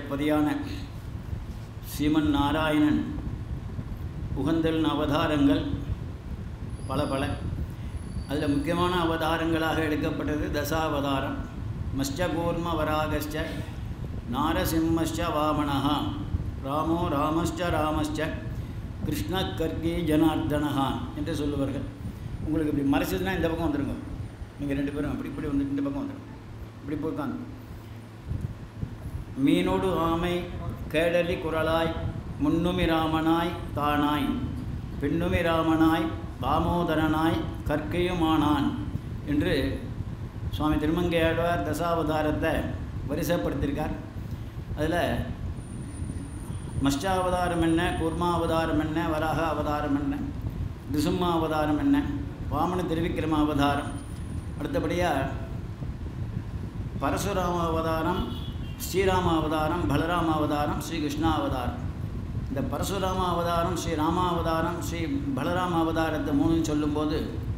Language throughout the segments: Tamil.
பதியான ஸ்ரீமன் நாராயணன் உகந்தல் அவதாரங்கள் பல பல அதில் முக்கியமான அவதாரங்களாக எடுக்கப்பட்டது தசாவதாரம் மஷ்டகூர்ம வராகஸ்ச நாரசிம்மஸ்ச வாமனஹா ராமோ ராமஸ்ச ராமஸ்ச கிருஷ்ண கர்கி ஜனார்தனஹா என்று சொல்லுவார்கள் உங்களுக்கு இப்படி மறைச்சதுன்னா இந்த பக்கம் வந்துருங்க நீங்கள் ரெண்டு பேரும் அப்படி இப்படி வந்து இந்த பக்கம் வந்துருங்க இப்படி போய் உட்காந்து மீனோடு ஆமை கேடலி குரலாய் முன்னுமி ராமனாய் தானாய் பெண்ணுமி ராமனாய் தாமோதரனாய் கற்கையுமானான் என்று சுவாமி திருமங்கையாழ்வார் தசாவதாரத்தை வரிசைப்படுத்தியிருக்கார் அதில் மஷ்டாவதாரம் என்ன கூர்மா அவதாரம் என்ன வராக அவதாரம் என்ன திசும்மா அவதாரம் என்ன வாமன திருவிக்கிரம அவதாரம் அடுத்தபடியாக பரசுராம அவதாரம் ஸ்ரீராம அவதாரம் பலராம அவதாரம் ஸ்ரீ கிருஷ்ணா அவதாரம் இந்த பரசுராம அவதாரம் ஸ்ரீ ராம அவதாரம் ஸ்ரீ பலராம அவதாரத்தை மூணு சொல்லும்போது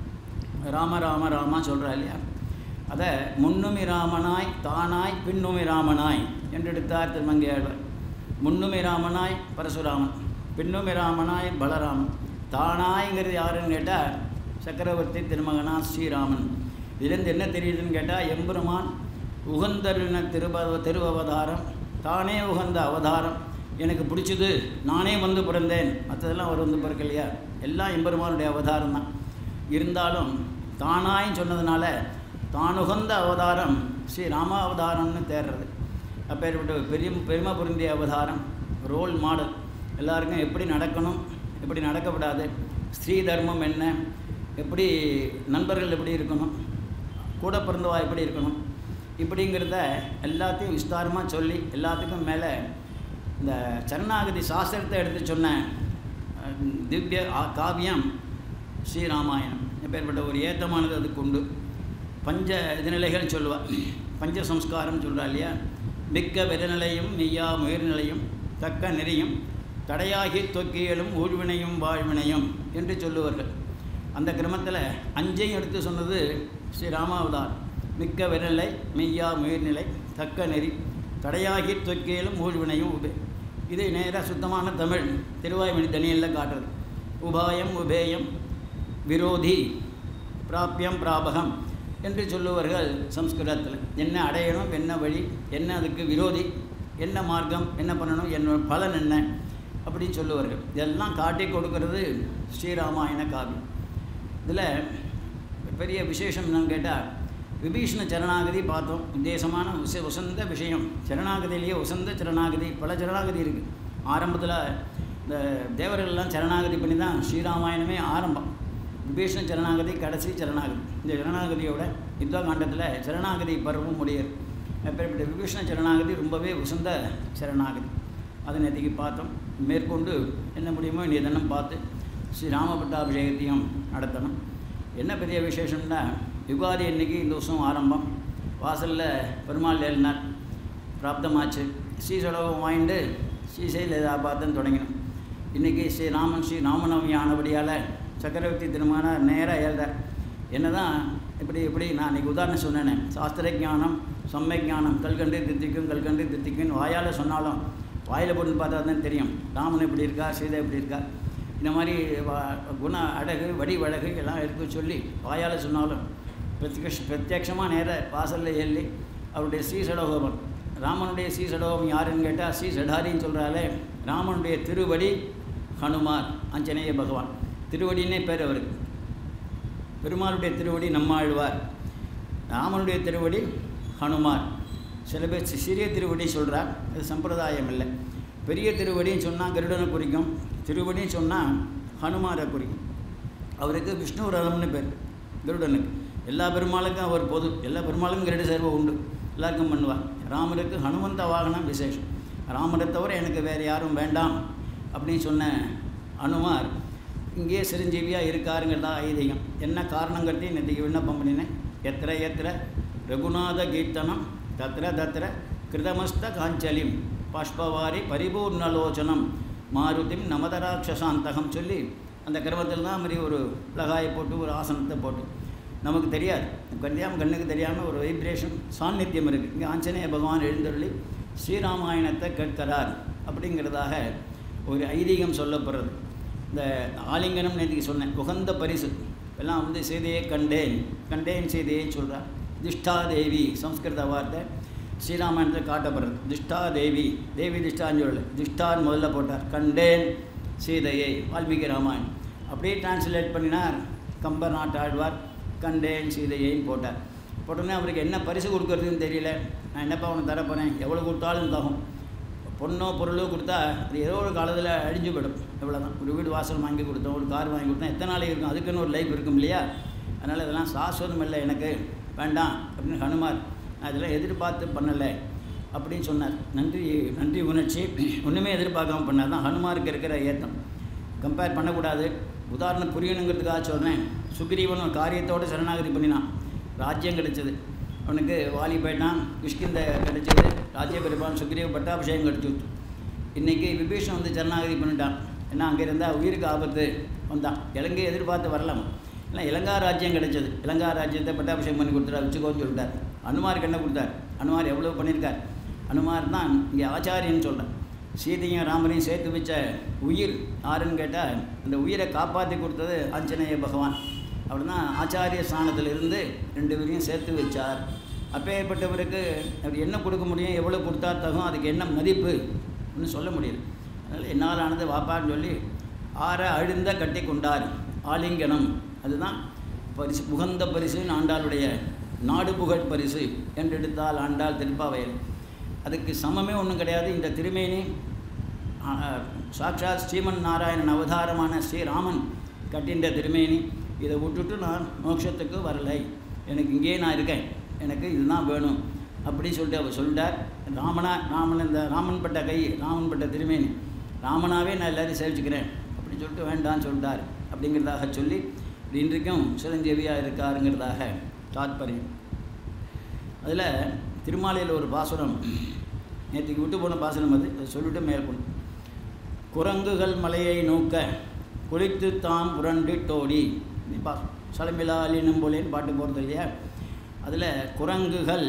ராம ராம ராமா சொல்கிறா இல்லையா அதை முன்னுமி ராமனாய் தானாய் பின்னுமி ராமனாய் என்று எடுத்தார் திருமங்கையாழ்வார் முன்னுமி ராமனாய் பரசுராமன் பின்னுமி ராமனாய் பலராமன் தானாய்ங்கிறது யாருன்னு கேட்டால் சக்கரவர்த்தி திருமகனா ஸ்ரீராமன் இதுலேருந்து என்ன தெரியுதுன்னு கேட்டால் எம்பெருமான் உகந்தருன திருப திருவவதாரம் தானே உகந்த அவதாரம் எனக்கு பிடிச்சது நானே வந்து பிறந்தேன் மற்றதெல்லாம் அவர் வந்து பிறக்கலையா எல்லாம் எம்பெருமானுடைய அவதாரம் தான் இருந்தாலும் தானாய் சொன்னதுனால தானுகந்த அவதாரம் ஸ்ரீ ராம அவதாரம்னு தேடுறது அப்பேற்பட்ட ஒரு பெரிய பெருமை பொருந்திய அவதாரம் ரோல் மாடல் எல்லாருக்கும் எப்படி நடக்கணும் எப்படி நடக்கப்படாது ஸ்ரீ தர்மம் என்ன எப்படி நண்பர்கள் எப்படி இருக்கணும் கூட பிறந்தவா எப்படி இருக்கணும் இப்படிங்கிறத எல்லாத்தையும் விஸ்தாரமாக சொல்லி எல்லாத்துக்கும் மேலே இந்த சரணாகதி சாஸ்திரத்தை எடுத்து சொன்ன அஹ், திவ்ய ஆ- காவியம் ஸ்ரீராமாயணம் எப்பேற்பட்ட ஒரு ஏத்தமானது அதுக்கு உண்டு பஞ்ச இதுநிலைகள் சொல்லுவாள் பஞ்ச சம்ஸ்காரம் சொல்கிறா இல்லையா மிக்க வெதநிலையும் மெய்யா முயர்நிலையும் தக்க நெறியும் தடையாகி தொக்கியலும் ஊழ்வினையும் வாழ்வினையும் என்று சொல்லுவார்கள் அந்த கிரமத்தில் அஞ்சையும் எடுத்து சொன்னது ஸ்ரீ ராமாவதார் மிக்க விரலை மெய்யா முயர்நிலை தக்க நெறி தடையாகி தொக்கியலும் ஊழ்வினையும் உபே இது நேராக சுத்தமான தமிழ் திருவாய்மொழி தனியல்ல காட்டுறது உபாயம் உபேயம் விரோதி பிராப்பியம் பிராபகம் என்று சொல்லுவார்கள் சம்ஸ்கிருதத்தில் என்ன அடையணும் என்ன வழி என்ன அதுக்கு விரோதி என்ன மார்க்கம் என்ன பண்ணணும் என்ன பலன் என்ன அப்படின்னு சொல்லுவார்கள் இதெல்லாம் காட்டி கொடுக்கறது ஸ்ரீராமாயண காவியம் இதில் பெரிய விசேஷம் என்னன்னு கேட்டால் விபீஷண சரணாகதி பார்த்தோம் உத்தேசமான உச உசந்த விஷயம் சரணாகதியிலேயே உசந்த சரணாகதி பல சரணாகதி இருக்குது ஆரம்பத்தில் இந்த தேவர்கள்லாம் சரணாகதி பண்ணி தான் ஸ்ரீராமாயணமே ஆரம்பம் விபீஷண சரணாகதி கடைசி சரணாகதி இந்த சரணாகதியோட யுத்த காண்டத்தில் சரணாகதி பருவம் முடியாது அப்பேற்பட்ட விபீஷண சரணாகதி ரொம்பவே உசந்த சரணாகதி அதை நேற்றுக்கு பார்த்தோம் மேற்கொண்டு என்ன முடியுமோ இன்றைய தினம் பார்த்து ஸ்ரீ ராமபட்டாபிஷேகத்தையும் நடத்தணும் என்ன பெரிய விசேஷம்னா யுகாதி அன்னைக்கு இந்த வருஷம் ஆரம்பம் வாசலில் பெருமாள் ஏறினார் பிராப்தமாச்சு ஸ்ரீசடவம் வாங்கிட்டு ஸ்ரீசைல பார்த்தன்னு தொடங்கினோம் இன்றைக்கி ஸ்ரீ ராமன் ஸ்ரீ ராமநவமி ஆனபடியால் சக்கரவர்த்தி திருமகனார் நேராக ஏறுறார் என்ன தான் இப்படி இப்படி நான் இன்றைக்கி உதாரணம் சொன்னேனே சாஸ்திர ஞானம் செம்மை ஞானம் கல்கண்டு தித்திக்கும் கல்கண்டு தித்திக்கும்னு வாயால் சொன்னாலும் வாயில் போட்டு பார்த்தா தான் தெரியும் ராமன் இப்படி இருக்கா சீதை இப்படி இருக்கா இந்த மாதிரி வ- குண அழகு வடி வழகு எல்லாம் எடுத்து சொல்லி வாயால் சொன்னாலும் பிரத்யக்ஷ பிரத்யக்ஷமாக நேர வாசலில் ஏறி அவருடைய ஸ்ரீசடோபம் ராமனுடைய ஸ்ரீசடோபம் யாருன்னு கேட்டால் ஸ்ரீ சடாரின்னு சொல்கிறாலே ராமனுடைய திருவடி ஹனுமார் ஆஞ்சநேய பகவான் திருவடின்னே பேர் அவருக்கு பெருமாளுடைய திருவடி நம்மாழ்வார் ராமனுடைய திருவடி ஹனுமார் சில பேர் சி- சிறிய திருவடி சொல்கிறார் அது சம்பிரதாயம் இல்லை பெரிய திருவடின்னு சொன்னால் கருடனை குறிக்கும் திருவடின்னு சொன்னால் ஹனுமாரை குறிக்கும் அவருக்கு விஷ்ணு ரதம்னு பேர் கருடனுக்கு எல்லா பெருமாளுக்கும் அவர் பொது எல்லா பெருமாளுக்கும் கருட சேர்வை உண்டு எல்லாருக்கும் பண்ணுவார் ராமருக்கு ஹனுமந்த வாகனம் விசேஷம் ராமரை தவிர எனக்கு வேறு யாரும் வேண்டாம் அப்படின்னு சொன்ன அனுமார் இங்கேயே சிரஞ்சீவியாக இருக்காருங்கிறதா ஐதீகம் என்ன காரணங்கிறதையும் நேற்றுக்கு விண்ணப்பம் பண்ணினேன் எத்திர எத்திர ரகுநாத கீர்த்தனம் தத்திர தத்திர கிருதமஸ்த காஞ்சலிம் பாஷ்பவாரி பரிபூர்ணலோச்சனம் மாருதிம் நமதராட்சசாந்தகம் சொல்லி அந்த கிரமத்தில் தான் மாதிரி ஒரு லகாயை போட்டு ஒரு ஆசனத்தை போட்டு நமக்கு தெரியாது தெரியாமல் கண்ணுக்கு தெரியாமல் ஒரு வைப்ரேஷன் சாநித்தியம் இருக்குது இங்கே ஆஞ்சநேய பகவான் எழுந்தருளி ஸ்ரீராமாயணத்தை கேட்கிறார் அப்படிங்கிறதாக ஒரு ஐதீகம் சொல்லப்படுறது இந்த ஆலிங்கனம் நேற்றுக்கு சொன்னேன் உகந்த பரிசு எல்லாம் வந்து சீதையை கண்டேன் கண்டேன் சீதையை சொல்கிறார் திஷ்டா தேவி சம்ஸ்கிருத வார்த்தை ஸ்ரீராமாயணத்தில் காட்டப்படுறது திஷ்டா தேவி தேவி திஷ்டான்னு சொல்லலை திஷ்டான்னு முதல்ல போட்டார் கண்டேன் சீதையை வால்மீகி ராமாயணம் அப்படியே டிரான்ஸ்லேட் பண்ணினார் கம்பர் நாட்டாழ்வார் கண்டேன் சீதையைன்னு போட்டார் போட்டோன்னே அவருக்கு என்ன பரிசு கொடுக்கறதுன்னு தெரியல நான் என்னப்பா அவனுக்கு தரப்போகிறேன் எவ்வளோ கொடுத்தாலும் தகும் பொண்ணோ பொருளோ கொடுத்தா அது ஏதோ ஒரு காலத்தில் அழிஞ்சு போயிடும் இவ்வளோதான் ஒரு வீடு வாசல் வாங்கி கொடுத்தோம் ஒரு கார் வாங்கி கொடுத்தோம் எத்தனை நாளைக்கு இருக்கும் அதுக்குன்னு ஒரு லைஃப் இருக்கும் இல்லையா அதனால் இதெல்லாம் சாஸ்வதம் இல்லை எனக்கு வேண்டாம் அப்படின்னு ஹனுமார் நான் இதெல்லாம் எதிர்பார்த்து பண்ணலை அப்படின்னு சொன்னார் நன்றி நன்றி உணர்ச்சி ஒன்றுமே எதிர்பார்க்காம பண்ணார் தான் ஹனுமாருக்கு இருக்கிற ஏத்தம் கம்பேர் பண்ணக்கூடாது உதாரணம் புரியணுங்கிறதுக்காக சொல்கிறேன் சுக்ரீவன் ஒரு காரியத்தோடு சரணாகதி பண்ணினான் ராஜ்யம் கிடைச்சது அவனுக்கு வாலி போயிட்டான் கிஷ்கிந்த கிடைச்சது ராஜ்ய பெருமான் சுக்ரீவ பட்டாபிஷேகம் கிடைச்சிட்டு இன்றைக்கி விபீஷன் வந்து சரணாகதி பண்ணிட்டான் ஏன்னா அங்கே இருந்தால் உயிருக்கு ஆபத்து வந்தான் இலங்கையை எதிர்பார்த்து வரலாம் இல்லை இலங்கா ராஜ்யம் கிடைச்சது இலங்கா ராஜ்யத்தை பட்டாபிஷேகம் பண்ணி கொடுத்துட்டா வச்சுக்கோன்னு சொல்லிட்டார் அனுமாருக்கு என்ன கொடுத்தார் அனுமார் எவ்வளோ பண்ணியிருக்கார் அனுமார் தான் இங்கே ஆச்சாரியன்னு சொல்கிறேன் சீதையும் ராமரையும் சேர்த்து வச்ச உயிர் யாருன்னு கேட்டால் அந்த உயிரை காப்பாற்றி கொடுத்தது ஆஞ்சநேய பகவான் அவர் தான் ஆச்சாரிய ஸ்தானத்தில் இருந்து ரெண்டு பேரையும் சேர்த்து வச்சார் அப்பேற்பட்டவருக்கு அவர் என்ன கொடுக்க முடியும் எவ்வளோ கொடுத்தா தகும் அதுக்கு என்ன மதிப்பு ஒன்றும் சொல்ல முடியல அதனால் என்னால் ஆனது வாப்பான்னு சொல்லி ஆற அழுந்த கட்டி கொண்டார் ஆலிங்கனம் அதுதான் பரிசு புகந்த பரிசுன்னு ஆண்டாளுடைய நாடு புகழ் பரிசு என்று எடுத்தால் ஆண்டாள் திருப்பாவையல் அதுக்கு சமமே ஒன்றும் கிடையாது இந்த திருமேனி சாட்சாத் ஸ்ரீமன் நாராயணன் அவதாரமான ஸ்ரீராமன் கட்டின்ற திருமேனி இதை விட்டுட்டு நான் மோட்சத்துக்கு வரலை எனக்கு இங்கேயே நான் இருக்கேன் எனக்கு இதுதான் வேணும் அப்படின்னு சொல்லிட்டு அவர் சொல்லிட்டார் ராமனா ராமன் இந்த ராமன் பட்ட கை ராமன் பட்ட திருமேனி ராமனாவே நான் எல்லாரையும் சேவிச்சுக்கிறேன் அப்படின்னு சொல்லிட்டு வேண்டான்னு சொல்லிட்டார் அப்படிங்கிறதாக சொல்லி இன்றைக்கும் சிரஞ்சீவியாக இருக்காருங்கிறதாக தாத்பரியம் அதில் திருமாலையில் ஒரு பாசுரம் நேற்றுக்கு விட்டு போன பாசனம் அது அதை சொல்லிட்டு மேற்கொண்டு குரங்குகள் மலையை நோக்க குளித்து தாம் புரண்டிட்டோடி நீ பா சலமிலாலினும் போலேன்னு பாட்டு போகிறது இல்லையா அதில் குரங்குகள்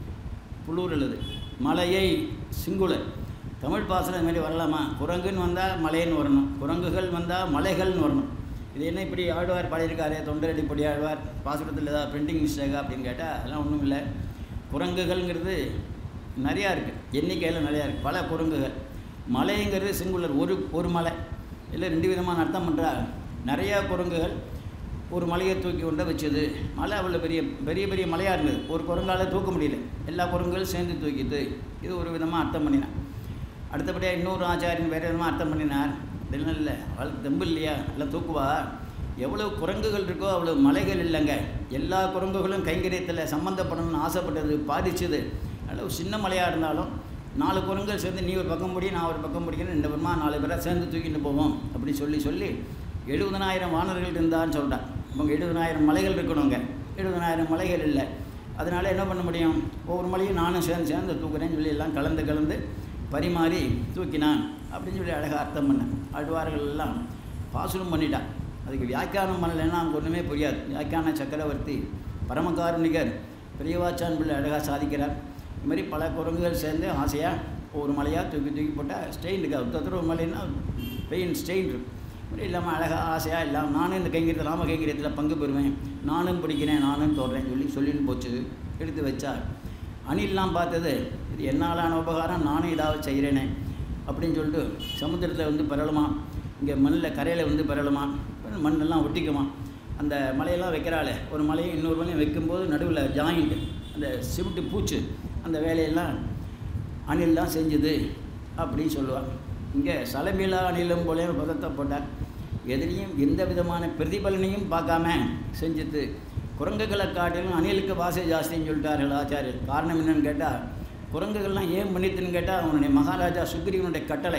புளூர் எழுது மலையை சிங்குலர் தமிழ் பாசனம் இது மாதிரி வரலாமா குரங்குன்னு வந்தால் மலைன்னு வரணும் குரங்குகள் வந்தால் மலைகள்னு வரணும் இது என்ன இப்படி ஆழ்வார் பாடியிருக்காரு தொண்டரடிப்படி ஆழ்வார் பாசுரத்தில் ஏதாவது பிரிண்டிங் மிஸ்டேக்கா அப்படின்னு கேட்டால் அதெல்லாம் ஒன்றும் இல்லை குரங்குகள்ங்கிறது நிறையா இருக்குது எண்ணிக்கையில் நிறையா இருக்குது பல குரங்குகள் மலைங்கிறது சிங்குலர் ஒரு ஒரு மலை இல்லை ரெண்டு விதமான அர்த்தம் பண்ணுறா நிறையா குரங்குகள் ஒரு மலையை தூக்கி கொண்டு வச்சது மலை அவ்வளோ பெரிய பெரிய பெரிய மலையாக இருந்தது ஒரு குரங்கால தூக்க முடியல எல்லா குரங்குகளும் சேர்ந்து தூக்கிது இது ஒரு விதமாக அர்த்தம் பண்ணினான் அடுத்தபடியாக இன்னொரு ஆச்சாரியன் வேறு விதமாக அர்த்தம் பண்ணினார் அப்படிலாம் இல்லை அவளுக்கு தெம்பு இல்லையா எல்லாம் தூக்குவா எவ்வளோ குரங்குகள் இருக்கோ அவ்வளோ மலைகள் இல்லைங்க எல்லா குரங்குகளும் கைங்கரியத்தில் சம்மந்தப்படணும்னு ஆசைப்பட்டது பாதிச்சது அதில் ஒரு சின்ன மலையாக இருந்தாலும் நாலு குரங்குகள் சேர்ந்து நீ ஒரு பக்கம் முடி நான் ஒரு பக்கம் முடிக்கணும் ரெண்டு பேருமா நாலு பேராக சேர்ந்து தூக்கிட்டு போவோம் அப்படி சொல்லி சொல்லி எழுபதனாயிரம் வானர்கள் இருந்தான்னு சொல்லிட்டான் அவங்க எழுபதனாயிரம் மலைகள் இருக்கணுங்க எழுபதனாயிரம் மலைகள் இல்லை அதனால் என்ன பண்ண முடியும் ஒவ்வொரு மலையும் நானும் சேர்ந்து சேர்ந்து தூக்குறேன்னு சொல்லி எல்லாம் கலந்து கலந்து பரிமாறி தூக்கினான் அப்படின்னு சொல்லி அழகாக அர்த்தம் பண்ணேன் ஆழ்வார்கள் எல்லாம் பாசுரம் பண்ணிட்டான் அதுக்கு வியாக்கியானம் பண்ணலைன்னா அவங்க ஒன்றுமே புரியாது வியாக்கியான சக்கரவர்த்தி பரமகாருணிகர் பெரியவாச்சான் பிள்ளை அழகாக சாதிக்கிறார் இது மாதிரி பல குரங்குகள் சேர்ந்து ஆசையாக ஒவ்வொரு மலையாக தூக்கி தூக்கி போட்டால் ஸ்டெயின் இருக்குது ஒருத்தர் ஒரு மலைன்னா பெயின் ஸ்டெயின் இருக்கும் இப்படி இல்லாமல் அழகாக ஆசையாக இல்லாமல் நானும் இந்த கைங்கரியத்தில் ராம கைங்கரியத்தில் பங்கு பெறுவேன் நானும் பிடிக்கிறேன் நானும் தொடறேன்னு சொல்லி சொல்லிட்டு போச்சு எடுத்து வச்சார் அணில்லாம் பார்த்தது இது என்னாலான உபகாரம் நானும் ஏதாவது செய்கிறேனே அப்படின்னு சொல்லிட்டு சமுத்திரத்தில் வந்து பெறலுமா இங்கே மண்ணில் கரையில் வந்து பெறலுமா மண்ணெல்லாம் ஒட்டிக்குமா அந்த மலையெல்லாம் வைக்கிறாளே ஒரு மலையும் இன்னொரு மலையும் வைக்கும்போது நடுவில் ஜாயிண்ட் அந்த சிவிட்டு பூச்சு அந்த வேலையெல்லாம் அணில்லாம் செஞ்சுது அப்படின்னு சொல்லுவாள் இங்கே சலமிலா அணிலும் போலே ஒரு பதத்தை போட்டார் எதிலையும் எந்த விதமான பிரதிபலனையும் பார்க்காம செஞ்சுது குரங்குகளை காட்டிலும் அணிலுக்கு வாசை ஜாஸ்தின்னு சொல்லிட்டார்கள் ஆச்சாரியர் காரணம் என்னன்னு கேட்டால் குரங்குகள்லாம் ஏன் பண்ணித்துன்னு கேட்டால் அவனுடைய மகாராஜா சுக்ரீவனுடைய கட்டளை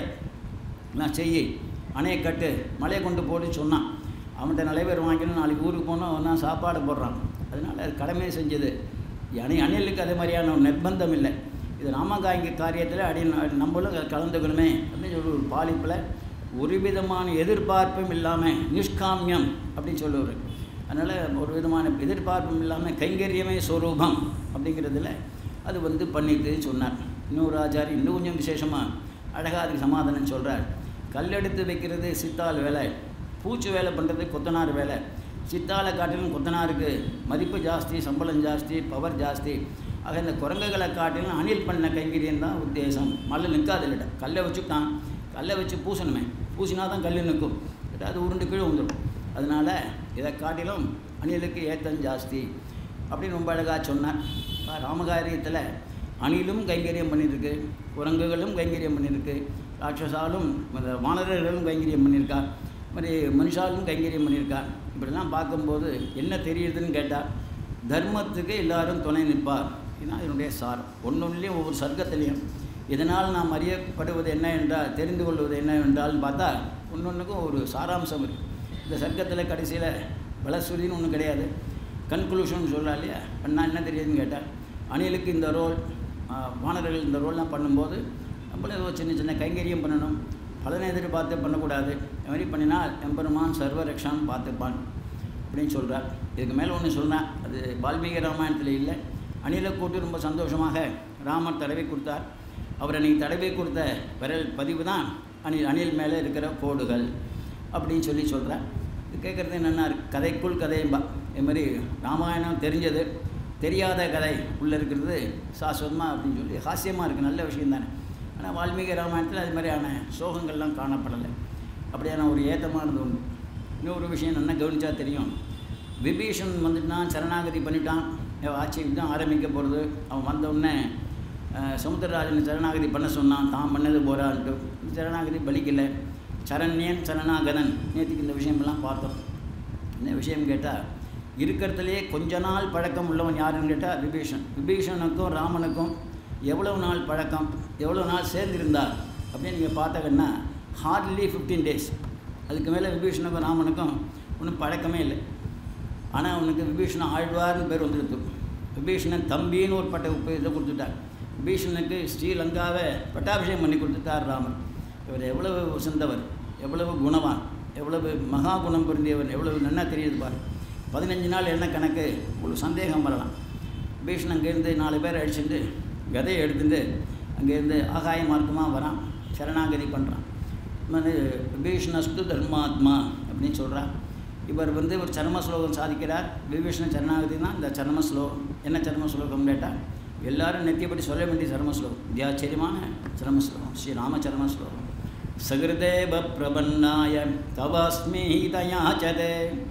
நான் செய்யி அணையை கட்டு மலையை கொண்டு போட்டு சொன்னான் அவன்கிட்ட நிறைய பேர் வாங்கிக்கணும் நாளைக்கு ஊருக்கு போனால் அவன் தான் சாப்பாடு போடுறான் அதனால் அது கடமையை செஞ்சது அணி அணிலுக்கு அதே மாதிரியான ஒரு நிர்பந்தம் இல்லை இது ராமகாய்க்கு காரியத்தில் அடி நம்மளும் கலந்துக்கணுமே அப்படின்னு சொல்லி ஒரு பாலிப்பில் ஒரு விதமான எதிர்பார்ப்பும் இல்லாமல் நிஷ்காமியம் அப்படின்னு சொல்லுவார் அதனால் ஒரு விதமான எதிர்பார்ப்பும் இல்லாமல் கைங்கரியமே ஸ்வரூபம் அப்படிங்கிறதுல அது வந்து பண்ணிட்டு சொன்னார் இன்னொரு ஆச்சாரி இன்னும் கொஞ்சம் விசேஷமாக அழகாக அதுக்கு சமாதானம் சொல்கிறார் கல்லெடுத்து வைக்கிறது சித்தாள் வேலை பூச்சி வேலை பண்ணுறது கொத்தனார் வேலை சித்தாளை காட்டிலும் கொத்தனாருக்கு மதிப்பு ஜாஸ்தி சம்பளம் ஜாஸ்தி பவர் ஜாஸ்தி ஆக இந்த குரங்குகளை காட்டிலும் அணில் பண்ண கைங்கரியம் தான் உத்தேசம் மல்ல நிற்காது இல்லைட்ட கல்லை வச்சுட்டான் கல்லை வச்சு பூசணுமே பூசினா தான் கல் நிற்கும் அது உருண்டு கீழே வந்துடும் அதனால் இதை காட்டிலும் அணிலுக்கு ஏத்தம் ஜாஸ்தி அப்படின்னு ரொம்ப அழகாக சொன்னார் இப்ப ராமகாரியத்தில் அணிலும் கைங்கரியம் பண்ணியிருக்கு குரங்குகளும் கைங்கரியம் பண்ணியிருக்கு ராட்சசாலும் இந்த வானரர்களும் கைங்கரியம் பண்ணியிருக்கா மாதிரி மனுஷாலும் கைங்கரியம் பண்ணியிருக்கா இப்படிலாம் பார்க்கும்போது என்ன தெரியுதுன்னு கேட்டால் தர்மத்துக்கு எல்லாரும் துணை நிற்பார் இதுதான் இதனுடைய சாரம் ஒன்னொன்றுலேயும் ஒவ்வொரு சர்க்கத்திலையும் இதனால் நாம் அறியப்படுவது என்ன என்றால் தெரிந்து கொள்வது என்ன என்றால் பார்த்தா ஒன்னொன்றுக்கும் ஒரு சாராம்சம் இருக்குது இந்த சர்க்கத்தில் கடைசியில் பலஸ்வதின்னு ஒன்றும் கிடையாது கன்க்ளூஷன் சொல்கிறா இல்லையா பண்ணா என்ன தெரியுதுன்னு கேட்டால் அணிலுக்கு இந்த ரோல் வானர்கள் இந்த ரோல்லாம் பண்ணும்போது நம்மளும் ஏதோ சின்ன சின்ன கைங்கரியம் பண்ணணும் பலனை எதிர்பார்த்து பண்ணக்கூடாது இது மாதிரி பண்ணினால் எம்பெருமான் சர்வ ரக்ஷான் பார்த்துப்பான் அப்படின்னு சொல்கிறார் இதுக்கு மேலே ஒன்று சொன்னேன் அது வால்மீகி ராமாயணத்தில் இல்லை அணிலை கூட்டு ரொம்ப சந்தோஷமாக ராமர் தடவி கொடுத்தார் அவர் அன்றைக்கி தடவி கொடுத்த விரல் பதிவு தான் அணில் அணில் மேலே இருக்கிற கோடுகள் அப்படின்னு சொல்லி சொல்கிறார் இது கேட்குறது என்னென்னா கதைக்குள் கதையும்பா இது மாதிரி ராமாயணம் தெரிஞ்சது தெரியாத கதை உள்ளே இருக்கிறது சாஸ்வதமாக அப்படின்னு சொல்லி ஹாஸ்யமாக இருக்குது நல்ல விஷயம் தானே ஆனால் வால்மீகி ராமாயணத்தில் அது மாதிரியான சோகங்கள்லாம் காணப்படலை அப்படியான ஒரு ஏத்தமானது உண்டு இன்னொரு விஷயம் நல்லா கவனிச்சா தெரியும் விபீஷன் வந்துட்டான் சரணாகதி பண்ணிட்டான் இவன் ஆட்சி தான் ஆரம்பிக்க போகிறது அவன் வந்த உடனே அஹ், சமுத்திரராஜன் சரணாகதி பண்ண சொன்னான் தான் பண்ணது போகிறான்ட்டு சரணாகதி பலிக்கலை சரண்யன் சரணாகதன் நேற்றுக்கு இந்த விஷயமெல்லாம் பார்த்தோம் என்ன விஷயம் கேட்டால் இருக்கிறதுலே கொஞ்ச நாள் பழக்கம் உள்ளவன் யாருன்னு கேட்டால் விபீஷன் விபீஷனுக்கும் ராமனுக்கும் எவ்வளவு நாள் பழக்கம் எவ்வளோ நாள் சேர்ந்திருந்தார் அப்படின்னு நீங்கள் பார்த்தாங்கன்னா ஹார்ட்லி ஃபிஃப்டீன் டேஸ் அதுக்கு மேலே விபீஷனுக்கும் ராமனுக்கும் ஒன்றும் பழக்கமே இல்லை ஆனால் அவனுக்கு விபீஷணன் ஆழ்வார்னு பேர் வந்துடுது விபீஷணன் தம்பின்னு ஒரு பட்ட உப்பு இதை கொடுத்துட்டார் விபீஷணனுக்கு ஸ்ரீலங்காவை பட்டாபிஷேகம் பண்ணி கொடுத்துட்டார் ராமர் இவர் எவ்வளவு உசந்தவர் எவ்வளவு குணவான் எவ்வளவு மகா குணம் பொருந்தியவர் எவ்வளவு நன்னா தெரியுது பாரு பதினஞ்சு நாள் என்ன கணக்கு ஒரு சந்தேகம் வரலாம் பீஷ்ணன் அங்கேருந்து நாலு பேர் அடிச்சுட்டு கதையை எடுத்துட்டு அங்கேருந்து ஆகாய மார்க்கமாக வரான் சரணாகதி பண்ணுறான் வந்து விபீஷணஸ்து தர்மாத்மா அப்படின்னு சொல்கிறான் இவர் வந்து ஒரு சர்ம ஸ்லோகம் சாதிக்கிறார் விபீஷண சரணாகதி தான் இந்த சர்ம ஸ்லோகம் என்ன சர்ம ஸ்லோகம் கேட்டால் எல்லாரும் நெத்தியப்படி சொல்ல வேண்டிய சர்ம ஸ்லோகம் வித்தியாச்சரியமான சர்ம ஸ்லோகம் ஸ்ரீ ராம சர்ம ஸ்லோகம் சகிருதேவ பிரபன்னாய தவஸ்மி தயாச்சதே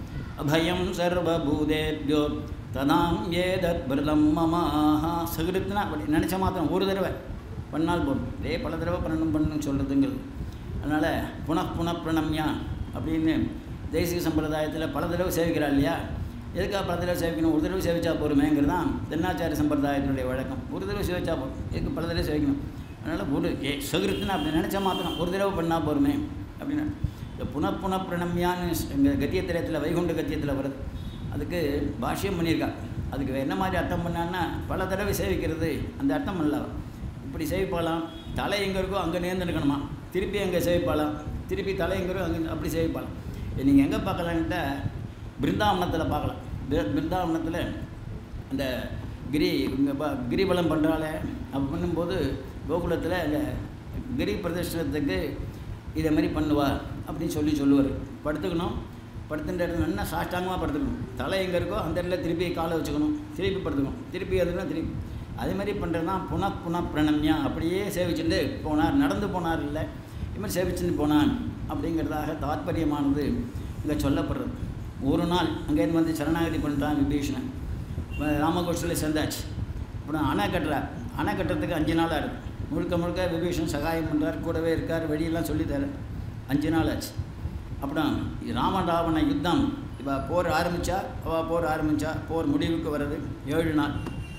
அபயம் சர்வபூதேபியோ ததாம் ஏதத் பிரதம் மமாஹா சகிருத்னா அப்படி நினச்ச மாத்திரம் ஒரு தடவை பண்ணால் போதும் இதே பல தடவை பண்ணணும் பண்ணணும் சொல்கிறதுங்கிறது அதனால் புனః புனః பிரணம்யா அப்படின்னு தேசிய சம்பிரதாயத்தில் பல தடவை சேவிக்கிறா இல்லையா எதுக்காக பல தடவை சேவிக்கணும் ஒரு தடவை சேவிச்சா போருமேங்கிறது தான் தென்னாச்சாரிய சம்பிரதாயத்தினுடைய வழக்கம் ஒரு தடவை சேவிச்சா போதும் எதுக்கு பல தடவை சேவிக்கணும் அதனால் ஒரு ஏ சகிருத்துன்னு அப்படி நினச்சா மாத்திரம் ஒரு தடவை பண்ணால் போருமே அப்படின்னு இந்த புன புன பிரணம்யான்னு எங்கள் கத்தியத்திரத்தில் வைகுண்ட கத்தியத்தில் வருது அதுக்கு பாஷ்யம் பண்ணியிருக்கா அதுக்கு என்ன மாதிரி அர்த்தம் பண்ணான்னா பல தடவை சேவிக்கிறது அந்த அர்த்தம் அல்ல அவ. இப்படி சேவிப்பாளாம் தலை எங்கே இருக்கோ அங்கே நேர்ந்து இருக்கணுமா திருப்பி அங்கே சேவிப்பாளாம் திருப்பி தலை எங்கே இருக்கோ அங்கே அப்படி சேவிப்பாளாம் இது நீங்கள் எங்கே பார்க்கலான்ட்ட பிருந்தாவனத்தில் பார்க்கலாம் பிரு- பிருந்தாவனத்தில் அந்த கிரி இங்கே ப கிரிவலம் பண்ணுறாளே அப்போ பண்ணும்போது கோகுலத்தில் இந்த கிரி பிரதர்ஷனத்துக்கு இதை மாதிரி பண்ணுவா அப்படின்னு சொல்லி சொல்லுவார் படுத்துக்கணும் படுத்துட்ட இடத்துல நல்லா சாஷ்டாங்கமாக படுத்துக்கணும் தலை எங்கே இருக்கோ அந்த இடத்துல திருப்பி காலை வச்சுக்கணும் திருப்பி படுத்துக்கணும் திருப்பி அதுனா திருப்பி அதே மாதிரி பண்ணுறது தான் புன புன பிரணம்யா அப்படியே சேவிச்சுட்டு போனார் நடந்து போனார் இல்லை இது மாதிரி சேவிச்சுட்டு போனான் அப்படிங்கிறதாக தாத்பரியமானது இங்கே சொல்லப்படுறது ஒரு நாள் அங்கேருந்து வந்து சரணாகதி பண்ணிட்டான் விபீஷணன் வ- ராமகோஷத்தில் சேர்ந்தாச்சு அப்புறம் அணை கட்டுறார் அணை கட்டுறதுக்கு அஞ்சு நாள் ஆகுது முழுக்க முழுக்க விபீஷன் சகாயம் பண்ணுறார் கூடவே இருக்கார் வழியெல்லாம் சொல்லித்தர அஞ்சு நாள் ஆச்சு அப்புறம் ராம ராவண யுத்தம் இப்போ போர் ஆரம்பித்தா அவள் போர் ஆரம்பித்தா போர் முடிவுக்கு வர்றது ஏழு நாள்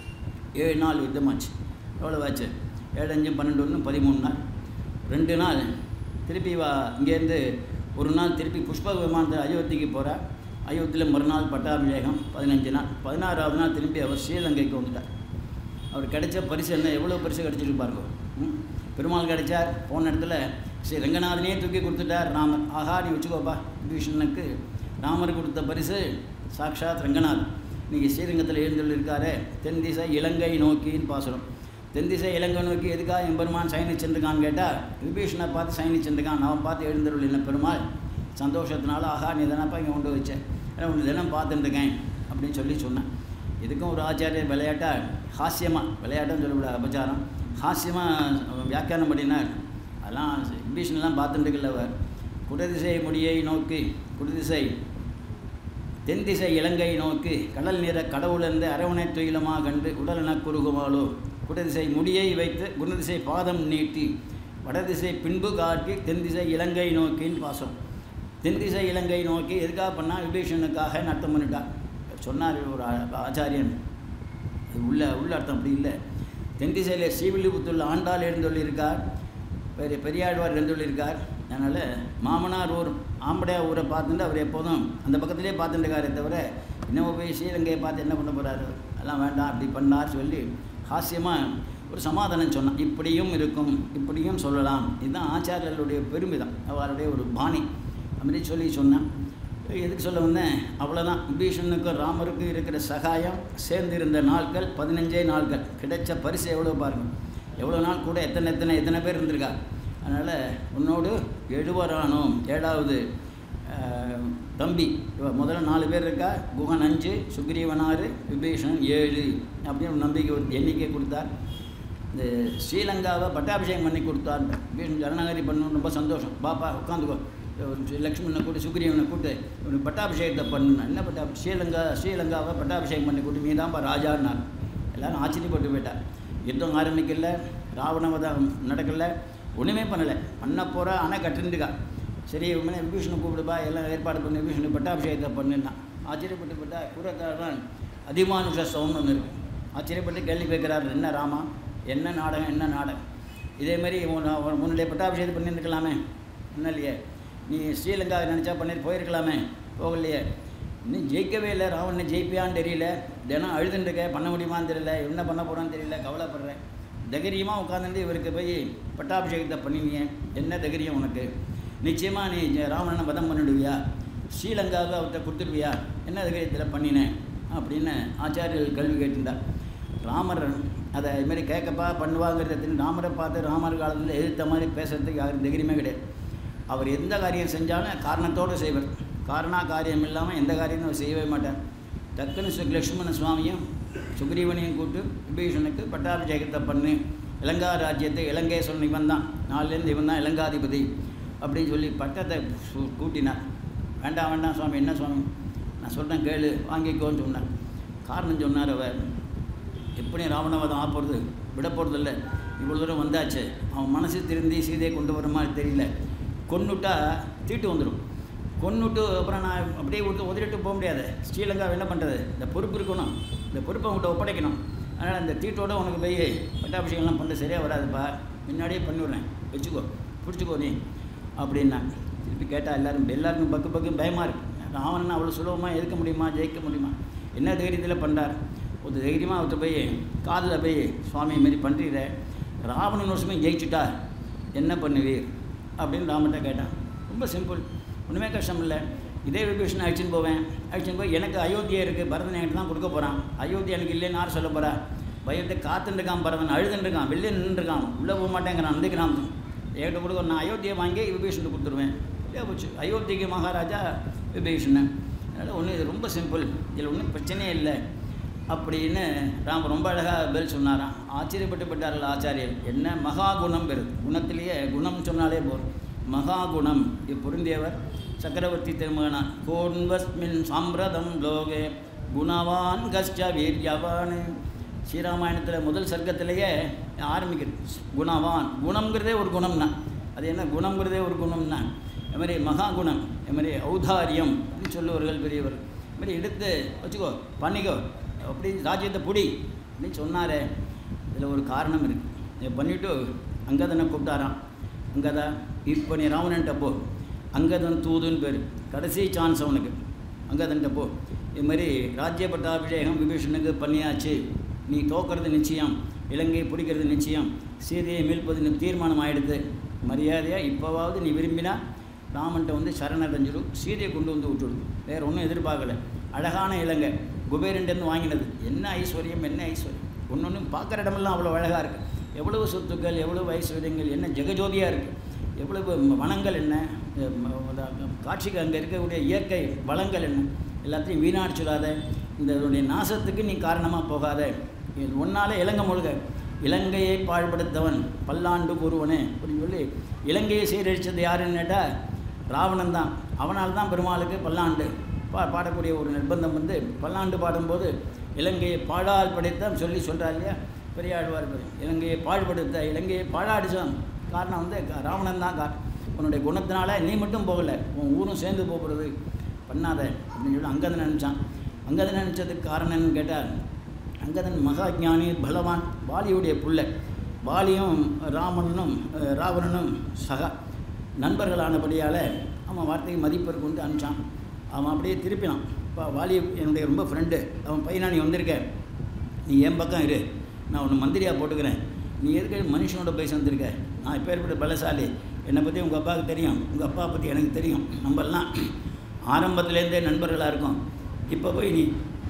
ஏழு நாள் யுத்தமாச்சு எவ்வளோ ஆச்சு ஏழு அஞ்சு பன்னெண்டு ஒன்று பதிமூணு நாள் ரெண்டு நாள் திருப்பி வா இங்கேருந்து ஒரு நாள் திருப்பி புஷ்ப விமானத்தில் அயோத்திக்கு போகிறார் அயோத்தியில் மறுநாள் பட்டாபிஷேகம் பதினஞ்சு நாள் பதினாறாவது நாள் திருப்பி அவர் ஸ்ரீலங்கைக்கு வந்துட்டார் அவர் கிடைச்ச பரிசு என்ன எவ்வளோ பரிசு கிடைச்சிருக்கு பாருங்க ம்? பெருமாள் கிடைச்சார் போன இடத்துல ஸ்ரீ ரங்கநாதனே தூக்கி கொடுத்துட்டார் ராமர் ஆஹா நீ வச்சுக்கோப்பா விபீஷணனுக்கு ராமர் கொடுத்த பரிசு சாக்ஷாத் ரங்கநாத் இன்னைக்கு ஸ்ரீரங்கத்தில் எழுந்துள்ள இருக்காரு தென் திசை இலங்கை நோக்கின்னு பாசுரம் தென் திசை இலங்கை நோக்கி எதுக்காக எம்பெருமான் சயனிச்சிருக்கான்னு கேட்டால் விபீஷனை பார்த்து சயனிச்சிருக்கான் அவன் பார்த்து எழுந்தருள் என்ன பெருமாள் சந்தோஷத்தினால ஆஹா நீ தானப்பா இங்கே கொண்டு வச்சேன் ஏன்னா உன்னை தினம் பார்த்துட்டுருக்கேன் அப்படின்னு சொல்லி சொன்னேன் இதுக்கும் ஒரு ஆச்சாரியர் விளையாட்டாக ஹாஸ்யமாக விளையாட்டுன்னு சொல்லக்கூடாது அபச்சாரம் ஹாஸ்யமாக வியாக்கியானம் பண்ணினார் அதெல்லாம் விபீஷன்லாம் பார்த்துட்டுருக்கல அவர் குடதிசை முடியை நோக்கி குடதிசை தென் திசை இலங்கை நோக்கி கடல் நிற கடவுளென்று அரவணை துயிலமாக கண்டு உடலென குறுகுமாலோ குடதிசை முடியை வைத்து குணதிசை பாதம் நீட்டி வடதிசை பின்பு காட்டி தென் திசை இலங்கை நோக்கின்னு பாசம் தென் திசை இலங்கை நோக்கி எதுக்காக பண்ணால் விபீஷனுக்காக நர்த்தம் பண்ணிட்டார் சொன்னார் ஒரு ஆ- ஆச்சாரியன் அது உள்ள உள்ள அர்த்தம் அப்படி இல்லை தென் திசையில் ஸ்ரீவில்லிபுத்தூரில் ஆண்டாள் எழுந்தொள்ளியிருக்கார் பெரிய பெரியாழ்வார் எழுந்தொள்ளியிருக்கார் அதனால் மாமனார் ஊர் ஆம்படையா ஊரை பார்த்துட்டு அவர் எப்போதும் அந்த பக்கத்திலே பார்த்துட்டு இருக்காரே தவிர இன்னும் போய் ஸ்ரீலங்கையை பார்த்து என்ன பண்ண போகிறாரு அதெல்லாம் வேண்டாம் அப்படி பண்ணார் சொல்லி ஹாஸ்யமாக ஒரு சமாதானம் சொன்னான் இப்படியும் இருக்கும் இப்படியும் சொல்லலாம் இதுதான் ஆச்சாரியர்களுடைய பெருமிதம் அவருடைய ஒரு பாணி அப்படி சொல்லி சொன்னேன் எதுக்கு சொல்ல வந்தேன் அவ்வளோதான் விபீஷனுக்கும் ராமருக்கும் இருக்கிற சகாயம் சேர்ந்திருந்த நாட்கள் பதினஞ்சே நாட்கள் கிடைச்ச பரிசு எவ்வளோ பாருங்கள் எவ்வளோ நாள் கூட எத்தனை எத்தனை எத்தனை பேர் இருந்திருக்கா அதனால் உன்னோடு எழுவரானோம் ஏழாவது ஆஹ், தம்பி இவ முதல்ல நாலு பேர் இருக்கா குகன் அஞ்சு சுக்ரீவனாறு விபீஷணன் ஏழு அப்படின்னு ஒரு நம்பிக்கை ஒரு எண்ணிக்கை கொடுத்தார் இந்த ஸ்ரீலங்காவை பட்டாபிஷேகம் பண்ணி கொடுத்தார் விபீஷன் ஜனநகரி பண்ணணும் ரொம்ப சந்தோஷம் பாப்பா உட்காந்துக்கோ ஒரு லக்ஷ்மணனை கூட்டு சுக்ரீவனை கூட்டு ஒரு பட்டாபிஷேகத்தை பண்ணணும் என்ன பட்டா ஸ்ரீலங்கா ஸ்ரீலங்காவை பட்டாபிஷேகம் பண்ணி கூட்டு நீ தான்ப்பா ராஜான்னார் எல்லாரும் ஆச்சரியப்பட்டு போயிட்டார் யுத்தம் ஆரம்பிக்கல ராவணவதம் நடக்கல ஒன்றுமே பண்ணலை பண்ண போகிற அணை கட்டுருக்கா சரி உடனே விபீஷனை கூப்பிடுப்பா எல்லாம் ஏற்பாடு பண்ணி விபீஷனுக்கு பட்டாபிஷேகத்தை பண்ணுன்னா ஆச்சரியப்பட்டு போட்டா கூறத்தான் அதிமானுஷ சவுன்னு ஒன்று இருக்குது ஆச்சரியப்பட்டு கேள்வி கேட்குறாரு என்ன ராமா என்ன நாடகம் என்ன நாடகம் இதே மாதிரி உன் உன் உன்னுடைய பட்டாபிஷேகத்தை பண்ணியிருக்கலாமே என்ன இல்லையே நீ ஸ்ரீலங்கா நினச்சா பண்ணிட்டு போயிருக்கலாமே போகலையே இன்னும் ஜெயிக்கவே இல்லை ராவணனை ஜெயிப்பியான்னு தெரியல தினம் அழுதுன்னு இருக்க பண்ண முடியுமான்னு தெரியல என்ன பண்ண போகிறான்னு தெரியல கவலைப்படுறேன் தைரியமாக உட்காந்துட்டு இவருக்கு போய் பட்டாபிஷேகத்தை பண்ணினீங்க என்ன தைரியம் உனக்கு நிச்சயமாக நீ ஜெ- ராவணனை வதம் பண்ணிடுவியா ஸ்ரீலங்காவை அவர்கிட்ட கொடுத்துடுவியா என்ன தைரியத்தில் பண்ணினேன் அப்படின்னு ஆச்சாரியர்கள் கேள்வி கேட்டிருந்தார் ராமர் அதை இதுமாரி கேட்கப்பா பண்ணுவாங்கிறத தெரிஞ்சு ராமரை பார்த்து ராமர் காலத்தில் எதிர்த்த மாதிரி பேசுறதுக்கு யாரும் தைரியமே கிடையாது அவர் எந்த காரியம் செஞ்சாலும் காரணத்தோடு செய்வார் காரணா காரியம் இல்லாமல் எந்த காரியமும் அவர் செய்யவே மாட்டார் டக்குன்னு சு லக்ஷ்மண சுவாமியும் சுக்ரீவனையும் கூட்டு விபீஷனுக்கு பட்டாபிஷேகத்தை பண்ணி இலங்கா ராஜ்யத்தை இலங்கேஸ்வரன் இவன் தான் நாலுலேருந்து இவன் தான் இலங்காதிபதி அப்படின்னு சொல்லி பட்டத்தை சு- கூட்டினார் வேண்டாம் வேண்டாம் சுவாமி என்ன சுவாமி நான் சொல்கிறேன் கேளு வாங்கிக்கோன்னு சொன்னார் காரணம் சொன்னார் அவர் எப்படி ராவணவதம் ஆக போகிறது விட போகிறது இல்லை இவ்வளோ தூரம் வந்தாச்சு அவன் மனசு திருந்தி சீதையை கொண்டு வர மாதிரி தெரியல கொன்னுட்டா தீட்டு வந்துடும் கொன்னுட்டு அப்புறம் நான் அப்படியே விட்டு உதறிட்டு போக முடியாது ஸ்ரீலங்கா என்ன பண்ணுறது இந்த பொறுப்பு இருக்கணும் இந்த பொறுப்பை உங்கள்கிட்ட ஒப்படைக்கணும் அதனால் இந்த தீட்டோட உனக்கு போய் பட்டாபிஷேகம்லாம் பண்ண சரியாக வராதுப்பா முன்னாடியே பண்ணிவிடுறேன் வச்சுக்கோ பிடிச்சிக்கோ நீ அப்படின்னா திருப்பி கேட்டால் எல்லாரும் எல்லாருக்கும் பக்கு பக்கு பயமாக இருக்கு ராவணன் அவ்வளோ சுலபமாக எதுக்க முடியுமா ஜெயிக்க முடியுமா என்ன தைரியத்தில் பண்ணார் ஒரு தைரியமாக அவர்கிட்ட போய் காதில் போய் சுவாமி மாரி பண்ணுறீர ராவணன் வருஷமே ஜெயிச்சுட்டா என்ன பண்ணுவீர் அப்படின்னு ராமன்ட்ட கேட்டான் ரொம்ப சிம்பிள் ஒன்றுமே கஷ்டம் இல்லை இதே விபீஷன் அழிச்சுன்னு போவேன் அழிச்சுன்னு போய் எனக்கு அயோத்தியா இருக்குது பரதன் என்கிட்ட தான் கொடுக்க போகிறான் அயோத்தியா எனக்கு இல்லைன்னு யார் சொல்ல போகிறா பயத்தை காத்துட்டு இருக்கான் பரதன் அழுதுன்னு இருக்கான் வெளியே நின்றுருக்கான் உள்ளே போக மாட்டேங்கிறான் வந்துக்கிறான் என்கிட்ட கொடுக்க நான் அயோத்தியை வாங்கி விபீஷனுக்கு கொடுத்துருவேன் இல்லையா போச்சு அயோத்திக்கு மகாராஜா விபீஷணன் அதனால் ஒன்றும் இது ரொம்ப சிம்பிள் இதில் ஒன்றும் பிரச்சனையே இல்லை அப்படின்னு ராம் ரொம்ப அழகாக பதில் சொன்னாராம் ஆச்சரியப்பட்டு பட்டார்கள் ஆச்சாரியர் என்ன மகா குணம் பெறுது குணத்திலேயே குணம் சொன்னாலே போதும் மகா குணம் இது பொருந்தியவர் சக்கரவர்த்தி திருமகனா கோன்வஸ்மின் சாம்பிரதம் லோகே குணவான் கஷ்ட வீரியவான் ஸ்ரீராமாயணத்தில் முதல் சர்க்கத்திலேயே ஆரம்பிக்கிறது குணவான் குணம்ங்கிறதே ஒரு குணம்னா அது என்ன குணம்ங்கிறதே ஒரு குணம்னா இது மாதிரி மகா குணம் இது மாதிரி ஔதாரியம் அப்படின்னு சொல்லுவார்கள் பெரியவர் இது மாதிரி எடுத்து வச்சுக்கோ பண்ணிக்கோ அப்படி ராஜ்யத்தை புடி அப்படின்னு சொன்னாரே இதில் ஒரு காரணம் இருக்குது இதை பண்ணிவிட்டு அங்கதனை கூப்பிட்டாராம் அங்கதா இப்போ நீ ராவணன்ட்ட போ அங்கதன் தூதுன்னு பேர் கடைசி சான்ஸ் அவனுக்கு அங்கதன்ட்ட போ இது மாதிரி ராஜ்ய பட்டாபிஷேகம் விபீஷனுக்கு பண்ணியாச்சு நீ தோக்கிறது நிச்சயம் இலங்கையை பிடிக்கிறது நிச்சயம் சீதையை மீள்பது தீர்மானம் ஆகிடுது மரியாதையாக இப்போவாவது நீ விரும்பினா ராமன்ட்ட வந்து சரணடைஞ்சிடு சீதையை கொண்டு வந்து விட்டுடு வேறு ஒன்றும் எதிர்பார்க்கல அழகான இலங்கை குபேரன்டேருந்து வாங்கினது என்ன ஐஸ்வர்யம் என்ன ஐஸ்வர்யம் ஒன்று ஒன்று பார்க்குற இடமெல்லாம் அவ்வளோ அழகாக இருக்குது எவ்வளவு சொத்துக்கள் எவ்வளவு ஐஸ்வர்யங்கள் என்ன ஜெகஜோதியாக இருக்குது எவ்வளவு வனங்கள் என்ன அஹ் ம- அத- காட்சிக்கு அங்கே இருக்கக்கூடிய இயற்கை வளங்கள் என்ன எல்லாத்தையும் வீணாடிச்சுடாத இந்த இதனுடைய நாசத்துக்கு நீ காரணமாக போகாத இது ஒன்னால இலங்கை முழுக இலங்கையை பாழ்படுத்தவன் பல்லாண்டு கூறுவனே அப்படின்னு சொல்லி இலங்கையை சீரழிச்சது யாருன்னு கேட்டால் ராவணன் தான் அவனால் தான் பெருமாளுக்கு பல்லாண்டு பா பாடக்கூடிய ஒரு நிர்பந்தம் வந்து பல்லாண்டு பாடும்போது இலங்கையை பாழால் படைத்த சொல்லி சொல்கிறார் இல்லையா பெரியாழ்வார் பெரிய இலங்கையை பாழ்படுத்த இலங்கையை பாழாடிச்சான் காரணம் வந்து க- ராவணன் தான் காரணம் உன்னுடைய குணத்தினால நீ மட்டும் போகலை உன் ஊரும் சேர்ந்து போகிறது பண்ணாத அப்படின்னு சொல்லி அங்கதன் நினச்சான் அங்கதன் நினச்சதுக்கு காரணம் என்னன்னு கேட்டால் அங்கதன் மகா ஞானி பலவான் வாலியுடைய புள்ளை வாலியும் ராமனும் அஹ், ராவணனும் சகா நண்பர்களானபடியால் அவன் வார்த்தைக்கு மதிப்பு கொண்டு அனுப்பிச்சான் அவன் அப்படியே திருப்பினான் இப்போ வாலி என்னுடைய ரொம்ப ஃப்ரெண்டு அவன் பையனா நீ வந்திருக்க நீ என் பக்கம் இரு நான் உன்னை மந்திரியாக போட்டுக்கிறேன் நீ எதுக்கு மனுஷனோட போய் சேர்ந்துருக்க நான் இப்போ ஏற்பட்ட பலசாலி என்னை பற்றி உங்கள் அப்பாவுக்கு தெரியும் உங்கள் அப்பா பற்றி எனக்கு தெரியும் நம்மெல்லாம் ஆரம்பத்துலேருந்தே நண்பர்களாக இருக்கோம் இப்போ போய் நீ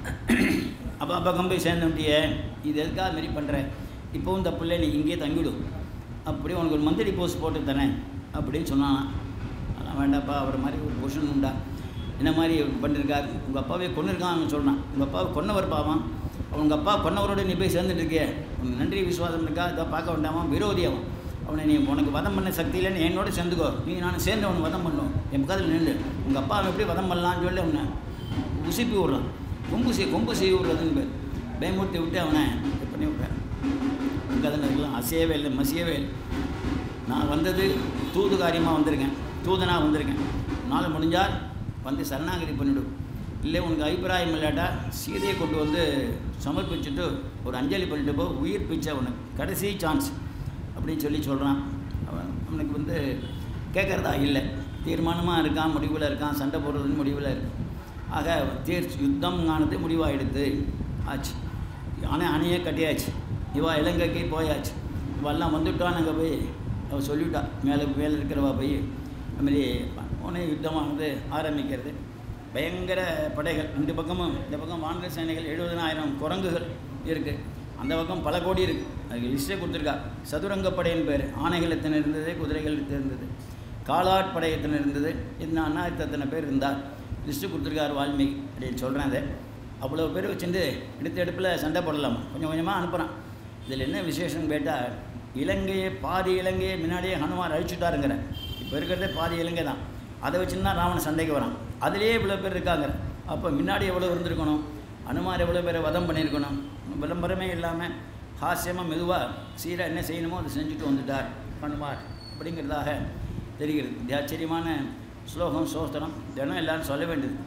அப்பா பக்கம் போய் சேர்ந்துட்டியே இது எதுக்காக மாரி பண்ணுற இப்போவும் இந்த பிள்ளை நீ இங்கேயே தங்கிவிடும் அப்படியே உனக்கு ஒரு மந்திரி போஸ்ட் போட்டு தரேன் அப்படின்னு சொன்னான் அதெல்லாம் வேண்டாப்பா அவர் மாதிரி ஒரு பொசிஷன் உண்டா என்ன மாதிரி பண்ணியிருக்காரு உங்கள் அப்பாவே கொண்டிருக்கான் அவன் சொல்கிறான் உங்கள் அப்பாவை கொன்னவர் பாவான் அவங்க அப்பா கொன்னவரோட நீ போய் சேர்ந்துட்டு இருக்கியே உனக்கு நன்றி விசுவாசம் இருக்கா இதை பார்க்க வேண்டாமா விரோதி அவன் அவனை நீ உனக்கு வதம் பண்ண சக்தி இல்லைன்னு என்னோட சேர்ந்துக்கோ நீ நான் சேர்ந்து அவனை வதம் பண்ணும் என் பக்கத்தில் நின்று உங்கள் அப்பா அவன் எப்படி வதம் பண்ணலான்னு சொல்லி அவனை உசுப்பி விட்றான் கொம்பு செய் கொம்பு செய்ய விட்றதுன்னு பேர் பயமுறுத்தி விட்டு அவனை இது பண்ணி விட்டான் அங்கே தான் இருக்கலாம் அசையவே இல்லை மசியவே இல்லை நான் வந்தது தூது காரியமாக வந்திருக்கேன் தூதனாக வந்திருக்கேன் நாள் முடிஞ்சால் வந்து சரணாகதி பண்ணிவிடு இல்லை உனக்கு அபிப்பிராயம் இல்லாட்டா சீதையை கொண்டு வந்து சமர்ப்பிச்சுட்டு ஒரு அஞ்சலி பண்ணிட்டு போ உயிர் பிச்சை உனக்கு கடைசி சான்ஸ் அப்படின்னு சொல்லி சொல்கிறான் அவன் அவனுக்கு வந்து கேட்குறதா இல்லை தீர்மானமாக இருக்கான் முடிவில் இருக்கான் சண்டை போடுறதுன்னு முடிவில் இருக்கு ஆக தீர் யுத்தம் ஆனது முடிவாயிடுது ஆச்சு அணை அணையே கட்டியாச்சு இவா இலங்கைக்கு போயாச்சு இவெல்லாம் வந்துட்டான் அங்கே போய் அவள் சொல்லிவிட்டா மேலே மேலே இருக்கிறவா போய் அதுமாரி உடனே யுத்தமானது ஆரம்பிக்கிறது பயங்கர படைகள் ரெண்டு பக்கமும் இந்த பக்கம் வானர சேனைகள் எழுபதனாயிரம் குரங்குகள் இருக்குது அந்த பக்கம் பல கோடி இருக்குது அதுக்கு லிஸ்ட்டே கொடுத்துருக்கா சதுரங்கப்படையின் பேர் ஆணைகள் எத்தனை இருந்தது குதிரைகள் எத்தனை இருந்தது காலாட்படை எத்தனை இருந்தது என்ன எத்தனை பேர் இருந்தார் லிஸ்ட்டு கொடுத்துருக்காரு வால்மீகி அப்படின்னு சொல்கிறேன் அதை அவ்வளோ பேர் வச்சுட்டு எடுத்த எடுப்பில் சண்டை போடலாமா கொஞ்சம் கொஞ்சமாக அனுப்புகிறான் இதில் என்ன விசேஷம்னு கேட்டால் இலங்கையை பாதி இலங்கையை முன்னாடியே ஹனுமார் அழிச்சுட்டாருங்கிற இப்போ இருக்கிறதே பாதி இலங்கை தான் அதை வச்சுன்னு தான் ராவணன் சண்டைக்கு வரான் அதுலேயே இவ்வளோ பேர் இருக்காங்க அப்போ முன்னாடி எவ்வளோ இருந்திருக்கணும் அனுமார் எவ்வளோ பேரை வதம் பண்ணியிருக்கணும் விளம்பரமே இல்லாமல் ஹாஸ்யமாக மெதுவாக சீராக என்ன செய்யணுமோ அதை செஞ்சுட்டு வந்துட்டார் ஹனுமார் அப்படிங்கிறதாக தெரிகிறது இது ஆச்சரியமான ஸ்லோகம் சோஸ்திரம் தினம் எல்லாரும் சொல்ல வேண்டியது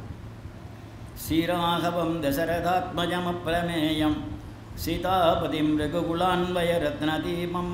ஸ்ரீராகவம் தசரதாத்மஜமப்பிரமேயம் சீதாபதிம் ரகுகுலான்வயரத்னதீபம்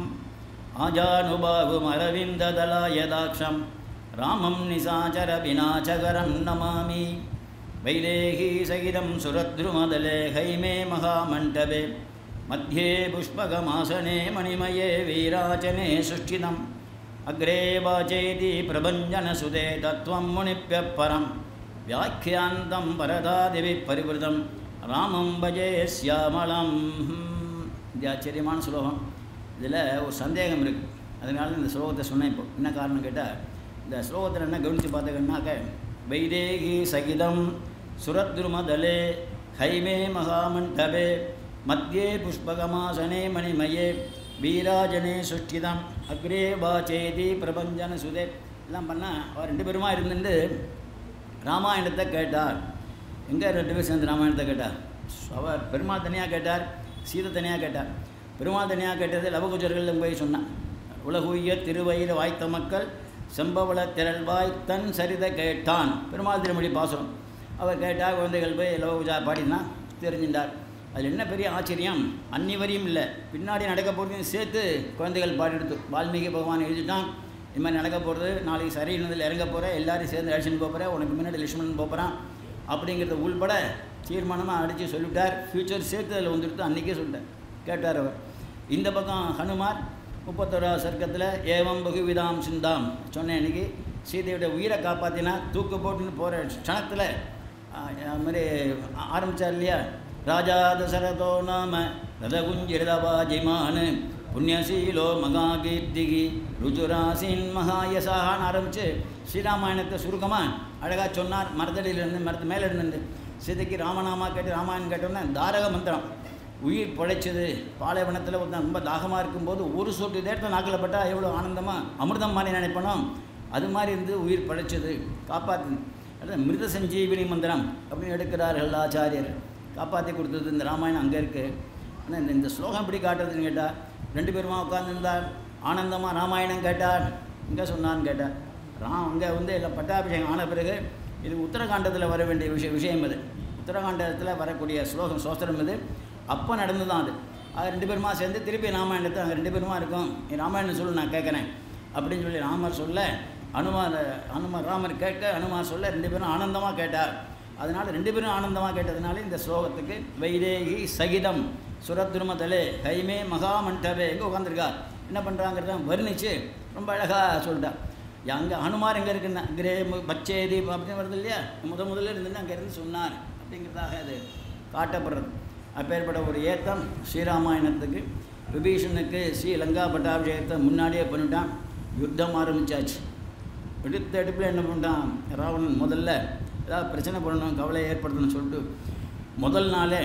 ஆஜானுபாகுமரவிந்ததலாயதாட்சம் ராமம் நிசாச்சர விநாச்சகரம் நமாமி வைலேகி சகிதம் சுரத்ருமதலே ஹைமே மகாமண்டபே मध्ये पुष्पकमासने मणिमये वीराचने सुष्ठितम् अग्रे वाचेति प्रभञ्जनसुते तत्त्वं मुनिभ्यः परं व्याख्यान्तं परदादिभिः परिवृतं ராமம் பஜே சியாமலம் இது ஆச்சரியமான ஸ்லோகம் இதில் ஒரு சந்தேகம் இருக்குது அதனால இந்த ஸ்லோகத்தை சொன்னேன் இப்போ என்ன காரணம் கேட்டால் இந்த ஸ்லோகத்தில் என்ன கவனித்து பார்த்துக்கன்னாக்க வைதேகி சகிதம் சுரத்ருமதலே ஹைமே மகாமண்டபே மத்தியே புஷ்பகமாசனே மணிமயே வீராஜனே சுஷ்டிதம் அக்ரே வாச்சேதி பிரபஞ்சன சுதே எல்லாம் பண்ணால் அவர் ரெண்டு பேருமா இருந்துட்டு ராமாயணத்தை கேட்டார் எங்கே ரெண்டு பேர் சேர்ந்து ராமாயணத்தை கேட்டார் அவர் பெருமாள் தனியாக கேட்டார் சீதை தனியாக கேட்டார் பெருமாள் தனியாக கேட்டது லவகுஜர்கள் போய் சொன்னான் உலகுய திருவயிறு வாய்த்த மக்கள் செம்பவள திரள்வாய் தன் சரித கேட்டான் பெருமாள் திருமொழி பாசுரம் அவர் கேட்டால் குழந்தைகள் போய் லவகுஜா பாடினா தெரிஞ்சின்றார் அதில் என்ன பெரிய ஆச்சரியம் அன்னிவரையும் இல்லை பின்னாடி நடக்க போகிறதையும் சேர்த்து குழந்தைகள் பாடிடுத்து வால்மீகி பகவான் எழுதிட்டான் இது மாதிரி நடக்க போகிறது நாளைக்கு சரியினதில் இறங்க போகிற எல்லாரும் சேர்ந்து அழிச்சுன்னு போகிற உனக்கு முன்னாடி லட்சுமணன் போகிறான் அப்படிங்கிறத உள்பட தீர்மானமாக அடித்து சொல்லிவிட்டார் ஃப்யூச்சர் சேர்த்து அதில் வந்துட்டு அன்றைக்கே சொல்லிட்டார் கேட்டார் அவர் இந்த பக்கம் ஹனுமார் முப்பத்தோராவது சர்க்கத்தில் ஏவம் பகுவிதாம் சிந்தாம் சொன்ன அன்னைக்கு சீதையோட உயிரை காப்பாற்றினா தூக்கு போட்டுன்னு போகிற க்ஷணத்தில் அது மாதிரி ஆரம்பித்தார் இல்லையா ராஜா தசரதோ நாம ரதகுஞ்சிரதவாஜிமான் புண்ணியசீலோ மகாகீர்த்திகி ருஜுராசின் மகாயசான்னு ஆரம்பித்து ஸ்ரீராமாயணத்தை சுருக்கமாக அழகாக சொன்னார் மரத்தடியிலிருந்து மரத்து மேலே இருந்து சீதைக்கு ராமநாமா கேட்டு ராமாயணம் கேட்டோன்னே தாரக மந்திரம் உயிர் பிழைச்சது பாலைவனத்தில் ஒருத்தன் ரொம்ப தாகமாக இருக்கும்போது ஒரு சொட்டு தேர்த்த நாக்கில் பட்டால் எவ்வளோ ஆனந்தமாக அமிர்தம் மாதிரி நினைப்பனோ அது மாதிரி இருந்து உயிர் பிழைச்சது காப்பாற்று அதாவது மிருத சஞ்சீவினி மந்திரம் அப்படின்னு எடுக்கிறார்கள் ஆச்சாரியர் காப்பாற்றி கொடுத்தது இந்த ராமாயணம் அங்கே இருக்குது ஆனால் இந்த இந்த ஸ்லோகம் எப்படி காட்டுறதுன்னு கேட்டால் ரெண்டு பேருமா உட்காந்துருந்தார் ஆனந்தமாக ராமாயணம் கேட்டார் எங்கே சொன்னான்னு கேட்டார் ராம் அங்கே வந்து எல்லாம் பட்டாபிஷேகம் ஆன பிறகு இது உத்தரகாண்டத்தில் வர வேண்டிய விஷய விஷயம் இது உத்தரகாண்டத்தில் வரக்கூடிய ஸ்லோகம் சோஸ்திரம் இது அப்போ நடந்து தான் அது அது ரெண்டு பேருமா சேர்ந்து திருப்பி ராமாயணத்தை அங்கே ரெண்டு பேருமா இருக்கும் நீ ராமாயணம் சொல்லு நான் கேட்குறேன் அப்படின்னு சொல்லி ராமர் சொல்ல அனுமார் அனுமார் ராமர் கேட்க அனுமார் சொல்ல ரெண்டு பேரும் ஆனந்தமாக கேட்டார் அதனால் ரெண்டு பேரும் ஆனந்தமாக கேட்டதுனால இந்த ஸ்லோகத்துக்கு வைதேகி சகிதம் சுரத்ருமதலே கைமே மகாமண்டபே எங்கே உட்காந்துருக்கார் என்ன பண்ணுறாங்கிறத வர்ணித்து ரொம்ப அழகாக சொல்லிட்டார் அங்கே ஹனுமார் எங்கே இருக்குன்னா கிரே மு- பச்சேரி அப்படின்னு வருது இல்லையா முத முதல்ல இருந்துன்னு அங்கே இருந்து சொன்னார் அப்படிங்கிறதாக அது காட்டப்படுறது அப்பேற்பட்ட ஒரு ஏத்தம் ஸ்ரீராமாயணத்துக்கு விபீஷனுக்கு ஸ்ரீலங்கா பட்டாபிஷேகத்தை முன்னாடியே பண்ணிட்டான் யுத்தம் ஆரம்பிச்சாச்சு எடுத்த எடுப்பில் என்ன பண்ணிட்டான் ராவணன் முதல்ல ஏதாவது பிரச்சனை பண்ணணும் கவலை ஏற்படுத்தணும்னு சொல்லிட்டு முதல் நாளே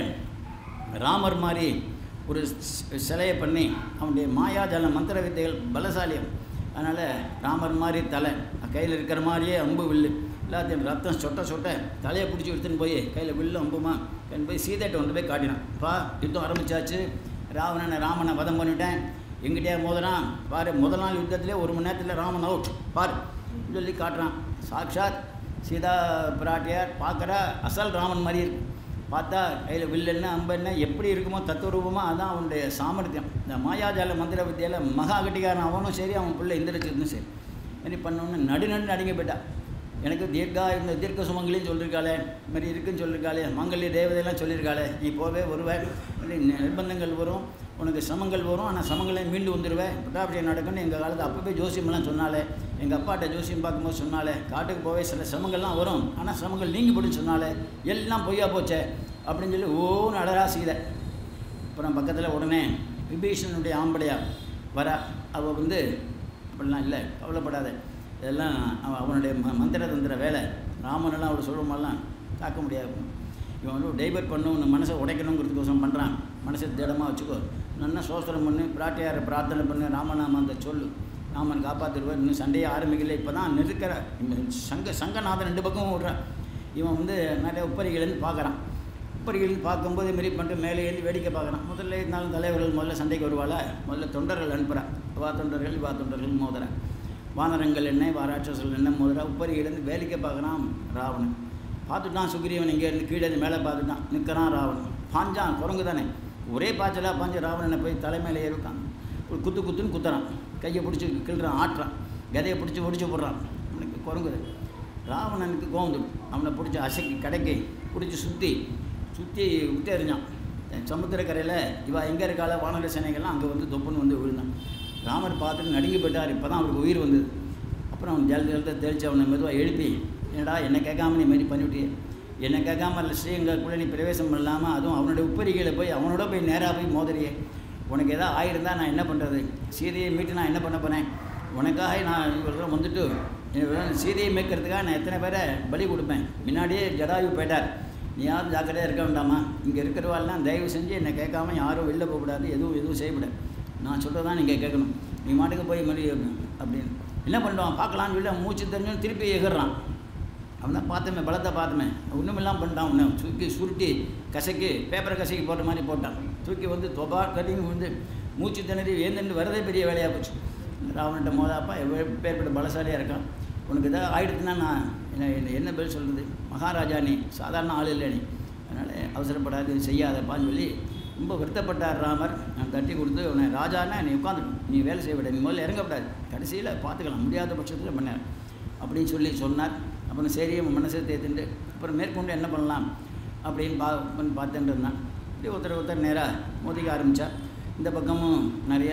ராமர் மாதிரி ஒரு சி- சிலையை பண்ணி அவனுடைய மாயாஜால மந்திர வித்தைகள் பலசாலியம் அதனால் ராமர் மாதிரி தலை கையில் இருக்கிற மாதிரியே அம்பு வில்லு எல்லாத்தையும் ரத்தம் சொட்ட சொட்ட தலையை பிடிச்சி எடுத்துன்னு போய் கையில் வில்லு அம்புமா கொண்டு போய் சீதைட்ட கொண்டு போய் காட்டினான் பா யுத்தம் ஆரம்பிச்சாச்சு ராவணனை ராமனை வதம் பண்ணிட்டேன் எங்கிட்டே மோதுறான் பாரு முதல் நாள் யுத்தத்திலே ஒரு மணி நேரத்தில் ராமன் அவுட் பாரு சொல்லி காட்டுறான் சாக்ஷாத் சீதா பிராட்டியார் பார்க்குற அசல் ராமன் மாதிரி இருக்கு பார்த்தா கையில் வில்லென்ன அம்பென்ன எப்படி இருக்குமோ தத்துவரூபமாக அதான் அவனுடைய சாமர்த்தியம் இந்த மாயாஜால மந்திர வித்தியால மகா கட்டிக்காரன் அவனும் சரி அவன் பிள்ளை இந்திரச்சித்தும் சரி என்ன பண்ணோன்னு நடு நடு நடுங்க போயிட்டா எனக்கு தீர்க்கா இந்த தீர்க்க சுமங்கலின்னு சொல்லியிருக்காளே இது மாதிரி இருக்குன்னு சொல்லியிருக்காளே மங்கல்ய தேவதையெல்லாம் சொல்லியிருக்காளே நீ போவே வருவேன் இப்படி நிர்பந்தங்கள் வரும் உனக்கு சமங்கள் வரும் ஆனால் சமங்களை மீண்டு வந்துடுவேன் பட்டாபிஷேகம் நடக்கும்னு எங்கள் காலத்தில் அப்பவே ஜோசியமெல்லாம் சொன்னாலே எங்கள் அப்பாட்ட ஜோசியம் பார்க்கும்போது சொன்னாலே காட்டுக்கு போவே சில சிரமங்கள்லாம் வரும் ஆனால் சிரமங்கள் நீங்கி போடுன்னு சொன்னாலே எல்லாம் பொய்யா போச்சே அப்படின்னு சொல்லி ஓன்னு அழகா சீதை அப்புறம் பக்கத்தில் உடனே விபீஷணனுடைய ஆம்படையா வர அவள் வந்து அப்படிலாம் இல்லை கவலைப்படாத இதெல்லாம் அவன் அவனுடைய ம மந்திர தந்திர வேலை ராமனெல்லாம் அவள் சொல்லும்போதெல்லாம் தாக்க முடியாது இவன் வந்து டைவர்ட் பண்ணும் உன் மனசை உடைக்கணுங்கிறதுக்கோசம் பண்ணுறான் மனசை திடமாக வச்சுக்கோ நல்லா சோஸ்திரம் பண்ணு பிராட்டியாரை பிரார்த்தனை பண்ணு ராமநாமத்தை சொல்லு ராமன் காப்பாற்றிடுவார் இன்னும் சண்டையே ஆரம்பிக்கல இப்போ தான் நெருக்கிற சங்க சங்கநாதன் ரெண்டு பக்கமும் விடுறான் இவன் வந்து நிறைய உப்பரிகள்னு பார்க்குறான் உப்பரிகள் பார்க்கும்போது இதுமாரி பண்ணிட்டு மேலே ஏறி வேடிக்கை பார்க்குறான் முதல்ல இருந்தாலும் தலைவர்கள் முதல்ல சண்டைக்கு வருவாள முதல்ல தொண்டர்கள் அனுப்புகிறா வா தொண்டர்கள் வா தொண்டர்கள் மோதுறா வானரங்கள் என்ன வா ராட்சசர்கள் என்ன மோதுறா உப்பரியிலேருந்து வேடிக்கை பார்க்குறான் ராவணன் பார்த்துட்டான் சுக்ரீவன் இங்கேருந்து கீழே இருந்து மேலே பார்த்துட்டான் நிற்கிறான் ராவணன் பாஞ்சான் குரங்கு தானே ஒரே பாய்ச்சலாக பாஞ்சு ராவணனை போய் தலைமையில் ஏறிவிட்டான் ஒரு குத்து குத்துன்னு குத்துறான் கையை பிடிச்சி கிள்றான் ஆட்டுறான் கதையை பிடிச்சி ஒடிச்சு போடுறான் அவனுக்கு குரங்குது ராவணனுக்கு கோவம் அவனை பிடிச்சி அசைக்கி கடைக்கி பிடிச்சி சுற்றி சுற்றி விட்டு எறிஞ்சான் சமுத்திரக்கரையில் இவா எங்கே இருக்காள வானர சேனைகள்லாம் அங்கே வந்து தொப்புன்னு வந்து விழுந்தான் ராமர் பார்த்துட்டு நடுங்கி போயிட்டார் இப்போ தான் அவருக்கு உயிர் வந்தது அப்புறம் அவன் ஜல் ஜலத்தை தெளித்து அவனை மெதுவாக எழுப்பி என்னடா என்னை கேட்காம நீ மாரி பண்ணிவிட்டியே என்னை கேட்காம இல்லை ஸ்ரீங்கக்குள்ளே நீ பிரவேசம் பண்ணலாமல் அதுவும் அவனுடைய உப்பரிகளை போய் அவனோட போய் நேராக போய் மோதுறியே உனக்கு எதாவது ஆயிருந்தா நான் என்ன பண்ணுறது சீதையை மீட்டு நான் என்ன பண்ண போனேன் உனக்காக நான் இவ்வளோ வந்துட்டு இவ்வளவு சீதையை மேய்க்கிறதுக்காக நான் எத்தனை பேரை பலி கொடுப்பேன் முன்னாடியே ஜடாயு போயிட்டார் நீ யாரும் ஜாக்கிரதையாக இருக்க வேண்டாமா இங்கே இருக்கிறவாள்லாம் தயவு செஞ்சு என்னை கேட்காம யாரும் வெளில போகக்கூடாது எதுவும் எதுவும் செய்யக்கூடாது நான் சொல்கிறதான் நீங்கள் கேட்கணும் நீ மாட்டுக்கு போய் மொழி அப்படின்னு என்ன பண்ணுவான் பார்க்கலான்னு சொல்லி அவன் மூச்சு தெரிஞ்சு திருப்பி எகிர்றான் அவன் தான் பார்த்தமே பலத்தை பார்த்தமே ஒன்றுமெல்லாம் பண்ணிட்டான் உன்னை தூக்கி சுருட்டி கசக்கி பேப்பரை கசக்கி போட்ட மாதிரி போட்டான் தூக்கி வந்து தொபா கட்டின்னு வந்து மூச்சு திணறி ஏந்தென்று வரதே பெரிய வேலையாக போச்சு ராவன்கிட்ட மோதாப்பா பேர்பட்ட பலசாலியாக இருக்கான் உனக்கு எதாவது ஆயிடுச்சுன்னா நான் என்ன என்ன- என்ன பேர் சொல்கிறது மகாராஜா நீ சாதாரண ஆள் இல்லை நீ அதனால் அவசரப்படாது இது செய்யாதப்பான்னு சொல்லி ரொம்ப வருத்தப்பட்டார் ராமர் நான் தட்டி கொடுத்து உன்னை ராஜான்னா நீ உட்காந்து நீ வேலை செய்ய விட நீ முதல்ல இறங்கப்படாது கடைசியில் பார்த்துக்கலாம் முடியாத பட்சத்தில் பண்ணார் அப்படின்னு சொல்லி சொன்னார் அப்புறம் சரி அவன் மனசை தேர்த்துட்டு அப்புறம் மேற்கொண்டு என்ன பண்ணலாம் அப்படின்னு பா பண்ணி பார்த்துட்டு இருந்தான் இப்படி ஒருத்தர் ஒருத்தர் நேராக மோதிக்க ஆரம்பித்தா இந்த பக்கமும் நிறையா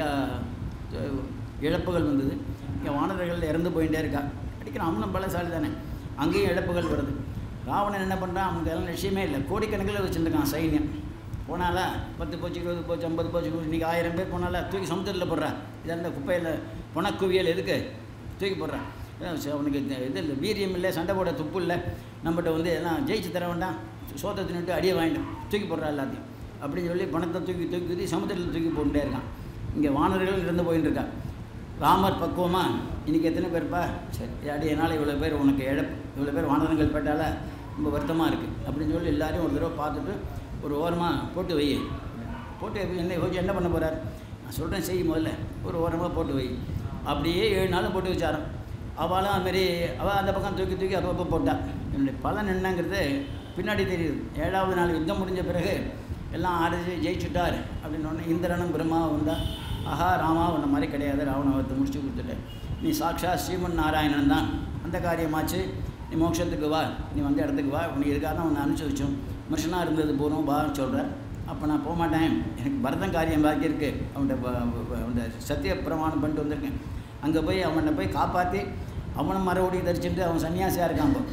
அஹ், இழப்புகள் வந்தது இங்கே வானரர்கள் இறந்து போயிட்டே இருக்கா அடிக்கிறான் அவனும் பலசாலி தானே அங்கேயும் இழப்புகள் வருது ராவணன் என்ன பண்ணுறான் அவனுக்கு எல்லாம் விஷயமே இல்லை கோடிக்கணக்கில் வச்சுருக்கான் சைன்யம் போனால பத்து போச்சு இருபது போச்சு ஐம்பது போச்சு நூறு இன்றைக்கி ஆயிரம் பேர் போனால தூக்கி சமுத்திரத்தில் போடுறா இதெல்லாம் குப்பையில் புனக்குவியல் எதுக்கு தூக்கி போடுறான் அதான் சரி, அவனுக்கு இந்த இது இல்லை வீரியம் இல்லை சண்டை போட துப்பு இல்லை நம்மகிட்ட வந்து எல்லாம் ஜெயிச்சு தர வேண்டாம் சோத்தை தின்னுட்டு அடியை வாங்கிட்டு தூக்கி போடுறா எல்லாத்தையும் அப்படின்னு சொல்லி பணத்தை தூக்கி தூக்கி தூக்கி சமுத்திரத்தில் தூக்கி போட்டுட்டே இருக்கான் இங்கே வானர்கள் இருந்து போயின்னு இருக்கான் ராமர் பக்குவமா இன்றைக்கி எத்தனை பேர்ப்பா சரி அடி என்னால் இவ்வளோ பேர் உனக்கு இழப்பு இவ்வளோ பேர் வானரங்கள் பட்டால ரொம்ப வருத்தமாக இருக்குது அப்படின்னு சொல்லி எல்லாரையும் ஒரு தடவை பார்த்துட்டு ஒரு ஓரமாக போட்டு வை போட்டு என்ன யோசிச்சு என்ன பண்ண போகிறார் நான் சொல்கிறேன் செய் முதல்ல ஒரு ஓரமாக போட்டு வை அப்படியே ஏழு நாள் போட்டு வச்சாராம் அவளும் அதுமாரி அவள் அந்த பக்கம் தூக்கி தூக்கி அப்பப்போ போட்டா என்னுடைய பலன் என்னங்கிறது பின்னாடி தெரியுது ஏழாவது நாள் யுத்தம் முடிஞ்ச பிறகு எல்லாம் அரைச்சி ஜெயிச்சுட்டார் அப்படின்னு ஒன்று இந்திரனும் பிரம்மாவும் வந்தா ஆஹா ராமா உன்ன மாதிரி கிடையாது ராவணவத்தை முடிச்சு கொடுத்துட்டேன் நீ சாக்ஷா ஸ்ரீமன் நாராயணன் தான் அந்த காரியமாச்சு நீ மோட்சத்துக்கு வா நீ வந்த இடத்துக்கு வா உனக்கு இதுக்காக தான் உன்னை அனுப்பிச்சி வச்சோம் மனுஷனாக இருந்தது போகிறோம் வான்னு சொல்கிறேன் அப்போ நான் போக மாட்டேன் எனக்கு பரதம் காரியம் பாக்கி இருக்கு அவன்கிட்ட அவன்கிட்ட சத்திய பிரமாணம் பண்ணிட்டு வந்திருக்கேன் அங்கே போய் அவனை போய் காப்பாற்றி அவனை மறுபடியும் தரிச்சுட்டு அவன் சன்னியாசியாக இருக்கான் இப்போ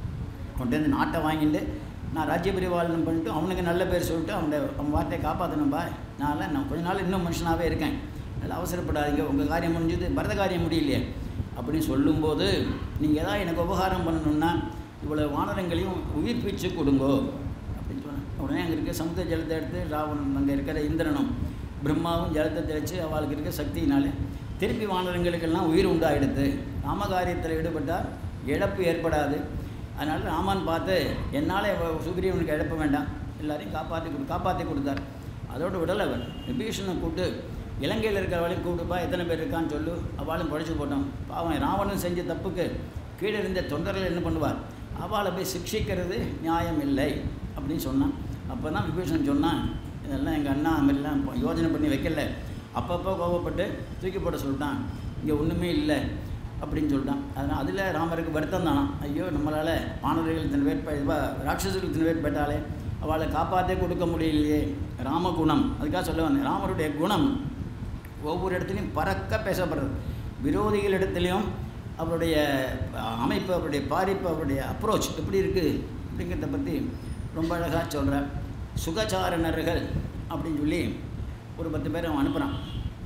கொண்டு நாட்டை வாங்கிட்டு நான் ராஜ்ய பரிபாலனம் பண்ணிட்டு அவனுக்கு நல்ல பேர் சொல்லிட்டு அவனை அவன் வார்த்தையை காப்பாற்றணும்பா நான் நான் கொஞ்ச நாள் இன்னும் மனுஷனாகவே இருக்கேன் அதனால் அவசரப்படாதீங்க உங்கள் காரியம் முடிஞ்சது பரத காரியம் முடியலையே அப்படின்னு சொல்லும்போது நீங்கள் ஏதாவது எனக்கு உபகாரம் பண்ணணுன்னா இவ்வளோ வானரங்களையும் உயிர்ப்பிச்சு கொடுங்கோ அப்படின்னு சொன்னேன் உடனே அங்கே இருக்க சமுத்திர ஜலத்தை எடுத்து ராவணன் அங்கே இருக்கிற இந்திரனும் பிரம்மாவும் ஜலத்தை தெளித்து அவளுக்கு இருக்க சக்தியினாலே திருப்பி வானரங்களுக்கெல்லாம் உயிர் உண்டாயிடுது ராமகாரியத்தில் ஈடுபட்டால் இழப்பு ஏற்படாது அதனால் ராமன் பார்த்து என்னால் சுக்ரீவனுக்கு இழப்ப வேண்டாம் எல்லாரையும் காப்பாற்றி கொடு காப்பாற்றி கொடுத்தார் அதோடு விடலை அவன் விபீஷணனை கூப்பிட்டு இலங்கையில் இருக்கிறவளையும் கூப்பிட்டுப்பா எத்தனை பேர் இருக்கான்னு சொல்லு அவளும் பழிச்சு போட்டோம் பாவன் ராவணன் செஞ்ச தப்புக்கு கீழே இருந்த தொண்டர்கள் என்ன பண்ணுவார் அவளை போய் சிக்ஷிக்கிறது நியாயம் இல்லை அப்படின்னு சொன்னான் அப்போ தான் விபீஷணன் சொன்னான் இதெல்லாம் எங்கள் அண்ணா அது மாதிரிலாம் இப்போ யோசனை பண்ணி வைக்கல அப்பப்போ கோவப்பட்டு தூக்கி போட சொல்லிட்டான் இங்கே ஒன்றுமே இல்லை அப்படின்னு சொல்லிட்டான் அதனால் அதில் ராமருக்கு வருத்தம் தானா ஐயோ நம்மளால் வானவர்கள் இத்தனை பேர் ப- இதுவா ராட்சசர்கள் இத்தனை பேர் போயிட்டாலே அவளை காப்பாற்றே கொடுக்க முடியலையே ராமகுணம் அதுக்காக சொல்ல வந்தேன் ராமருடைய குணம் ஒவ்வொரு இடத்துலையும் பறக்க பேசப்படுறது விரோதிகள் இடத்துலையும் அவருடைய அமைப்பு அவருடைய பாரிப்பு அவருடைய அப்ரோச் எப்படி இருக்குது அப்படிங்கிறத பற்றி ரொம்ப அழகாக சொல்கிறார் சுகச்சாரணர்கள் அப்படின்னு சொல்லி ஒரு பத்து பேர் அவன் அனுப்புகிறான்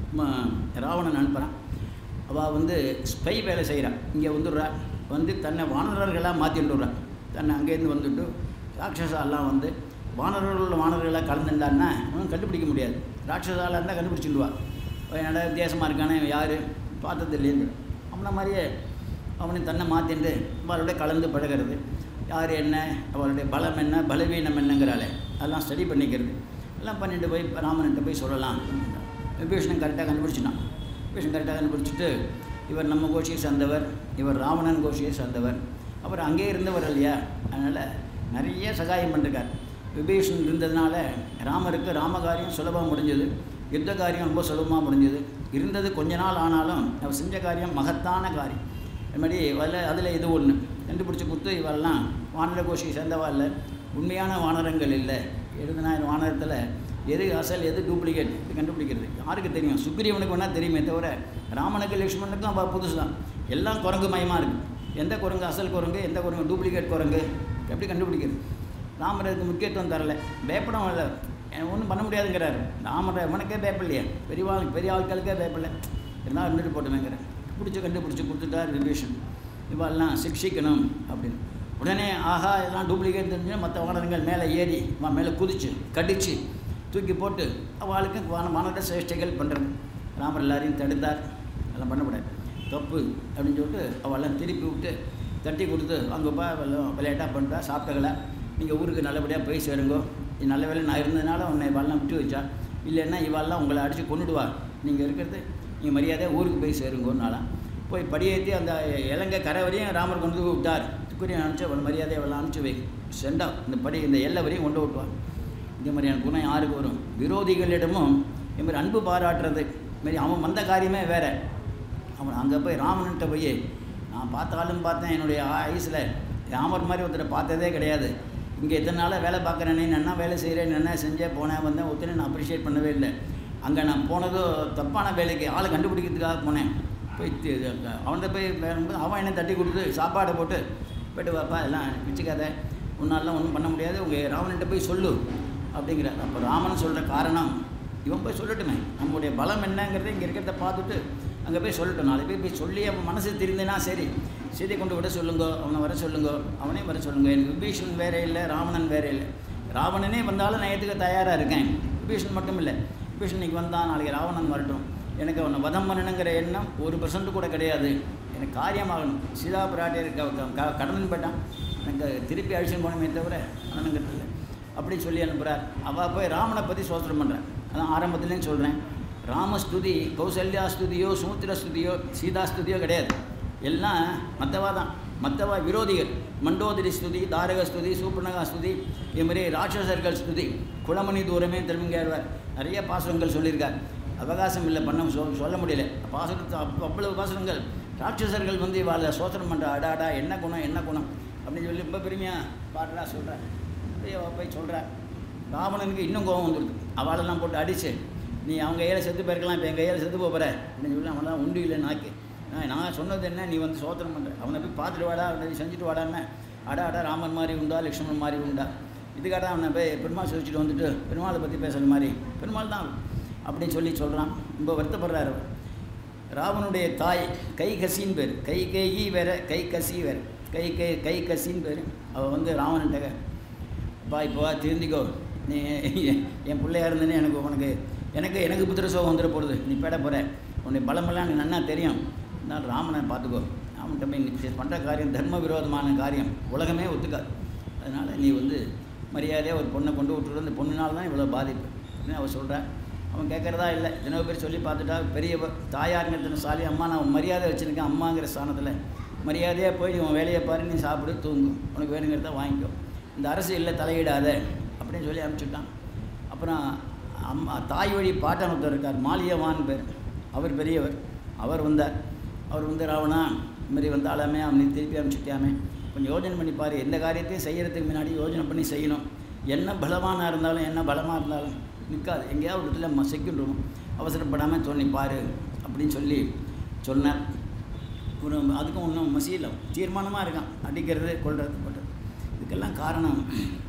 ராவணன் அனுப்புகிறான் அவள் வந்து ஸ்பை வேலை செய்கிறான் இங்கே வந்துடுறா வந்து தன்னை வானரர்களாக மாற்றிட்டு விட்றா தன்னை அங்கேருந்து வந்துட்டு ராட்சசாலாம் வந்து வானரர்கள் வானர்களாக கலந்துட்டான்னா அவன் கண்டுபிடிக்க முடியாது ராட்சசாலாக இருந்தால் கண்டுபிடிச்சிடுவா என்னடா வித்தியாசமாக இருக்கானே இவன் யார் பார்த்தது இல்லைன்னு அவனை மாதிரியே அவனை தன்னை மாற்றிட்டு அவளோட கலந்து பழகிறது யார் என்ன அவளுடைய பலம் என்ன பலவீனம் என்னங்கிறாளே அதெல்லாம் ஸ்டடி பண்ணிக்கிறது எல்லாம் பண்ணிட்டு போய் ராமன்கிட்ட போய் சொல்லலாம் விபீஷணன் கரெக்டாக கண்டுபிடிச்சினான் விபீஷன் கரெக்டாக கண்டுபிடிச்சிட்டு இவர் நம்ம கோஷியை சேர்ந்தவர் இவர் ராவணன் கோஷியை சேர்ந்தவர் அப்புறம் அங்கேயே இருந்தவர் இல்லையா அதனால் நிறைய சகாயம் பண்ணிருக்கார் விபீஷன் இருந்ததுனால ராமருக்கு ராமகாரியம் சுலபமாக முடிஞ்சது யுத்த காரியம் ரொம்ப சுலபமாக முடிஞ்சது இருந்தது கொஞ்ச நாள் ஆனாலும் அவர் செஞ்ச காரியம் மகத்தான காரியம் அது மாதிரி அதில் அதில் இது ஒன்று கண்டுபிடிச்சி கொடுத்து இவெல்லாம் வானர கோஷியை சேர்ந்தவா இல்லை உண்மையான வானரங்கள் இல்லை எழுபதாயிரம் வானரத்தில் எது அசல் எது டூப்ளிகேட் இது கண்டுபிடிக்கிறது யாருக்கு தெரியும் சுக்ரீவனுக்கு வேணால் தெரியுமே தவிர ராமனுக்கு லக்ஷ்மணனுக்கும் அவள் புதுசு தான் எல்லாம் குரங்கு மயமாக இருக்குது எந்த குரங்கு அசல் குரங்கு எந்த குரங்கு டூப்ளிகேட் குரங்கு எப்படி கண்டுபிடிக்கிறது ராமர் அதுக்கு முக்கியத்துவம் தரல பயப்படம் இல்லை ஒன்றும் பண்ண முடியாதுங்கிறாரு ராமர் இவனுக்கே பயப்படலையே பெரிய ஆள் பெரிய ஆட்களுக்கே பயப்படல இருந்தால் இருந்துட்டு போட்டுமேங்கிறேன் பிடிச்சி கண்டுபிடிச்சி கொடுத்துட்டார் விபீஷன் இவெல்லாம் சிக்ஷிக்கணும் அப்படின்னு உடனே ஆஹா இதெல்லாம் டூப்ளிகேட் தெரிஞ்சு மற்ற வானரங்கள் மேலே ஏறி இவன் மேலே குதிச்சு கடிச்சு தூக்கி போட்டு அவளுக்கு வான வானர சேஷ்டைகள் பண்ணுறது ராமர் எல்லாரையும் தடுத்தார் அதெல்லாம் பண்ணக்கூடாது தப்பு அப்படின்னு சொல்லிட்டு அவெல்லாம் திருப்பி விட்டு தட்டி கொடுத்து அங்கேப்பா வெள்ளம் விளையாட்டாக பண்ணிட்டா சாப்பிட்டங்களா நீங்கள் ஊருக்கு நல்லபடியாக போய் சேருங்கோ இது நல்ல வேலை நான் இருந்ததுனால உன்னை இவாளெல்லாம் விட்டு வச்சா இல்லைன்னா இவாளெல்லாம் உங்களை அடித்து கொண்டுடுவா நீங்கள் இருக்கிறது நீங்கள் மரியாதையாக ஊருக்கு போய் சேருங்கோன்னாலாம் போய் படியேற்றி அந்த இலங்கை கரை வரையும் ராமர் கொண்டு போய் விட்டார் துக்குரியை அனுப்பிச்சு அவள் மரியாதையை அவளை அனுப்பிச்சு வை செண்டா இந்த படி இந்த எல்லை வரையும் கொண்டு விட்டுவார் இந்த மாதிரியான குணம் யாருக்கு வரும் விரோதிகளிடமும் இது மாதிரி அன்பு பாராட்டுறது மாரி அவன் வந்த காரியமே வேற அவன் அங்கே போய் ராமன்கிட்ட போய் நான் பார்த்தாலும் பார்த்தேன் என்னுடைய ஐஸில் ராமர் மாதிரி ஒருத்தரை பார்த்ததே கிடையாது இங்கே எத்தனை நாளாக வேலை பார்க்குறேனே என்ன வேலை செய்கிறேன் என்ன செஞ்சேன் போனேன் வந்தேன் ஒருத்தரை நான் அப்ரிஷியேட் பண்ணவே இல்லை அங்கே நான் போனதோ தப்பான வேலைக்கு ஆளை கண்டுபிடிக்கிறதுக்காக போனேன் போய் அவன்கிட்ட போய் வரும்போது அவன் என்ன தட்டி கொடுத்து சாப்பாடை போட்டு போய்ட்டு வாப்பா எல்லாம் வச்சுக்காத உன்னாலாம் ஒன்றும் பண்ண முடியாது உங்கள் ராவணன்ட்ட போய் சொல்லு அப்படிங்கிறார் அப்போ ராமன் சொல்கிற காரணம் இவன் போய் சொல்லட்டுமே நம்முடைய பலம் என்னங்கிறத இங்கே இருக்கிறத பார்த்துட்டு அங்கே போய் சொல்லட்டும் நாலு பேர் போய் சொல்லி அவன் மனசு திருந்தினா சரி சீதை கொண்டு விட சொல்லுங்க அவனை வர சொல்லுங்க அவனையும் வர சொல்லுங்க எனக்கு விபீஷன் வேற இல்லை ராவணன் வேற இல்லை ராவணனே வந்தாலும் நான் ஏற்றுக்க தயாராக இருக்கேன் விபீஷன் மட்டும் இல்லை விபீஷன் இன்னைக்கு வந்தான் நாளைக்கு ராவணன் வரட்டும் எனக்கு அவனை வதம் பண்ணணுங்கிற எண்ணம் ஒரு பர்சன்ட் கூட கிடையாது எனக்கு காரியமாகணும் சீதா பிராட்டியர் க- க- க- கடந்து போயிட்டான் எனக்கு திருப்பி அழிச்சுன்னு போனமே தவிர அண்ணனுங்கிறது இல்லை அப்படின்னு சொல்லி அனுப்புகிறார் அவள் போய் ராமனை பற்றி சோத்திரம் பண்ணுறான் அதான் ஆரம்பத்துலேயும் சொல்கிறேன் ராமஸ்துதி கௌசல்யா ஸ்துதியோ சுமுத்திர ஸ்துதியோ சீதா ஸ்துதியோ கிடையாது எல்லாம் மற்றவா தான் மற்றவா விரோதிகள் மண்டோதரி ஸ்துதி தாரக ஸ்துதி சூப்பனகா ஸ்துதி இது மாதிரி ராட்சசர்கள் ஸ்துதி குளமணி தூரமே திரும்பிங்காடுவார் நிறைய பாசுரங்கள் சொல்லியிருக்கார் அவகாசம் இல்லை பண்ண சொல் சொல்ல முடியல பாசுரத்தை அவ்வ- அவ்வளவு பாசுரங்கள் ராட்சசர்கள் வந்து இவாளை சோத்திரம் பண்ணுறா அடா அடா என்ன குணம் என்ன குணம் அப்படின்னு சொல்லி ரொம்ப பெருமையாக பாடுறா சொல்கிறேன் அப்படியே அவ போய் சொல்கிறா ராவணனுக்கு இன்னும் கோபம் வந்துடுது அவளெல்லாம் போட்டு அடிச்சு நீ அவங்க கையில் செத்து போயிருக்கலாம் இப்போ எங்கள் கையில் செத்து போகிற அப்படின்னு சொல்லி அவன்லாம் உண்டு இல்லை நாக்கு நான் நான் சொன்னது என்ன நீ வந்து சோத்திரம் பண்ணுற அவனை போய் பார்த்துட்டு வாடா அவனை செஞ்சுட்டு வாடான்னு அடா அடா ராமன் மாதிரி உண்டா லக்ஷ்மணன் மாதிரி உண்டா இதுக்காக தான் அவனை போய் பெருமாள் சொல்லிச்சுட்டு வந்துட்டு பெருமாளை பற்றி பேசுகிற மாதிரி பெருமாள் தான் அப்படின்னு சொல்லி சொல்கிறான் ரொம்ப வருத்தப்படுறாரு அவர் ராவனுடைய தாய் கை கசின்னு பேர் கை கேயி வேற கை கசி வேற கை கை கை கசின்னு பேர் அவள் வந்து ராவணன்ட்ட அப்பா இப்போ வா திருந்திக்கோ நீ என் பிள்ளையா இருந்தேன்னு எனக்கு உனக்கு எனக்கு எனக்கு புத்திர சோகம் வந்துட போகிறது நீ பேட போகிற உன்னை பலமெல்லாம் எனக்கு நன்னா தெரியும் நான் ராமனை பார்த்துக்கோ ராமன்கிட்ட போய் நீ பண்ணுற காரியம் தர்ம விரோதமான காரியம் உலகமே ஒத்துக்காது அதனால் நீ வந்து மரியாதையாக ஒரு பொண்ணை கொண்டு விட்டுட்டு அந்த பொண்ணுனால தான் இவ்வளோ பாதிப்பு அப்படின்னு அவள் சொல்கிறா அவன் கேட்குறதா இல்லை எத்தனையோ பேர் சொல்லி பார்த்துட்டா பெரிய தாயாருங்கிறதுன சாலி அம்மா நான் மரியாதை வச்சுருக்கேன் அம்மாங்கிற ஸ்தானத்தில் மரியாதையாக போய் நீ உன் வேலையை பாரு நீ சாப்பிடு தூங்கு உனக்கு வேணுங்கிறத வாங்கிக்கோ இந்த அரசு இல்லை தலையிடாத அப்படின்னு சொல்லி அனுப்பிச்சுட்டான் அப்புறம் அம்மா தாய் வழி பாட்டன் ஒருத்தர் இருக்கார் மாலியவான் பேர் அவர் பெரியவர் அவர் வந்தார் அவர் வந்து ராவணா இந்த மாதிரி வந்தாலுமே அவனை திருப்பி அனுப்பிச்சுட்டியாமே கொஞ்சம் யோஜனை பண்ணி பாரு எந்த காரியத்தையும் செய்கிறதுக்கு முன்னாடி யோஜனை பண்ணி செய்யணும் என்ன பலவானாக இருந்தாலும் என்ன பலமாக இருந்தாலும் நிற்காது எங்கேயாவது ஒரு இடத்துல செக்கின்றோம் அவசரப்படாமல் சொல்லி பாரு அப்படின்னு சொல்லி சொன்னார் ஒரு அதுக்கும் ஒன்றும் மசியல தீர்மானமாக இருக்கான் அடிக்கிறது கொள்வது போட்டது இதுக்கெல்லாம் காரணம்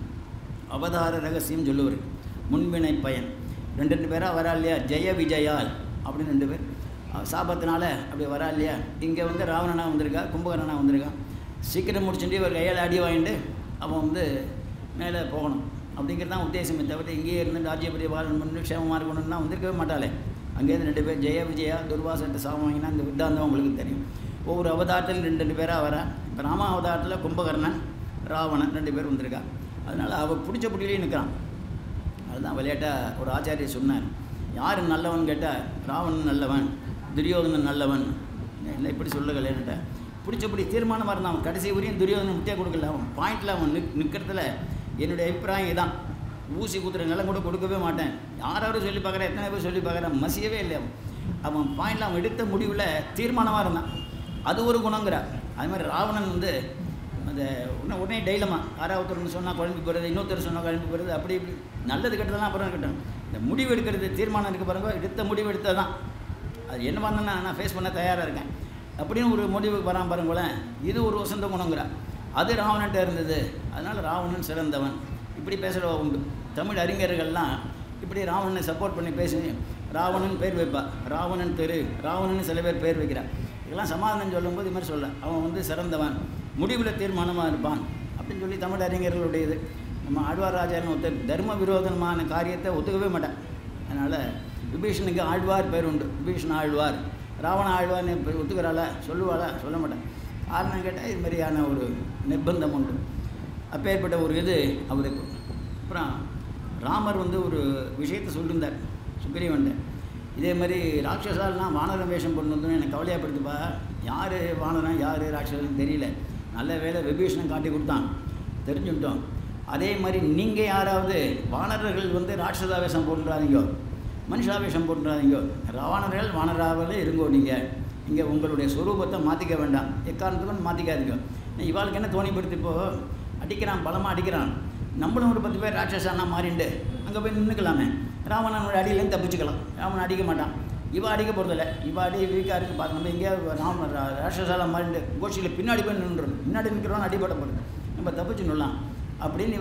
அவதார ரகசியம் சொல்லுவார் முன்வினை பயன் ரெண்டு ரெண்டு பேராக வரா இல்லையா ஜெய விஜயால் அப்படின்னு ரெண்டு பேர் அஹ் சாபத்தினால அப்படி வரா இல்லையா இங்கே வந்து ராவணனா வந்திருக்கா கும்பகர்ணனா வந்திருக்கான் சீக்கிரம் முடிச்சுட்டு இவர் கையால் அடி வாங்கிட்டு அவன் வந்து மேலே போகணும் அப்படிங்கிறது தான் உத்தேசமே தவிர இங்கேயே இருந்து ராஜ்யபதி வாழன் பண்ணி க்ஷேமமாக இருக்கணும்னா வந்திருக்கவே மாட்டாளே அங்கேருந்து ரெண்டு பேர் ஜெய விஜயா துர்வாசன்ட்டு சாபம் வாங்கினா இந்த வித்தாந்தம் உங்களுக்கு தெரியும் ஒவ்வொரு அவதாரத்திலும் ரெண்டு ரெண்டு பேராக வரா இப்போ ராம அவதாரத்தில் கும்பகர்ணன் ராவணன் ரெண்டு பேர் வந்திருக்கா அதனால் அவள் பிடிச்ச பிடியிலே நிற்கிறான் அதுதான் விளையாட்டாக ஒரு ஆச்சாரியர் சொன்னார் யார் நல்லவன் கேட்டால் ராவணன் நல்லவன் துரியோதனன் நல்லவன் இல்லை இப்படி சொல்ல கல்யாணிட்ட பிடிச்சபடி தீர்மானமாக இருந்தான் அவன் கடைசி வரையும் துரியோதனன் விட்டே கொடுக்கல அவன் பாயிண்டில் அவன் நிக் நிற்கிறதுல என்னுடைய அபிப்பிராயம் இதான் ஊசி குத்துற நிலம் கூட கொடுக்கவே மாட்டேன் யாராவது சொல்லி பார்க்குறேன் எத்தனை பேர் சொல்லி பார்க்குறேன் மசியவே இல்லை அவன் அவன் பாயிண்டில் அவன் எடுத்த முடிவில் தீர்மானமாக இருந்தான் அது ஒரு குணங்கிறார் அது மாதிரி ராவணன் வந்து அந்த உடனே உடனே டைலமா யாராவது ஒருத்தர் சொன்னால் குழம்பு போகிறது இன்னொருத்தர் சொன்னால் குழம்பு போகிறது அப்படி இப்படி நல்லது கெட்டதெல்லாம் அப்புறம் இருக்கட்டும் இந்த முடிவு எடுக்கிறது தீர்மானம் இருக்க பாருங்க எடுத்த முடிவு எடுத்தால் தான் அது என்ன பண்ணனா நான் ஃபேஸ் பண்ண தயாராக இருக்கேன் அப்படின்னு ஒரு முடிவுக்கு வரான் பாருங்களேன் இது ஒரு வசந்த குணங்கிறா அது ராவணன்ட்ட இருந்தது அதனால் ராவணன் சிறந்தவன் இப்படி பேசுகிறவ உண்டு தமிழ் அறிஞர்கள்லாம் இப்படி ராவணனை சப்போர்ட் பண்ணி பேசி ராவணன் பேர் வைப்பா ராவணன் தெரு ராவணன் சில பேர் பேர் வைக்கிறா இதெல்லாம் சமாதானம் சொல்லும்போது இது மாதிரி சொல்ல அவன் வந்து சிறந்தவன் முடிவில் தீர்மானமாக இருப்பான் அப்படின்னு சொல்லி தமிழ் அறிஞர்களுடைய இது நம்ம ஆழ்வார் ராஜான்னு ஒருத்தர் தர்ம விரோதமான காரியத்தை ஒத்துக்கவே மாட்டான் அதனால் விபீஷனுக்கு ஆழ்வார் பேர் உண்டு விபீஷன் ஆழ்வார் ராவண ஆழ்வார்னு பேர் ஒத்துக்கிறாளா சொல்லுவாளா சொல்ல மாட்டேன் காரணம் கேட்டால் இது மாதிரியான ஒரு நிர்பந்தம் உண்டு அப்பேற்பட்ட ஒரு இது அவருக்கு அப்புறம் ராமர் வந்து ஒரு விஷயத்தை சொல்லியிருந்தார் சுக்ரீவன்ட்ட இதே மாதிரி ராட்சசாலாம் வானரம் வேஷம் போட்டு வந்து எனக்கு கவலையாகப்படுத்துப்பா யார் வானரம் யார் ராட்சசன் தெரியல நல்ல வேலை விபீஷணன் காட்டி கொடுத்தான் தெரிஞ்சுட்டோம் அதே மாதிரி நீங்கள் யாராவது வானரர்கள் வந்து ராட்சசா வேஷம் போட்டுறாதீங்கோ மனுஷா வேஷம் போட்டுறாதீங்கோ வானர்கள் வானராகவே இருங்கோ நீங்கள் இங்கே உங்களுடைய சொரூபத்தை மாற்றிக்க வேண்டாம் எக்காரணத்துக்கும் மாற்றிக்காதீங்க இவாளுக்கு என்ன தோணிப்படுத்தி இப்போ அடிக்கிறான் பலமாக அடிக்கிறான் நம்மளும் ஒரு பத்து பேர் ராட்சசானா மாறிண்டு அங்கே போய் நின்றுக்கலாமே ராவணனோட அடியிலேருந்து தப்பிச்சுக்கலாம் ராவணன் அடிக்க மாட்டான் இவ அடிக்க போகிறதில்ல இவ அடி வீக்காக இருக்கு பார்த்து நம்ம எங்கேயாவது ராம ராட்சசால மாறிண்டு கோஷியில் பின்னாடி போய் நின்றுடும் பின்னாடி நிற்கிறவன் அடிபட போகிறது நம்ம தப்பிச்சு நிடலாம் அப்படின்னு இவ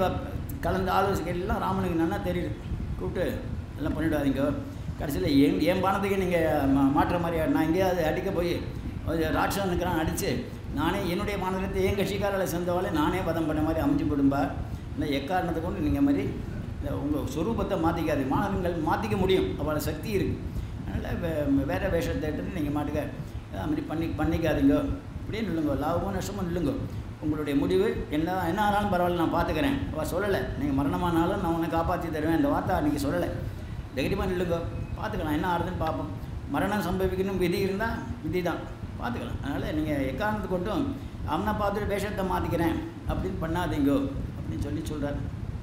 கலந்து ஆலோசிக்க எல்லாம் ராமனுக்கு நல்லா தெரியுது கூப்பிட்டு எல்லாம் பண்ணிவிடாதீங்க கடைசியில் என் என் பானத்துக்கு நீங்கள் மா மாற்ற மாதிரி நான் எங்கேயாவது அடிக்க போய் ஒரு ராட்சசன் இருக்கிறான் அடித்து நானே என்னுடைய மாநிலத்தை என் கட்சிக்காரர்களை சேர்ந்தவாளே நானே பதம் பண்ண மாதிரி அமைஞ்சு போடும்பா இந்த எக்காரணத்தை கொண்டு நீங்கள் மாதிரி இந்த உங்கள் சொரூபத்தை மாற்றிக்காது மாணவர்கள் மாற்றிக்க முடியும் அவளை சக்தி இருக்குது அதனால் வே வேறு வேஷத்தை எடுத்துட்டு நீங்கள் மாட்டுக்க அது மாதிரி பண்ணி பண்ணிக்காதீங்க இப்படியே நில்லுங்க லாபமும் நஷ்டமும் நில்லுங்க உங்களுடைய முடிவு என்ன என்ன ஆனாலும் பரவாயில்ல நான் பார்த்துக்கிறேன் அவள் சொல்லலை நீங்கள் மரணமானாலும் நான் உன்னை காப்பாற்றி தருவேன் இந்த வார்த்தை அன்றைக்கி சொல்லலை தைரியமாக நில்லுங்க பார்த்துக்கலாம் என்ன ஆறுதுன்னு பார்ப்போம் மரணம் சம்பவிக்கணும் விதி இருந்தால் விதி தான் பார்த்துக்கலாம் அதனால் நீங்கள் எக்காரணத்து கொண்டும் அவனை பார்த்துட்டு வேஷத்தை மாற்றிக்கிறேன் அப்படின்னு பண்ணாதீங்கோ அப்படின்னு சொல்லி சொல்கிறார்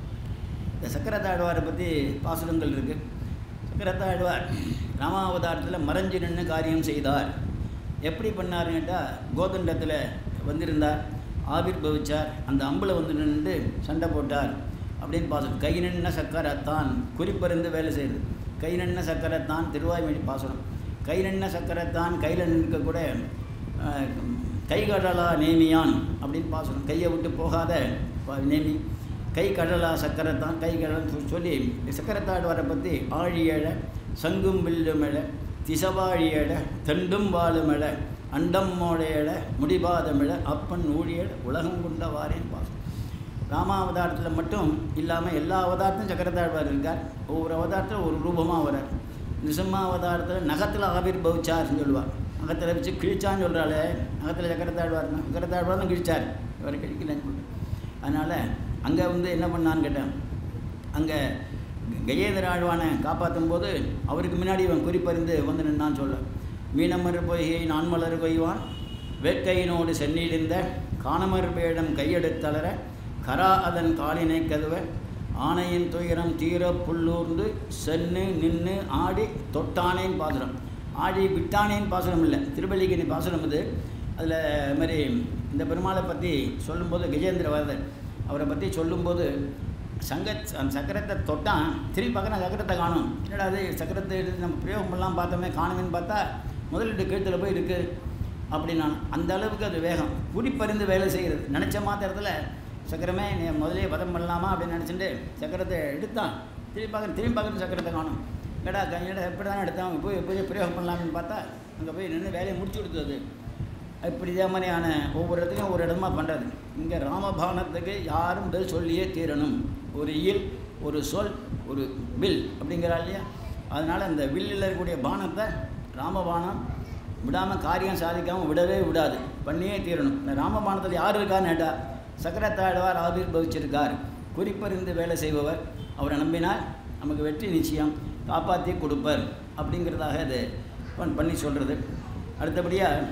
இந்த சக்கரத்தாழ்வாரை பற்றி பாசுரங்கள் இருக்குது சக்கரத்தாழ்வார் ராமாவதாரத்தில் மறைஞ்சு நின்று காரியம் செய்தார் எப்படி பண்ணாருன்னு கேட்டால் கோதண்டத்தில் வந்திருந்தார் ஆவிர் பவிச்சார் அந்த அம்பில் வந்து நின்று சண்டை போட்டார் அப்படின்னு பாசனம் கை நின்ன சக்கரத்தான் குறிப்பறிந்து வேலை செய்யுது கை நின்ன சக்கரத்தான் திருவாய்மொழி பாசனம் கை நின்ன சக்கரத்தான் கையில் நிற்க கூட அஹ், கை கடலா நேமியான் அப்படின்னு பாசனம் கையை விட்டு போகாத ப- நேமி கை கடலா சக்கரத்தான் கை கடல் சொல்லி சக்கரத்தாழ்வாரை பற்றி ஆழியழ சங்கும் வில்லுமெழ திசவாழியழ தெண்டும் வாழுமெழ அண்டம் மோடையழ முடிபாதமிழ அப்பன் ஊழியழ உலகம் கொண்டவாரேன் பாசம் ராமாவதாரத்தில் மட்டும் இல்லாமல் எல்லா அவதாரத்திலும் சக்கரத்தாழ்வார் இருக்கார் ஒவ்வொரு அவதாரத்தில் ஒரு ரூபமாக வரார் நிசம்மாவதாரத்தில் நகத்தில் ஆவிர் பவிச்சார்னு சொல்லுவார் நகத்தில் வச்சு கிழிச்சான்னு சொல்கிறாளே நகத்தில் சக்கரத்தாழ்வார் சக்கரத்தாழ்வார் தான் கிழிச்சார் இவரை கிழிக்கலன்னு சொல்லிட்டு அதனால் அங்கே வந்து என்ன பண்ணான்னு கேட்டேன் அங்கே கஜேந்திர ஆழ்வானை காப்பாற்றும் போது அவருக்கு முன்னாடி இவன் குறிப்பறிந்து வந்து நின்னான்னு சொல்ல மீனமர் பொய்கை நான்மலர் கொய்வான் வேட்கையினோடு சென்னிலிருந்த காணமர் பேடம் கையெடுத்தளர கரா அதன் காலினை கதுவ ஆனையின் துயரம் தீர புல்லூர்ந்து சென்னு நின்று ஆடி தொட்டானேன் பாசுரம் ஆடி விட்டானேன் பாசுரம் இல்லை திருவள்ளிக்கணி பாசுரம் இது அதில் மாதிரி இந்த பெருமாளை பற்றி சொல்லும்போது கஜேந்திர வரதர் அவரை பற்றி சொல்லும்போது சங்க அந்த சக்கரத்தை தொட்டான் திரும்பி பார்க்குறேன் சக்கரத்தை காணும் என்னடா அது சக்கரத்தை எடுத்து நம்ம பிரயோகம் பண்ணலாம் பார்த்தோமே காணுமேன்னு பார்த்தா முதலீட்டு கீழ்த்தில் போய் இருக்குது அப்படின்னா அந்த அளவுக்கு அது வேகம் குறிப்பறிந்து வேலை செய்கிறது நினச்ச மாத்திரத்தில் சக்கரமே நீ முதலே பதம் பண்ணலாமா அப்படின்னு நினச்சிட்டு சக்கரத்தை எடுத்தான் திரும்பி பார்க்குறேன் திரும்பி பார்க்குற சக்கரத்தை காணும் ஏடா கையடா எப்படி தானே எடுத்தான் போய் போய் பிரயோகம் பண்ணலாம்னு பார்த்தா அங்கே போய் நின்று வேலையை முடிச்சு கொடுத்தது இப்படி இதே மாதிரியான ஒவ்வொரு இடத்துலையும் ஒரு இடமா பண்ணுறது இங்கே ராமபானத்துக்கு யாரும் பதில் சொல்லியே தீரணும் ஒரு இயல் ஒரு சொல் ஒரு வில் அப்படிங்கிறா இல்லையா அதனால் அந்த வில்லில் இருக்கக்கூடிய பானத்தை ராமபானம் விடாமல் காரியம் சாதிக்காமல் விடவே விடாது பண்ணியே தீரணும் இந்த ராமபானத்தில் யார் இருக்கான்னு கேட்டா சக்கரத்தாழ்வார் ஆவிர் பவிச்சிருக்கார் குறிப்பறிந்து வேலை செய்பவர் அவரை நம்பினால் நமக்கு வெற்றி நிச்சயம் காப்பாற்றி கொடுப்பார் அப்படிங்கிறதாக இது பண்- பண்ணி சொல்கிறது அடுத்தபடியாக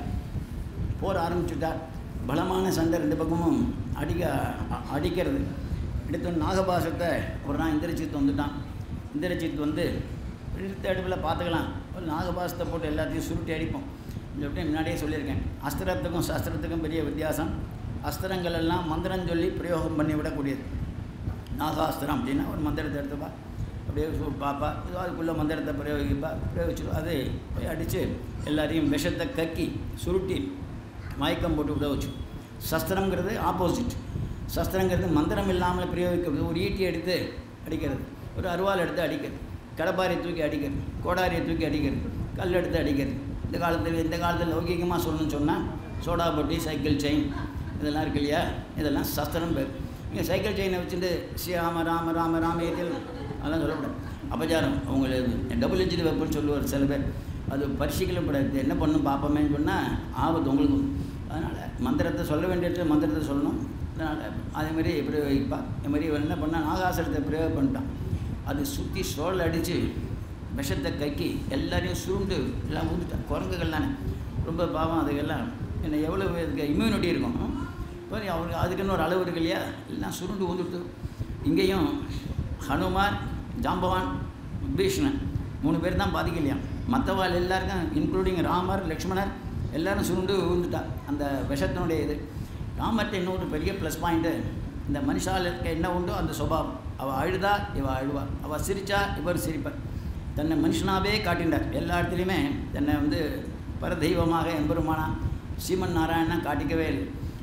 போர் ஆரம்பிச்சுட்டார் பலமான சண்டை ரெண்டு பக்கமும் அடிக்க அ- அடிக்கிறது எடுத்த நாகபாசத்தை ஒரு நாள் இந்திரஜித் வந்துட்டான் இந்திரஜித் வந்து எடுத்த அடுப்பில் பார்த்துக்கலாம் ஒரு நாகபாசத்தை போட்டு எல்லாத்தையும் சுருட்டி அடிப்போம் சொல்லிட்டு முன்னாடியே சொல்லியிருக்கேன் அஸ்திரத்துக்கும் சஸ்திரத்துக்கும் பெரிய வித்தியாசம் அஸ்திரங்கள் எல்லாம் மந்திரம் சொல்லி பிரயோகம் பண்ணி விடக்கூடியது நாகாஸ்திரம் அப்படின்னா ஒரு மந்திரத்தை எடுத்துப்பா அப்படியே சு- பாப்பா ஏதோ அதுக்குள்ளே மந்திரத்தை பிரயோகிப்பா பிரயோகிச்சு அது போய் அடித்து எல்லாரையும் விஷத்தை கக்கி சுருட்டி மயக்கம் போட்டு விட வச்சு சஸ்திரங்கிறது ஆப்போசிட் சஸ்திரங்கிறது மந்திரம் இல்லாமல் பிரயோகிக்கிறது ஒரு ஈட்டி எடுத்து அடிக்கிறது ஒரு அருவாள் எடுத்து அடிக்கிறது கடப்பாரியை தூக்கி அடிக்கிறது கோடாரியை தூக்கி அடிக்கிறது கல் எடுத்து அடிக்கிறது இந்த காலத்தில் இந்த காலத்தில் லௌகிகமாக சொல்லணும்னு சொன்னால் சோடா பொட்டி சைக்கிள் செயின் இதெல்லாம் இருக்கு இல்லையா இதெல்லாம் சஸ்திரம் பேர் நீங்கள் சைக்கிள் செயினை வச்சுட்டு ஸ்ரீராம ராம ராம ராமேத்தில் அதெல்லாம் சொல்லக்கூடாது அபச்சாரம் அவங்களுக்கு டபுள் இன்ஜின் வெப்பன்னு சொல்லுவார் சில பேர் அது பரிசீலிக்கப்படாது என்ன பண்ணும் பார்ப்போமேன்னு சொன்னால் ஆபத்து உங்களுக்கு அதனால் மந்திரத்தை சொல்ல வேண்டிய இடத்துல மந்திரத்தை சொல்லணும் அதனால் அதேமாரி பிரயோகிப்பா இதுமாரி இவன் என்ன பண்ணால் நாகாசனத்தை பிரயோகம் பண்ணிட்டான் அது சுற்றி சோழல் அடித்து விஷத்தை கக்கி எல்லாரையும் சுருண்டு எல்லாம் ஊந்துட்டான் குரங்குகள் தானே ரொம்ப பாவம் அதுக்கெல்லாம் என்ன எவ்வளோ இதுக்கு இம்யூனிட்டி இருக்கும் இப்போ அவருக்கு அதுக்குன்னு ஒரு அளவு இருக்கு இல்லையா எல்லாம் சுருண்டு ஊந்துட்டு இங்கேயும் ஹனுமான் ஜாம்பவான் பீஷ்ணன் மூணு பேர் தான் பாதிக்கலையாம் மற்றவாள் எல்லாருக்கும் இன்க்ளூடிங் ராமர் லக்ஷ்மணர் எல்லாரும் சுருண்டு விழுந்துட்டா அந்த விஷத்தினுடைய இது ராமர்கிட்ட இன்னொரு பெரிய ப்ளஸ் பாயிண்ட்டு இந்த மனுஷாளுக்கு என்ன உண்டோ அந்த சுபாவம் அவள் அழுதா இவ அழுவா அவள் சிரிச்சா இவர் சிரிப்பார் தன்னை மனுஷனாகவே காட்டினார் எல்லா இடத்துலையுமே தன்னை வந்து பரதெய்வமாக எம்பெருமானா சீமன் நாராயணன் காட்டிக்கவே இல்லை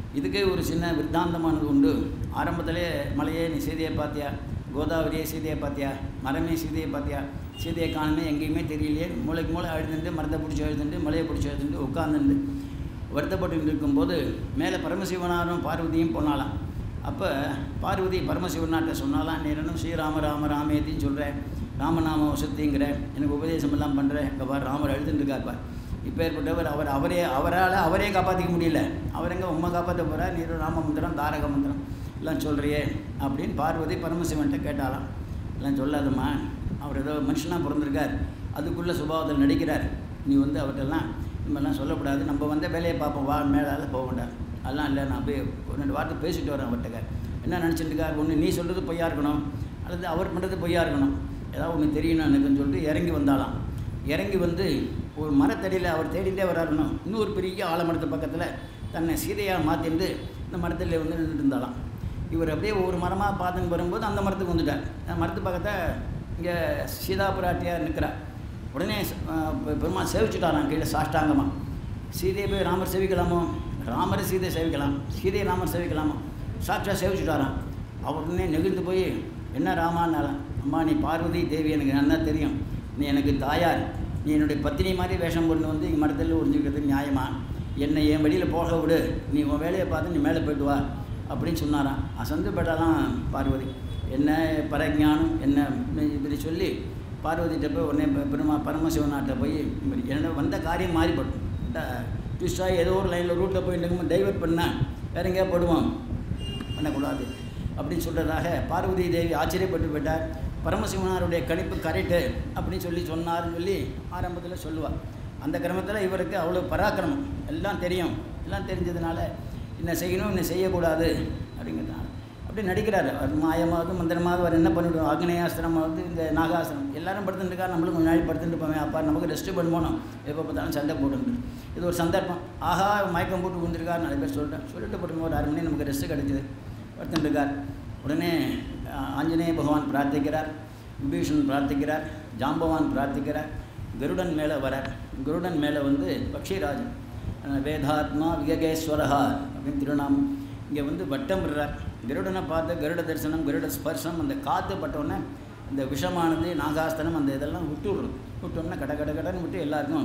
இதுக்கே ஒரு சின்ன வித்தாந்தமானது உண்டு ஆரம்பத்திலே மலையே நீ சீதையை பார்த்தியா கோதாவரியே சீதையை பார்த்தியா மரமே சீதையை பார்த்தியா சீதையை காணுமே எங்கேயுமே தெரியலையே மூளைக்கு மூளை அழுதுண்டு மரத்தை பிடிச்சி எழுதுண்டு மலையை பிடிச்சி எழுதுண்டு உட்காந்துண்டு வருத்தப்பட்டு இருக்கும்போது மேலே பரமசிவனாரும் பார்வதியும் போனாலாம் அப்போ பார்வதி பரமசிவனாட்ட சொன்னாலாம் நீ ரெண்டும் ஸ்ரீராம ராம ராமேத்தின்னு சொல்கிறேன் ராமநாம வசத்திங்கிற எனக்கு உபதேசம் எல்லாம் பண்ணுறேன் இங்கே பார் ராமர் எழுதுன்னு இருக்கார் பார் இப்போ ஏற்பட்டவர் அவர் அவரே அவரால் அவரே காப்பாற்றிக்க முடியல அவர் எங்கே உண்மை காப்பாற்ற போகிறார் நீ ராம மந்திரம் தாரக மந்திரம் எல்லாம் சொல்கிறியே அப்படின்னு பார்வதி பரமசிவன்கிட்ட கேட்டாலாம் எல்லாம் சொல்லாதம்மா அவர் ஏதோ மனுஷனாக பிறந்திருக்கார் அதுக்குள்ளே சுபாவத்தில் நடிக்கிறார் நீ வந்து அவர்கிட்டலாம் நம்மெல்லாம் சொல்லக்கூடாது நம்ம வந்த வேலையை பார்ப்போம் வா மேலால் போக வேண்டாம் அதெல்லாம் இல்லை நான் போய் ஒரு ரெண்டு வார்த்தை பேசிட்டு வரேன் அவர்கிட்ட என்ன நினச்சிட்டு இருக்கார் ஒன்று நீ சொல்கிறது பொய்யா இருக்கணும் அல்லது அவர் பண்ணுறது பொய்யா இருக்கணும் ஏதாவது ஒன்று தெரியணும் எனக்குன்னு சொல்லிட்டு இறங்கி வந்தாலாம் இறங்கி வந்து ஒரு மரத்தடியில் அவர் தேடிட்டே வராருணும் இன்னொரு பெரிய ஆலமரத்து பக்கத்தில் தன்னை சீதையாக மாற்றிட்டு இந்த மரத்தில் வந்து நின்றுட்டு இருந்தாலாம் இவர் அப்படியே ஒவ்வொரு மரமாக பார்த்துன்னு வரும்போது அந்த மரத்துக்கு வந்துட்டார் அந்த மரத்து பக்கத்தை இங்கே சீதா பிராட்டியார் நிற்கிறார் உடனே அஹ், பெ- பெருமாள் சேவிச்சுட்டாராம் கீழே சாஷ்டாங்கமாக சீதையை போய் ராமர் சேவிக்கலாமோ ராமரை சீதை சேவிக்கலாம் சீதையை ராமர் சேவிக்கலாமோ சாட்சா சேவிச்சுட்டாராம் அவர் உடனே நெகிழ்ந்து போய் என்ன ராமான்னாலாம் அம்மா நீ பார்வதி தேவி எனக்கு நல்லா தெரியும் நீ எனக்கு தாயார் நீ என்னுடைய பத்தினி மாதிரி வேஷம் கொண்டு வந்து இங்கே மரத்தில் உறிஞ்சிக்கிறது நியாயமா என்னை என் வழியில் போக விடு நீ உன் வேலையை பார்த்து நீ மேலே போயிட்டு வா அப்படின்னு சொன்னாராம் அசந்து பட்டாலாம் பார்வதி என்ன பரஞானம் என்ன இப்படி சொல்லி பார்வதிகிட்ட போய் உடனே பெ- பெருமா பரமசிவனாட்ட போய் இப்படி என்னோட வந்த காரியம் மாறிப்படும் ட்விஸ்டாக ஏதோ ஒரு லைனில் ரூட்டில் போயிட்டு இருக்கும்போது டைவர்ட் பண்ணால் வேற எங்கேயா போடுவோம் பண்ணக்கூடாது அப்படின்னு சொல்கிறதாக பார்வதி தேவி ஆச்சரியப்பட்டு போயிட்டார் பரமசிவனாருடைய கணிப்பு கரெக்டு அப்படின்னு சொல்லி சொன்னார்னு சொல்லி ஆரம்பத்தில் சொல்லுவாள் அந்த கிரமத்தில் இவருக்கு அவ்வளோ பராக்கிரமம் எல்லாம் தெரியும் எல்லாம் தெரிஞ்சதுனால என்ன செய்யணும் என்ன செய்யக்கூடாது அப்படிங்கிறதுனால அப்படி நடிக்கிறாரு அவர் மாயமாவது மந்திரமாவது அவர் என்ன பண்ணிவிடுவோம் ஆக்னேயாஸ்திரமாவது இந்த நாகாஸ்திரம் எல்லாரும் படுத்துட்டு இருக்கா நம்மளும் கொஞ்ச நாள் படுத்துட்டு போவேன் அப்பா நமக்கு ரெஸ்ட் பண்ணுவோம் எப்போ பார்த்தாலும் சண்டை போட்டுருந்து இது ஒரு சந்தர்ப்பம் ஆஹா மயக்கம் போட்டு விழுந்திருக்கார் நிறைய பேர் சொல்லிட்டேன் சொல்லிட்டு போட்டு ஒரு அரை மணி நமக்கு ரெஸ்ட் கிடைச்சிது படுத்துட்டு இருக்கார் உடனே அஹ், ஆஞ்சநேய பகவான் பிரார்த்திக்கிறார் விபீஷன் பிரார்த்திக்கிறார் ஜாம்பவான் பிரார்த்திக்கிறார் கருடன் மேலே வரார் கருடன் மேலே வந்து பக்ஷிராஜன் அஹ், வேதாத்மா விககேஸ்வரஹா அப்படின்னு திருநாமம் இங்கே வந்து வட்டம் விடுறார் கருடனை பார்த்து கருட தரிசனம் கருட ஸ்பர்சம் அந்த காற்று பட்டோன்னே இந்த விஷமானது நாகாஸ்தனம் அந்த இதெல்லாம் விட்டு விடுறது விட்டோன்னே கட கட கடன்னு விட்டு எல்லாருக்கும்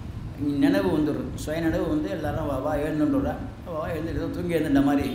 நினைவு வந்துடும் சுய நினைவு வந்து எல்லாரும் வா வா எழுந்துடுறா வா எழுந்துட்டு ஏதோ தூங்கி எழுந்துட்ட மாதிரி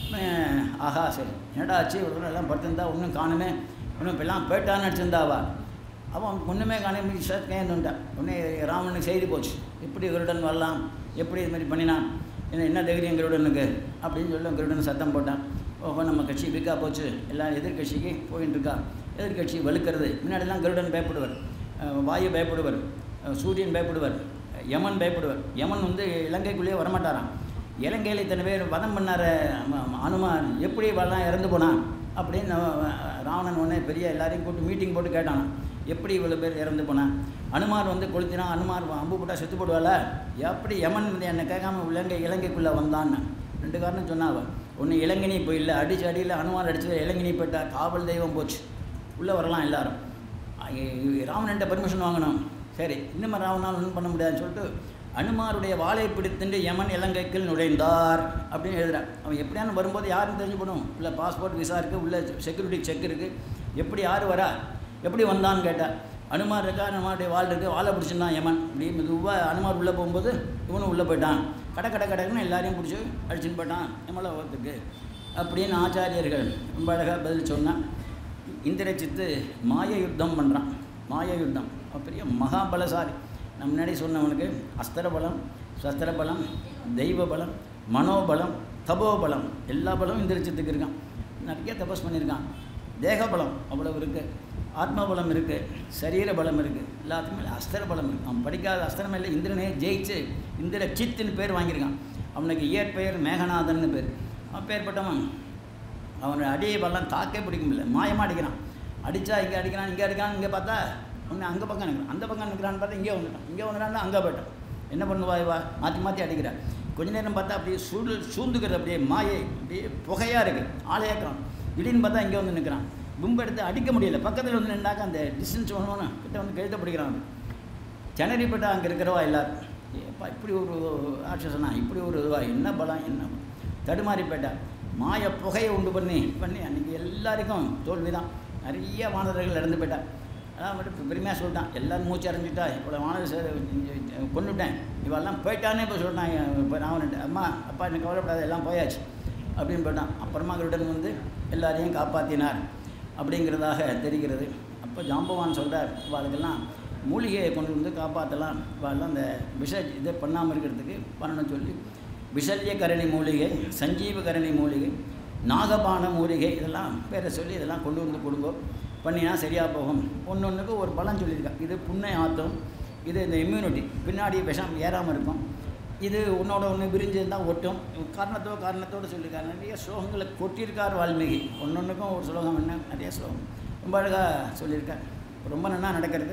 அஹ் ஆஹா சரி என்னடா ஆச்சு இவ்வளோ எல்லாம் படுத்திருந்தா ஒன்றும் காணுமே ஒன்றும் இப்போ எல்லாம் போயிட்டான்னு நடிச்சிருந்தாவா அவன் ஒன்றுமே காணாம கேந்துட்டான் உடனே ராமனுக்கு செய்தி போச்சு எப்படி கருடன் வரலாம் எப்படி இது மாதிரி பண்ணினான் என்ன என்ன தைரியம் கருடனுக்கு அப்படின்னு சொல்லி கருடன் சத்தம் போட்டான் ஓஹோ நம்ம கட்சி வீக்காக போச்சு எல்லாம் எதிர்கட்சிக்கு போயின்னு இருக்கா எதிர்கட்சி வலுக்கிறது முன்னாடிலாம் கருடன் பயப்படுவார் அஹ் வாயு பயப்படுவார் அஹ் சூரியன் பயப்படுவார் யமன் பயப்படுவார் யமன் வந்து இலங்கைக்குள்ளேயே வரமாட்டாராம் இலங்கையில் இத்தனை பேர் வதம் பண்ணார அனுமான் எப்படி வரலாம் இறந்து போனான் அப்படின்னு அவன் ராவணன் உடனே பெரிய எல்லாரையும் கூட்டு மீட்டிங் போட்டு கேட்டான் எப்படி இவ்வளோ பேர் இறந்து போனான் அனுமார் வந்து கொளுத்தினா அனுமார் அம்பு போட்டால் செத்து போடுவாள எப்படி யமன் வந்து என்னை கேட்காம இலங்கை இலங்கைக்குள்ளே வந்தான்னு ரெண்டு காரணம் சொன்னா அவன் ஒன்று இலங்கினி போயில்ல அடிச்சு அடியில் அனுமார் அடிச்சது இலங்கினி போயிட்டா காவல் தெய்வம் போச்சு உள்ளே வரலாம் எல்லாரும் ஐ- ராவணன்ட்ட பெர்மிஷன் வாங்கணும் சரி இன்னும் ராவணால் ஒன்றும் பண்ண முடியாதுன்னு சொல்லிட்டு அனுமாருடைய வாளை பிடித்துண்டு யமன் இலங்கைக்குள் நுழைந்தார் அப்படின்னு எழுதுறான் அவன் எப்படியானு வரும்போது யாருன்னு தெரிஞ்சு போடும் உள்ள பாஸ்போர்ட் விசா இருக்குது உள்ள செக்யூரிட்டி செக் இருக்குது எப்படி யார் வரா எப்படி வந்தான்னு கேட்டார் அனுமார் இருக்கா அனுமாருடைய வாள் இருக்குது வாழை பிடிச்சிருந்தான் யமன் இப்படி மெதுவாக அனுமார் உள்ளே போகும்போது இவனும் உள்ளே போயிட்டான் கட கட கடன்னு எல்லாரையும் பிடிச்சி அடிச்சுன்னு போயிட்டான் எம்மளை ஓரத்துக்கு அப்படின்னு ஆச்சாரியர்கள் ரொம்ப அழகாக பதில் சொன்னான் இந்திரஜித்து மாய யுத்தம் பண்ணுறான் மாய யுத்தம் அவன் பெரிய மகாபலசாலி நான் முன்னாடி சொன்னவனுக்கு அஸ்திர பலம் சஸ்திர பலம் தெய்வ பலம் மனோபலம் தபோபலம் எல்லா பலமும் இந்திரஜித்துக்கு இருக்கான் நிறைய தபஸ் பண்ணியிருக்கான் தேக பலம் அவ்வளவு இருக்குது ஆத்ம பலம் இருக்குது சரீர பலம் இருக்குது எல்லாத்துக்குமே அஸ்திர பலம் இருக்குது அவன் படிக்காத அஸ்திரம் இல்லை இந்திரனே ஜெயிச்சு இந்திர சித்துன்னு பேர் வாங்கியிருக்கான் அவனுக்கு இயற்பெயர் மேகநாதன்னு பேர் அவன் பேர்பட்டவன் அவனை அடியை வரலாம் தாக்கே பிடிக்க முடியல மாயமாக அடிக்கிறான் அடித்தா இங்கே அடிக்கிறான் இங்கே அடிக்கிறான் இங்கே பார்த்தா ஒன்று அங்கே பக்கம் நிற்கிறான் அந்த பக்கம் நிற்கிறான்னு பார்த்தா இங்கே வந்துட்டான் இங்கே வந்துட்டான் அங்கே போயிட்டான் என்ன பண்ணுவா இவா மாற்றி மாற்றி அடிக்கிறான் கொஞ்ச நேரம் பார்த்தா அப்படியே சூடு சூழ்ந்துக்கிறது அப்படியே மாயை அப்படியே புகையாக இருக்குது ஆளையாக்குறான் திடீர்னு பார்த்தா இங்கே வந்து நிற்கிறான் கும்பு எடுத்து அடிக்க முடியல பக்கத்தில் வந்து நின்றாக்க அந்த டிஸ்டன்ஸ் ஒன்று கிட்ட வந்து கழுத்த பிடிக்கிறான் அவன். திணறிப்பட்டா அங்கே இருக்கிறவா எல்லாரும் ஏப்பா இப்படி ஒரு ராட்சசனா இப்படி ஒரு இதுவா என்ன பலம் என்ன தடுமாறி போயிட்டார் மாய புகையை உண்டு பண்ணி பண்ணி அன்றைக்கி எல்லாருக்கும் தோல்வி தான் நிறைய வானரர்கள் இறந்து போயிட்டார் அதான் மட்டும் பெருமையாக சொல்லிட்டான் எல்லோரும் மூச்சு அடைஞ்சிட்டா இவ்வளோ வானவர் சார் கொண்டுட்டேன் இவெல்லாம் போயிட்டானே இப்போ சொல்லிட்டான் இப்போ ராவணன் அம்மா அப்பா எனக்கு கவலைப்படாத எல்லாம் போயாச்சு அப்படின்னு போயிட்டான் அப்புறமா கருடன் வந்து எல்லாரையும் காப்பாற்றினார் அப்படிங்கிறதாக தெரிகிறது அப்போ ஜாம்பவான் சொல்கிறார் இவாளுக்கெல்லாம் மூலிகையை கொண்டு வந்து காப்பாற்றலாம் இவாளெல்லாம் அந்த விஷ இதை பண்ணாமல் இருக்கிறதுக்கு பண்ணணும்னு சொல்லி விஷல்ய கரணி மூலிகை சஞ்சீவ கரணி மூலிகை நாகபான மூலிகை இதெல்லாம் பேரை சொல்லி இதெல்லாம் கொண்டு வந்து கொடுங்கோ பண்ணினா சரியாக போகும் ஒன்று ஒன்றுக்கு ஒரு பலன் சொல்லியிருக்கா இது புண்ணை ஆற்றும் இது இந்த இம்யூனிட்டி பின்னாடி விஷம் ஏறாமல் இருக்கும் இது உன்னோட ஒன்று விரிஞ்சிருந்தால் ஒட்டும் காரணத்தோ காரணத்தோடு சொல்லியிருக்காரு நிறைய ஸ்லோகங்களை கொட்டியிருக்கார் வால்மீகி ஒன்று ஒன்றுக்கும் ஒரு ஸ்லோகம் என்ன நிறைய ஸ்லோகம் ரொம்ப அழகாக சொல்லியிருக்கார் ரொம்ப நல்லா நடக்கிறது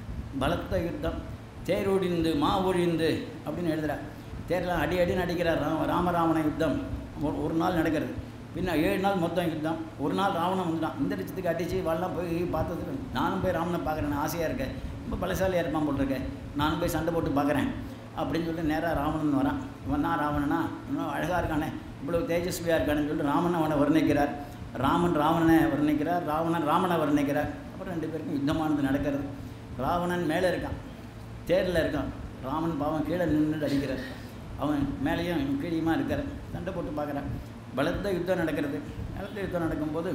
பலத்த யுத்தம் தேர் ஒழிந்து மா ஒழிந்து அப்படின்னு எழுதுகிறார் தேர்லாம் அடி அடி நடிக்கிறார் ராம ராமராவண யுத்தம் ஒரு- ஒரு நாள் நடக்கிறது பின்ன ஏழு நாள் மொத்தம் யுத்தம் ஒரு நாள் ராவணன் வந்துட்டான் இந்த லட்சத்துக்கு அடித்து வரலாம் போய் பார்த்ததுக்கு நானும் போய் ராவணனை பார்க்குறேன் ஆசையாக இருக்கேன் ரொம்ப பலசாலியாக இருப்பான் போல் இருக்கேன் நானும் போய் சண்டை போட்டு பார்க்குறேன் அப்படின்னு சொல்லிட்டு நேராக ராவணன் வரான் இவன் தான் ராவணனா இன்னும் அழகாக இருக்கானே இவ்வளவு தேஜஸ்வியாக இருக்கானேன்னு சொல்லிட்டு ராமன் அவனை வர்ணிக்கிறார் ராமன் ராவணனை வர்ணிக்கிறார் ராவணன் ராமனை வர்ணிக்கிறார் அப்புறம் ரெண்டு பேருக்கும் யுத்தமானது நடக்கிறது ராவணன் மேலே இருக்கான் தேரில் இருக்கான் ராமன் பாவம் கீழே நின்று அடிக்கிறார் அவன் மேலேயும் இவன் கீழேயுமா இருக்கார் சண்டை போட்டு பார்க்குறான் பலத்த யுத்தம் நடக்கிறது பலத்த யுத்தம் நடக்கும்போது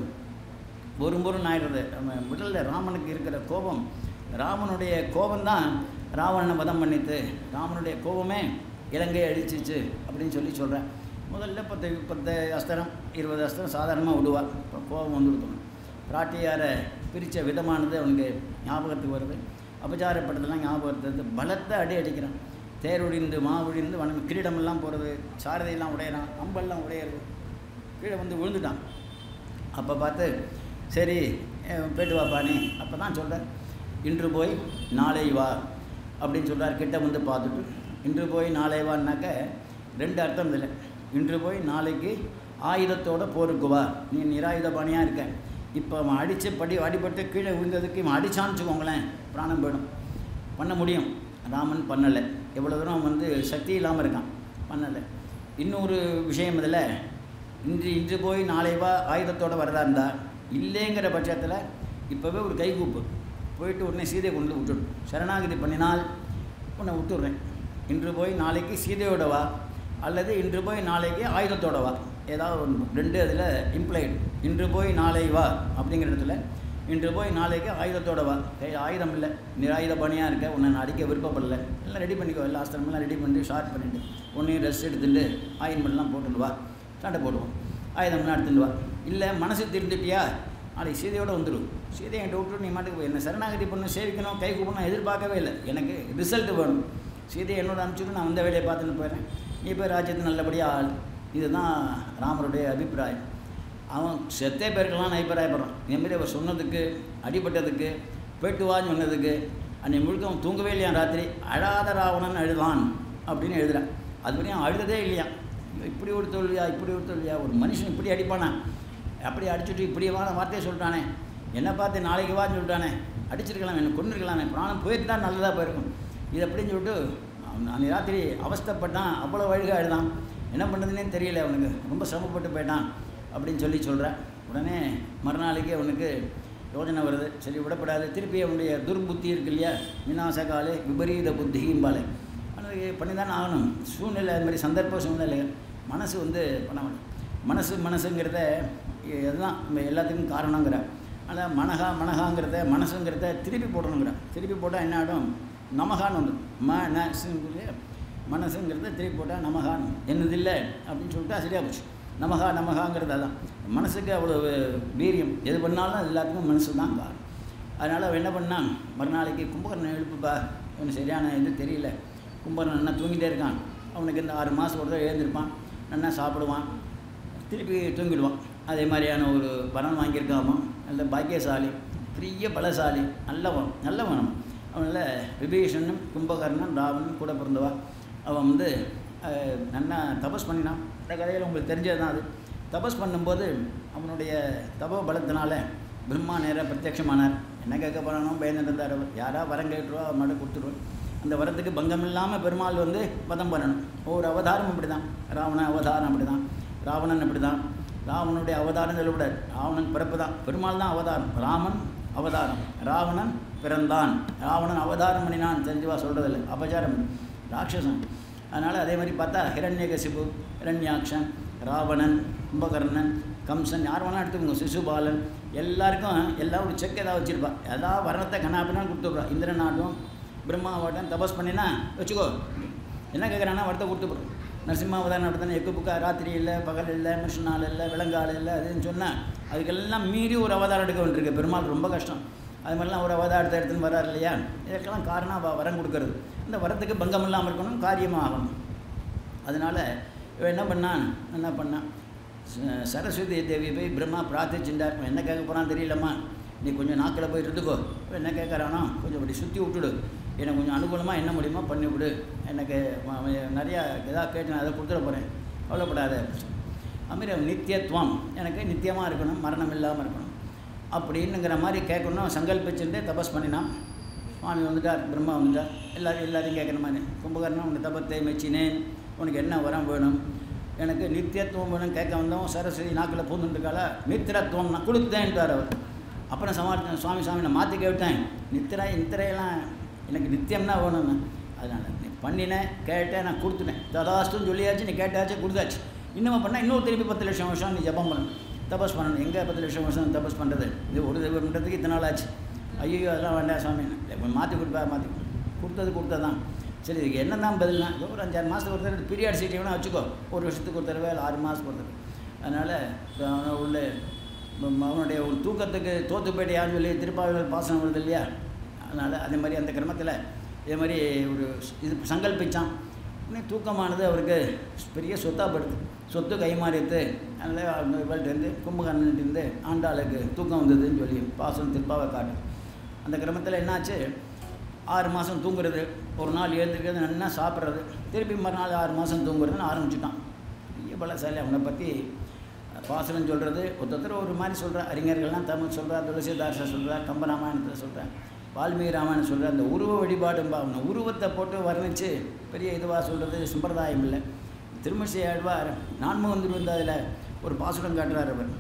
ஒரு முருன்னு ஆயிடுறது நம்ம முதல்ல ராமனுக்கு இருக்கிற கோபம் ராமனுடைய கோபம்தான் ராவணனை வதம் பண்ணித்து ராமனுடைய கோபமே இலங்கையை அழிச்சிச்சு அப்படின்னு சொல்லி சொல்கிறேன் முதல்ல பத்து பத்து அஸ்திரம் இருபது அஸ்திரம் சாதாரணமாக விடுவா இப்போ கோபம் வந்து விடுத்தோம் பிராட்டியாரை பிரித்த விதமானது அவனுக்கு ஞாபகத்துக்கு வருது அபச்சாரப்பட்டதெல்லாம் ஞாபகத்துக்கு பலத்தை அடி அடிக்கிறான் தேர் ஒழிந்து மா ஒழிந்து வனம் கிரீடமெல்லாம் போகிறது சாரதையெல்லாம் உடையிறான் அம்பெல்லாம் உடையிறது கீழே வந்து விழுந்துட்டான் அப்போ பார்த்து சரி அஹ் போயிட்டு வாப்பா நீ அப்போ தான் சொல்கிறேன் இன்று போய் நாளை வா அப்படின்னு சொல்கிறார் கிட்ட வந்து பார்த்துட்டு இன்று போய் நாளை வான்னாக்க ரெண்டு அர்த்தம் இதில் இன்று போய் நாளைக்கு ஆயுதத்தோட போருக்கு வா நீ நிராயுத பாணியாக இருக்க இப்போ அவன் அடித்து படி அடிபட்டு கீழே விழுந்ததுக்கு இவன் அடிச்சான்னு வச்சுக்கோங்களேன் பிராணம் போயிடும் பண்ண முடியும் ராமன் பண்ணலை எவ்வளோ தூரம் வந்து சக்தி இல்லாமல் இருக்கான் பண்ணலை இன்னொரு விஷயம் இதில் இன்று இன்று போய் நாளை வா ஆயுதத்தோட வரதா இருந்தா இல்லைங்கிற பட்சத்தில் இப்போவே ஒரு கைகூப்பு போயிட்டு உடனே சீதையை கொண்டு வந்து விட்டுடும் சரணாகதி பண்ணினால் உன்னை விட்டுடுறேன் இன்று போய் நாளைக்கு சீதையோட வா அல்லது இன்று போய் நாளைக்கு ஆயுதத்தோட வா ஏதாவது ஒன்று ரெண்டு அதில் இம்ப்ளைடு இன்று போய் நாளை வா அப்படிங்கிற இடத்துல இன்று போய் நாளைக்கு ஆயுதத்தோட வா கையில் ஆயுதம் இல்லை நிராயுத பணியாக இருக்க உன்னை நான் அடிக்க விருப்பப்படல எல்லாம் ரெடி பண்ணிக்கோ எல்லா அஸ்திரமெல்லாம் ரெடி பண்ணி ஷார்ட் பண்ணிட்டு ஒன்றையும் ரெஸ்ட் எடுத்துட்டு ஆயின்மெண்ட்லாம் போட்டுட்டு வா சண்டை போடுவோம் ஆயுதம்லாம் எடுத்துட்டு வா இல்லை மனசு திருந்துட்டியா நாளைக்கு சீதையோடு வந்துடும் சீதையை என்கிட்ட விட்டு நீ மாட்டுக்கு போய் என்ன சரணாகதி பண்ணு சேவிக்கணும் கை கூப்பணும் எதிர்பார்க்கவே இல்லை எனக்கு ரிசல்ட் வேணும் சீதையை என்னோட அனுப்பிச்சுட்டு நான் வந்த வேலையை பார்த்துன்னு போயிடுறேன் நீ போய் ராஜ்யத்து நல்லபடியாக ஆள் இதுதான் ராமருடைய அபிப்பிராயம் அவன் செத்தே பேருக்கெல்லாம் நான் அபிப்பிராயப்படுறான் இதேமாரி அவர் சொன்னதுக்கு அடிபட்டதுக்கு போயிட்டு வான்னு சொன்னதுக்கு அன்னைக்கு முழுக்க அவன் தூங்கவே இல்லையா ராத்திரி அழாத ராவணன் அழுதான் அப்படின்னு எழுதுறான் அது வரையும் அவன் அழுததே இல்லையா ஐயோ, இப்படி ஒரு தோல்வியா இப்படி ஒரு தோல்வியா ஒரு மனுஷன் இப்படி அடிப்பானா அப்படி அடிச்சுட்டு இப்படியவான வார்த்தையை சொல்லிட்டானே என்ன பார்த்து நாளைக்கு வான்னு சொல்லிட்டானே அடிச்சிருக்கலாம் என்ன கொண்டிருக்கலாமே பிராணம் போயிட்டு தான் நல்லதாக போயிருக்கும் இது அப்படின்னு சொல்லிட்டு அவன் அன்னைக்கு ராத்திரி அவஸ்தைப்பட்டான் அவ்வளோ வழிகாக அழுதான் என்ன பண்ணுறதுனே தெரியல அவனுக்கு ரொம்ப சிரமப்பட்டு போயிட்டான் அப்படின்னு சொல்லி சொல்கிறேன் உடனே மறுநாளைக்கு அவனுக்கு யோஜனை வருது சரி விடப்படாது திருப்பி அவனுடைய துர்புத்தி இருக்கு இல்லையா விநாசகாலே விபரீத புத்திம்பாலே அவனுக்கு பண்ணி தானே ஆகணும் சூழ்நிலை அது மாதிரி சந்தர்ப்ப சூழ்நிலைகள் மனசு வந்து பண்ண மாட்டேன் மனசு மனசுங்கிறத இதுதான் நம்ம எல்லாத்துக்கும் காரணங்கிற அதனால் மனகா மனகாங்கிறத மனசுங்கிறத திருப்பி போடணுங்கிற திருப்பி போட்டால் என்ன ஆகிடும் நமகான்னு வந்து ம ந சுங்கிற மனசுங்கிறத திருப்பி போட்டால் நமகான் என்னது இல்லை அப்படின்னு சொல்லிட்டா சரியாக போச்சு நமகா நமகாங்கிறது அதான் மனசுக்கு அவ்வளோ வீரியம் எது பண்ணாலும் அது எல்லாத்துக்கும் மனசு தான் காரணம் அதனால் அவன் என்ன பண்ணான் மறுநாளைக்கு கும்பகர்ணன் எழுப்புப்பா அவனுக்கு சரியான இது தெரியல கும்பகர்ணன் நல்லா தூங்கிட்டே இருக்கான் அவனுக்கு இந்த ஆறு மாதம் ஒரு தடவை எழுந்திருப்பான் நல்லா சாப்பிடுவான் திருப்பி தூங்கிடுவான் அதே மாதிரியான ஒரு வரம் வாங்கியிருக்காமோ நல்ல பாக்கியசாலி பெரிய பலசாலி நல்லவன் நல்லவன் அவனால் விபீஷணனும் கும்பகர்ணன் ராவணன் கூட பிறந்தவா அவன் வந்து அஹ், நல்லா தபஸ் பண்ணினான் இந்த கதையில் உங்களுக்கு தெரிஞ்சது தான் அது தபஸ் பண்ணும்போது அவனுடைய தப பலத்தினால பிரம்மா நேராக பிரத்யட்சமானார் என்ன கேட்க போறானோ பயந்துட்டு இருந்தார் அவர் யாரா வரம் கேட்டுருவா அவர் மட்டும் கொடுத்துருவோம் அந்த வரத்துக்கு பங்கம் இல்லாமல் பெருமாள் வந்து வதம் பண்ணணும் ஒவ்வொரு அவதாரம் அப்படி தான் ராவண அவதாரம் அப்படி தான் ராவணன் அப்படி தான் ராவணனுடைய அவதாரம் சொல்லக்கூடாது ராவணன் பிறப்பு தான் பெருமாள் தான் அவதாரம் ராமன் அவதாரம் ராவணன் பிறந்தான் ராவணன் அவதாரம் பண்ணினான் தெரிஞ்சுவா சொல்கிறதில்ல அபச்சாரம் ராட்சசன் அதனால் அதே மாதிரி பார்த்தா ஹிரண்யகசிபு ஹிரண்யாக்ஷன் ராவணன் கும்பகர்ணன் கம்சன் யார் வேணால் எடுத்துக்கோங்க சிசுபாலன் எல்லாருக்கும் எல்லாம் ஒரு செக் ஏதாவது வச்சுருப்பா ஏதாவது வரணத்தை கண்ணாப்பினான்னு கொடுத்துட்றா இந்திரன் ஆட்டம் பிரம்மாவாட்டம் தபஸ் பண்ணினா வச்சுக்கோ என்ன கேட்குறான்னா வரத்தை கொடுத்துட்றோம் நரசிம்மாவதாரம் நடத்தின எக்கு புக்கா ராத்திரி இல்லை பகல் இல்லை மிஷின் நாள் இல்லை விலங்கால் இல்லை அதுன்னு சொன்னால் அதுக்கெல்லாம் மீறி ஒரு அவதாரம் எடுக்க வேண்டியிருக்கு பெருமாள் ரொம்ப கஷ்டம் அது மாதிரிலாம் ஒரு அவதாரத்தை எடுத்துன்னு வரார் இல்லையா இதற்கெல்லாம் காரணம் அவ வரம் கொடுக்கறது இந்த வரத்துக்கு பங்கம் இல்லாமல் இருக்கணும் காரியமாக ஆகணும் அதனால் இவன் என்ன பண்ணான் என்ன பண்ணான் ச- சரஸ்வதி தேவி போய் பிரம்மா பிரார்த்திச்சுட்டார் இவன் என்ன கேட்க போகிறான்னு தெரியலம்மா நீ கொஞ்சம் நாக்கில் போய் இருந்துக்கோ இவன் என்ன கேட்குறானோ கொஞ்சம் அப்படி சுற்றி விட்டுடு எனக்கு கொஞ்சம் அனுகூலமாக என்ன முடியுமோ பண்ணி விடு எனக்கு ம- ம- நிறையா எதாவது கேட்டு நான் அதை கொடுத்துட போகிறேன் கவலைப்படாத அதுமாரி அவன் நித்தியத்துவம் எனக்கு நித்தியமாக இருக்கணும் மரணம் இல்லாமல் இருக்கணும் அப்படின்னுங்கிற மாதிரி கேட்கணும் சங்கல்பிச்சுட்டு தபஸ் பண்ணினான் சுவாமி வந்துட்டார் பிரம்மா வந்துட்டார் எல்லாரும் எல்லாரையும் கேட்குற மாதிரி கும்பகர்ணன் உனக்கு தபத்தை மெச்சினேன் உனக்கு என்ன வரம் வேணும் எனக்கு நித்தியத்துவம் வேணும் கேட்க வந்தோம் சரஸ்வதி நாக்கில் பூந்துட்டுருக்கால நித்திரத்துவம் நான் கொடுத்தேன்ட்டார் அவர் அப்புறம் சமாளித்தேன் சுவாமி சுவாமி நான் மாற்றி கேட்டேன் நித்திரை நித்திரையெல்லாம் எனக்கு நித்தியம்னா வேணும்னு அதனால் நீ பண்ணினேன் கேட்டேன் நான் கொடுத்துட்டேன் ததாஸ்துன்னு சொல்லியாச்சு நீ கேட்டாச்சு கொடுத்தாச்சு இன்னும் பண்ணால் இன்னொரு திருப்பி பத்து லட்சம் வருஷம் நீ ஜபம் பண்ணணும் தபஸ் பண்ணணும் எங்கே பத்து லட்சம் வருஷம் தபஸ் பண்ணுறது இது ஒரு தெய்வம் பண்ணுறதுக்கு இத்தனை நாள் ஆச்சு ஐயோ அதெல்லாம் வேண்டாம் சுவாமி கொஞ்சம் மாற்றி கொடுப்பா மாற்றி கொடுத்தது கொடுத்ததான் சரி இதுக்கு என்ன தான் பதில்னா ஏதோ ஒரு அஞ்சாறு மாதத்துக்கு ஒரு தடவை பீரியட் சீட்டை வேணால் வச்சுக்கோ ஒரு வருஷத்துக்கு ஒரு தடவை இல்லை ஆறு மாதத்துக்கு ஒரு தடவை அதனால் உள்ள ம- அவனுடைய ஒரு தூக்கத்துக்கு தோத்து போயிட்டு சொல்லி திருப்பாவூர் பாசனம் வருது இல்லையா அதனால் அதே மாதிரி அந்த கிரமத்தில் இதே மாதிரி ஒரு இது சங்கல்பிச்சான் உடனே தூக்கமானது அவருக்கு பெரிய சொத்தாப்படுது சொத்து கைமாறித்து அதனால் அவங்க இவள்கிட்டருந்து கும்பகர்ணன்ட்டு ஆண்டாளுக்கு தூக்கம் வந்ததுன்னு சொல்லி பாசனம் திருப்பாவை காட்டு அந்த கிரமத்தில் என்னாச்சு ஆறு மாதம் தூங்குறது ஒரு நாள் எழுந்திருக்கிறது நல்லா சாப்பிட்றது திருப்பி மறுநாள் ஆறு மாதம் தூங்குறதுன்னு ஆரம்பிச்சுட்டான் பெரிய பலசாலி அவனை பற்றி பாசனம் சொல்கிறது ஒருத்தர் ஒரு மாதிரி சொல்கிறா அறிஞர்கள்லாம் தமிழ் சொல்கிறா துளசிதாசர் சொல்கிறா கம்பராமாயணத்தை சொல்கிறா வால்மீகி ராமாயணம் சொல்கிற அந்த உருவ வழிபாடும்பா அவனை உருவத்தை போட்டு வர்ணித்து பெரிய இதுவாக சொல்கிறது சம்பிரதாயம் இல்லை திருமசி ஆழ்வார் நான்முகன் திருவந்தாதில் ஒரு பாசுரம் காட்டுறார் அவர்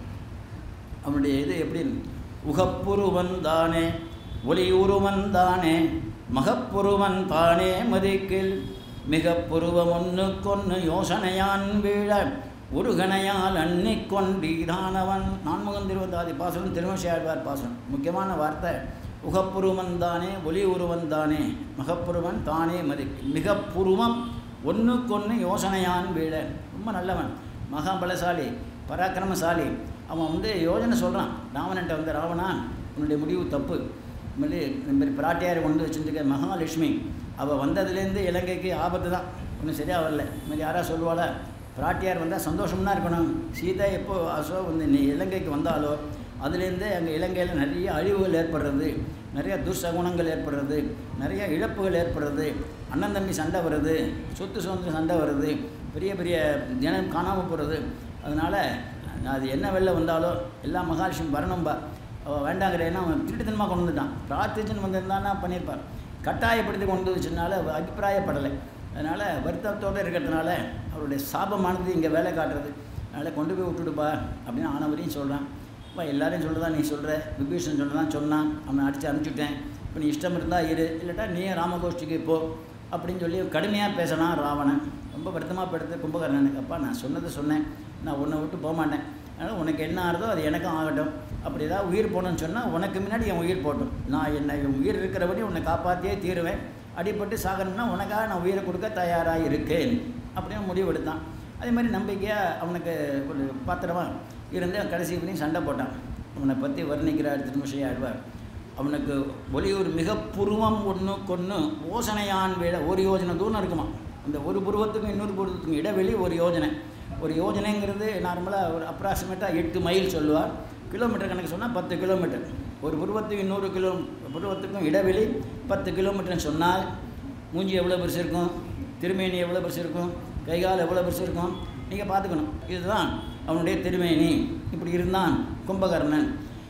அவனுடைய இது எப்படி உகப்புருவன் தானே ஒலியுருவன் தானே மகப்புருவன் தானே மதிக்கில் மிகப் புருவம் ஒன்று கொன்னு யோசனையான் வீழ உருகனையால் அன்னிக் கொண்டீதானவன் நான்முகன் திருவந்தாதி பாசனம் திருமசி ஆழ்வார் பாசனம் முக்கியமான வார்த்தை உகப்புருவன் தானே ஒலி உருவன் தானே மகப்புருவன் தானே மதிக்கு மிகப்புருவம் ஒன்றுக்கொன்று யோசனையான் வீழ ரொம்ப நல்லவன் மகாபலசாலி பராக்கிரமசாலி அவன் வந்து யோஜனை சொல்கிறான் ராவணன்ட்ட வந்து ராவணா உன்னுடைய முடிவு தப்பு மாதிரி இந்த மாதிரி பிராட்டியார் கொண்டு வச்சுருக்க மகாலட்சுமி அவள் வந்ததுலேருந்து இலங்கைக்கு ஆபத்து தான் ஒன்றும் சரியாக வரல இந்த மாதிரி யாராவது சொல்லுவாளா பிராட்டியார் வந்தால் சந்தோஷம்னா இருக்கணும் சீதா எப்போ அசோ வந்து நீ இலங்கைக்கு வந்தாலோ அதுலேருந்து அங்கே இலங்கையில் நிறைய அழிவுகள் ஏற்படுறது நிறைய துர்சகுணங்கள் ஏற்படுறது நிறைய இழப்புகள் ஏற்படுறது அண்ணன் தம்பி சண்டை வருது சொத்து சுதந்திர சண்டை வருது பெரிய பெரிய ஜனம் காணாமல் போகிறது அதனால் அது என்ன வெளில வந்தாலோ எல்லா மகாலட்சுமி வரணும்பா அவள் வேண்டாங்கிறேன்னா அவன் திருட்டுத்தனமாக கொண்டு வந்துட்டான் பிரார்த்திச்சுன்னு வந்திருந்தான்னா பண்ணியிருப்பார் கட்டாயப்படுத்தி கொண்டு வச்சதுனால அவ அபிப்பிராயப்படலை அதனால் வருத்தத்தோடு இருக்கிறதுனால அவருடைய சாபமானது இங்கே வேலை காட்டுறது அதனால் கொண்டு போய் விட்டுடுப்பா அப்படின்னு ஆனவரையும் சொல்கிறான் அப்பா எல்லாரையும் சொல்கிறதா நீ சொல்கிற விபீஷன் சொல்கிறதான் சொன்னான் அவனை அடித்து அனுப்பிச்சுட்டேன் இப்போ நீ இஷ்டம் இருந்தால் இரு இல்லாட்டா நீயே ராமகோஷ்டிக்கு போ அப்படின்னு சொல்லி கடுமையாக பேசினான் ராவணன் ரொம்ப வருத்தமாக படுத்து கும்பகர்ணனுக்கு அப்பா நான் சொன்னதை சொன்னேன் நான் உன்னை விட்டு போக மாட்டேன் அதனால் உனக்கு என்ன ஆகுதோ அது எனக்கும் ஆகட்டும் அப்படி ஏதாவது உயிர் போகணும்னு சொன்னால் உனக்கு முன்னாடி என் உயிர் போட்டும் நான் என்ன என் உயிர் இருக்கிறபடி உன்னை காப்பாற்றியே தீருவேன் அடிபட்டு சாகணும்னா உனக்காக நான் உயிரை கொடுக்க தயாராக இருக்கேன் அப்படின்னு முடிவு எடுத்தான் அதே மாதிரி நம்பிக்கையாக அவனுக்கு ஒரு பாத்திரமா இருந்து கடைசி வரையும் சண்டை போட்டான் அவனை பற்றி வர்ணிக்கிறார் திருமிஷை ஆழ்வார் அவனுக்கு ஒலியூர் மிக புருவம் ஒன்று கொன்று ஓசனையான் விட ஒரு யோஜனை தூரம் இருக்குமா அந்த ஒரு புருவத்துக்கும் இன்னொரு புருவத்துக்கும் இடைவெளி ஒரு யோஜனை ஒரு யோஜனைங்கிறது நார்மலாக ஒரு அப்ராக்சிமேட்டாக எட்டு மைல் சொல்லுவார் கிலோமீட்டர் கணக்கு சொன்னால் பத்து கிலோமீட்டர் ஒரு புருவத்துக்கு இன்னொரு கிலோ புருவத்துக்கும் இடைவெளி பத்து கிலோமீட்டர்னு சொன்னால் மூஞ்சி எவ்வளோ பெருசு இருக்கும் திருமேனி எவ்வளோ பெருசு இருக்கும் கை கால் எவ்வளோ பெருசு இருக்கும் நீங்கள் பார்த்துக்கணும் இதுதான் அவனுடைய திருமேனி இப்படி இருந்தான் கும்பகர்ணன்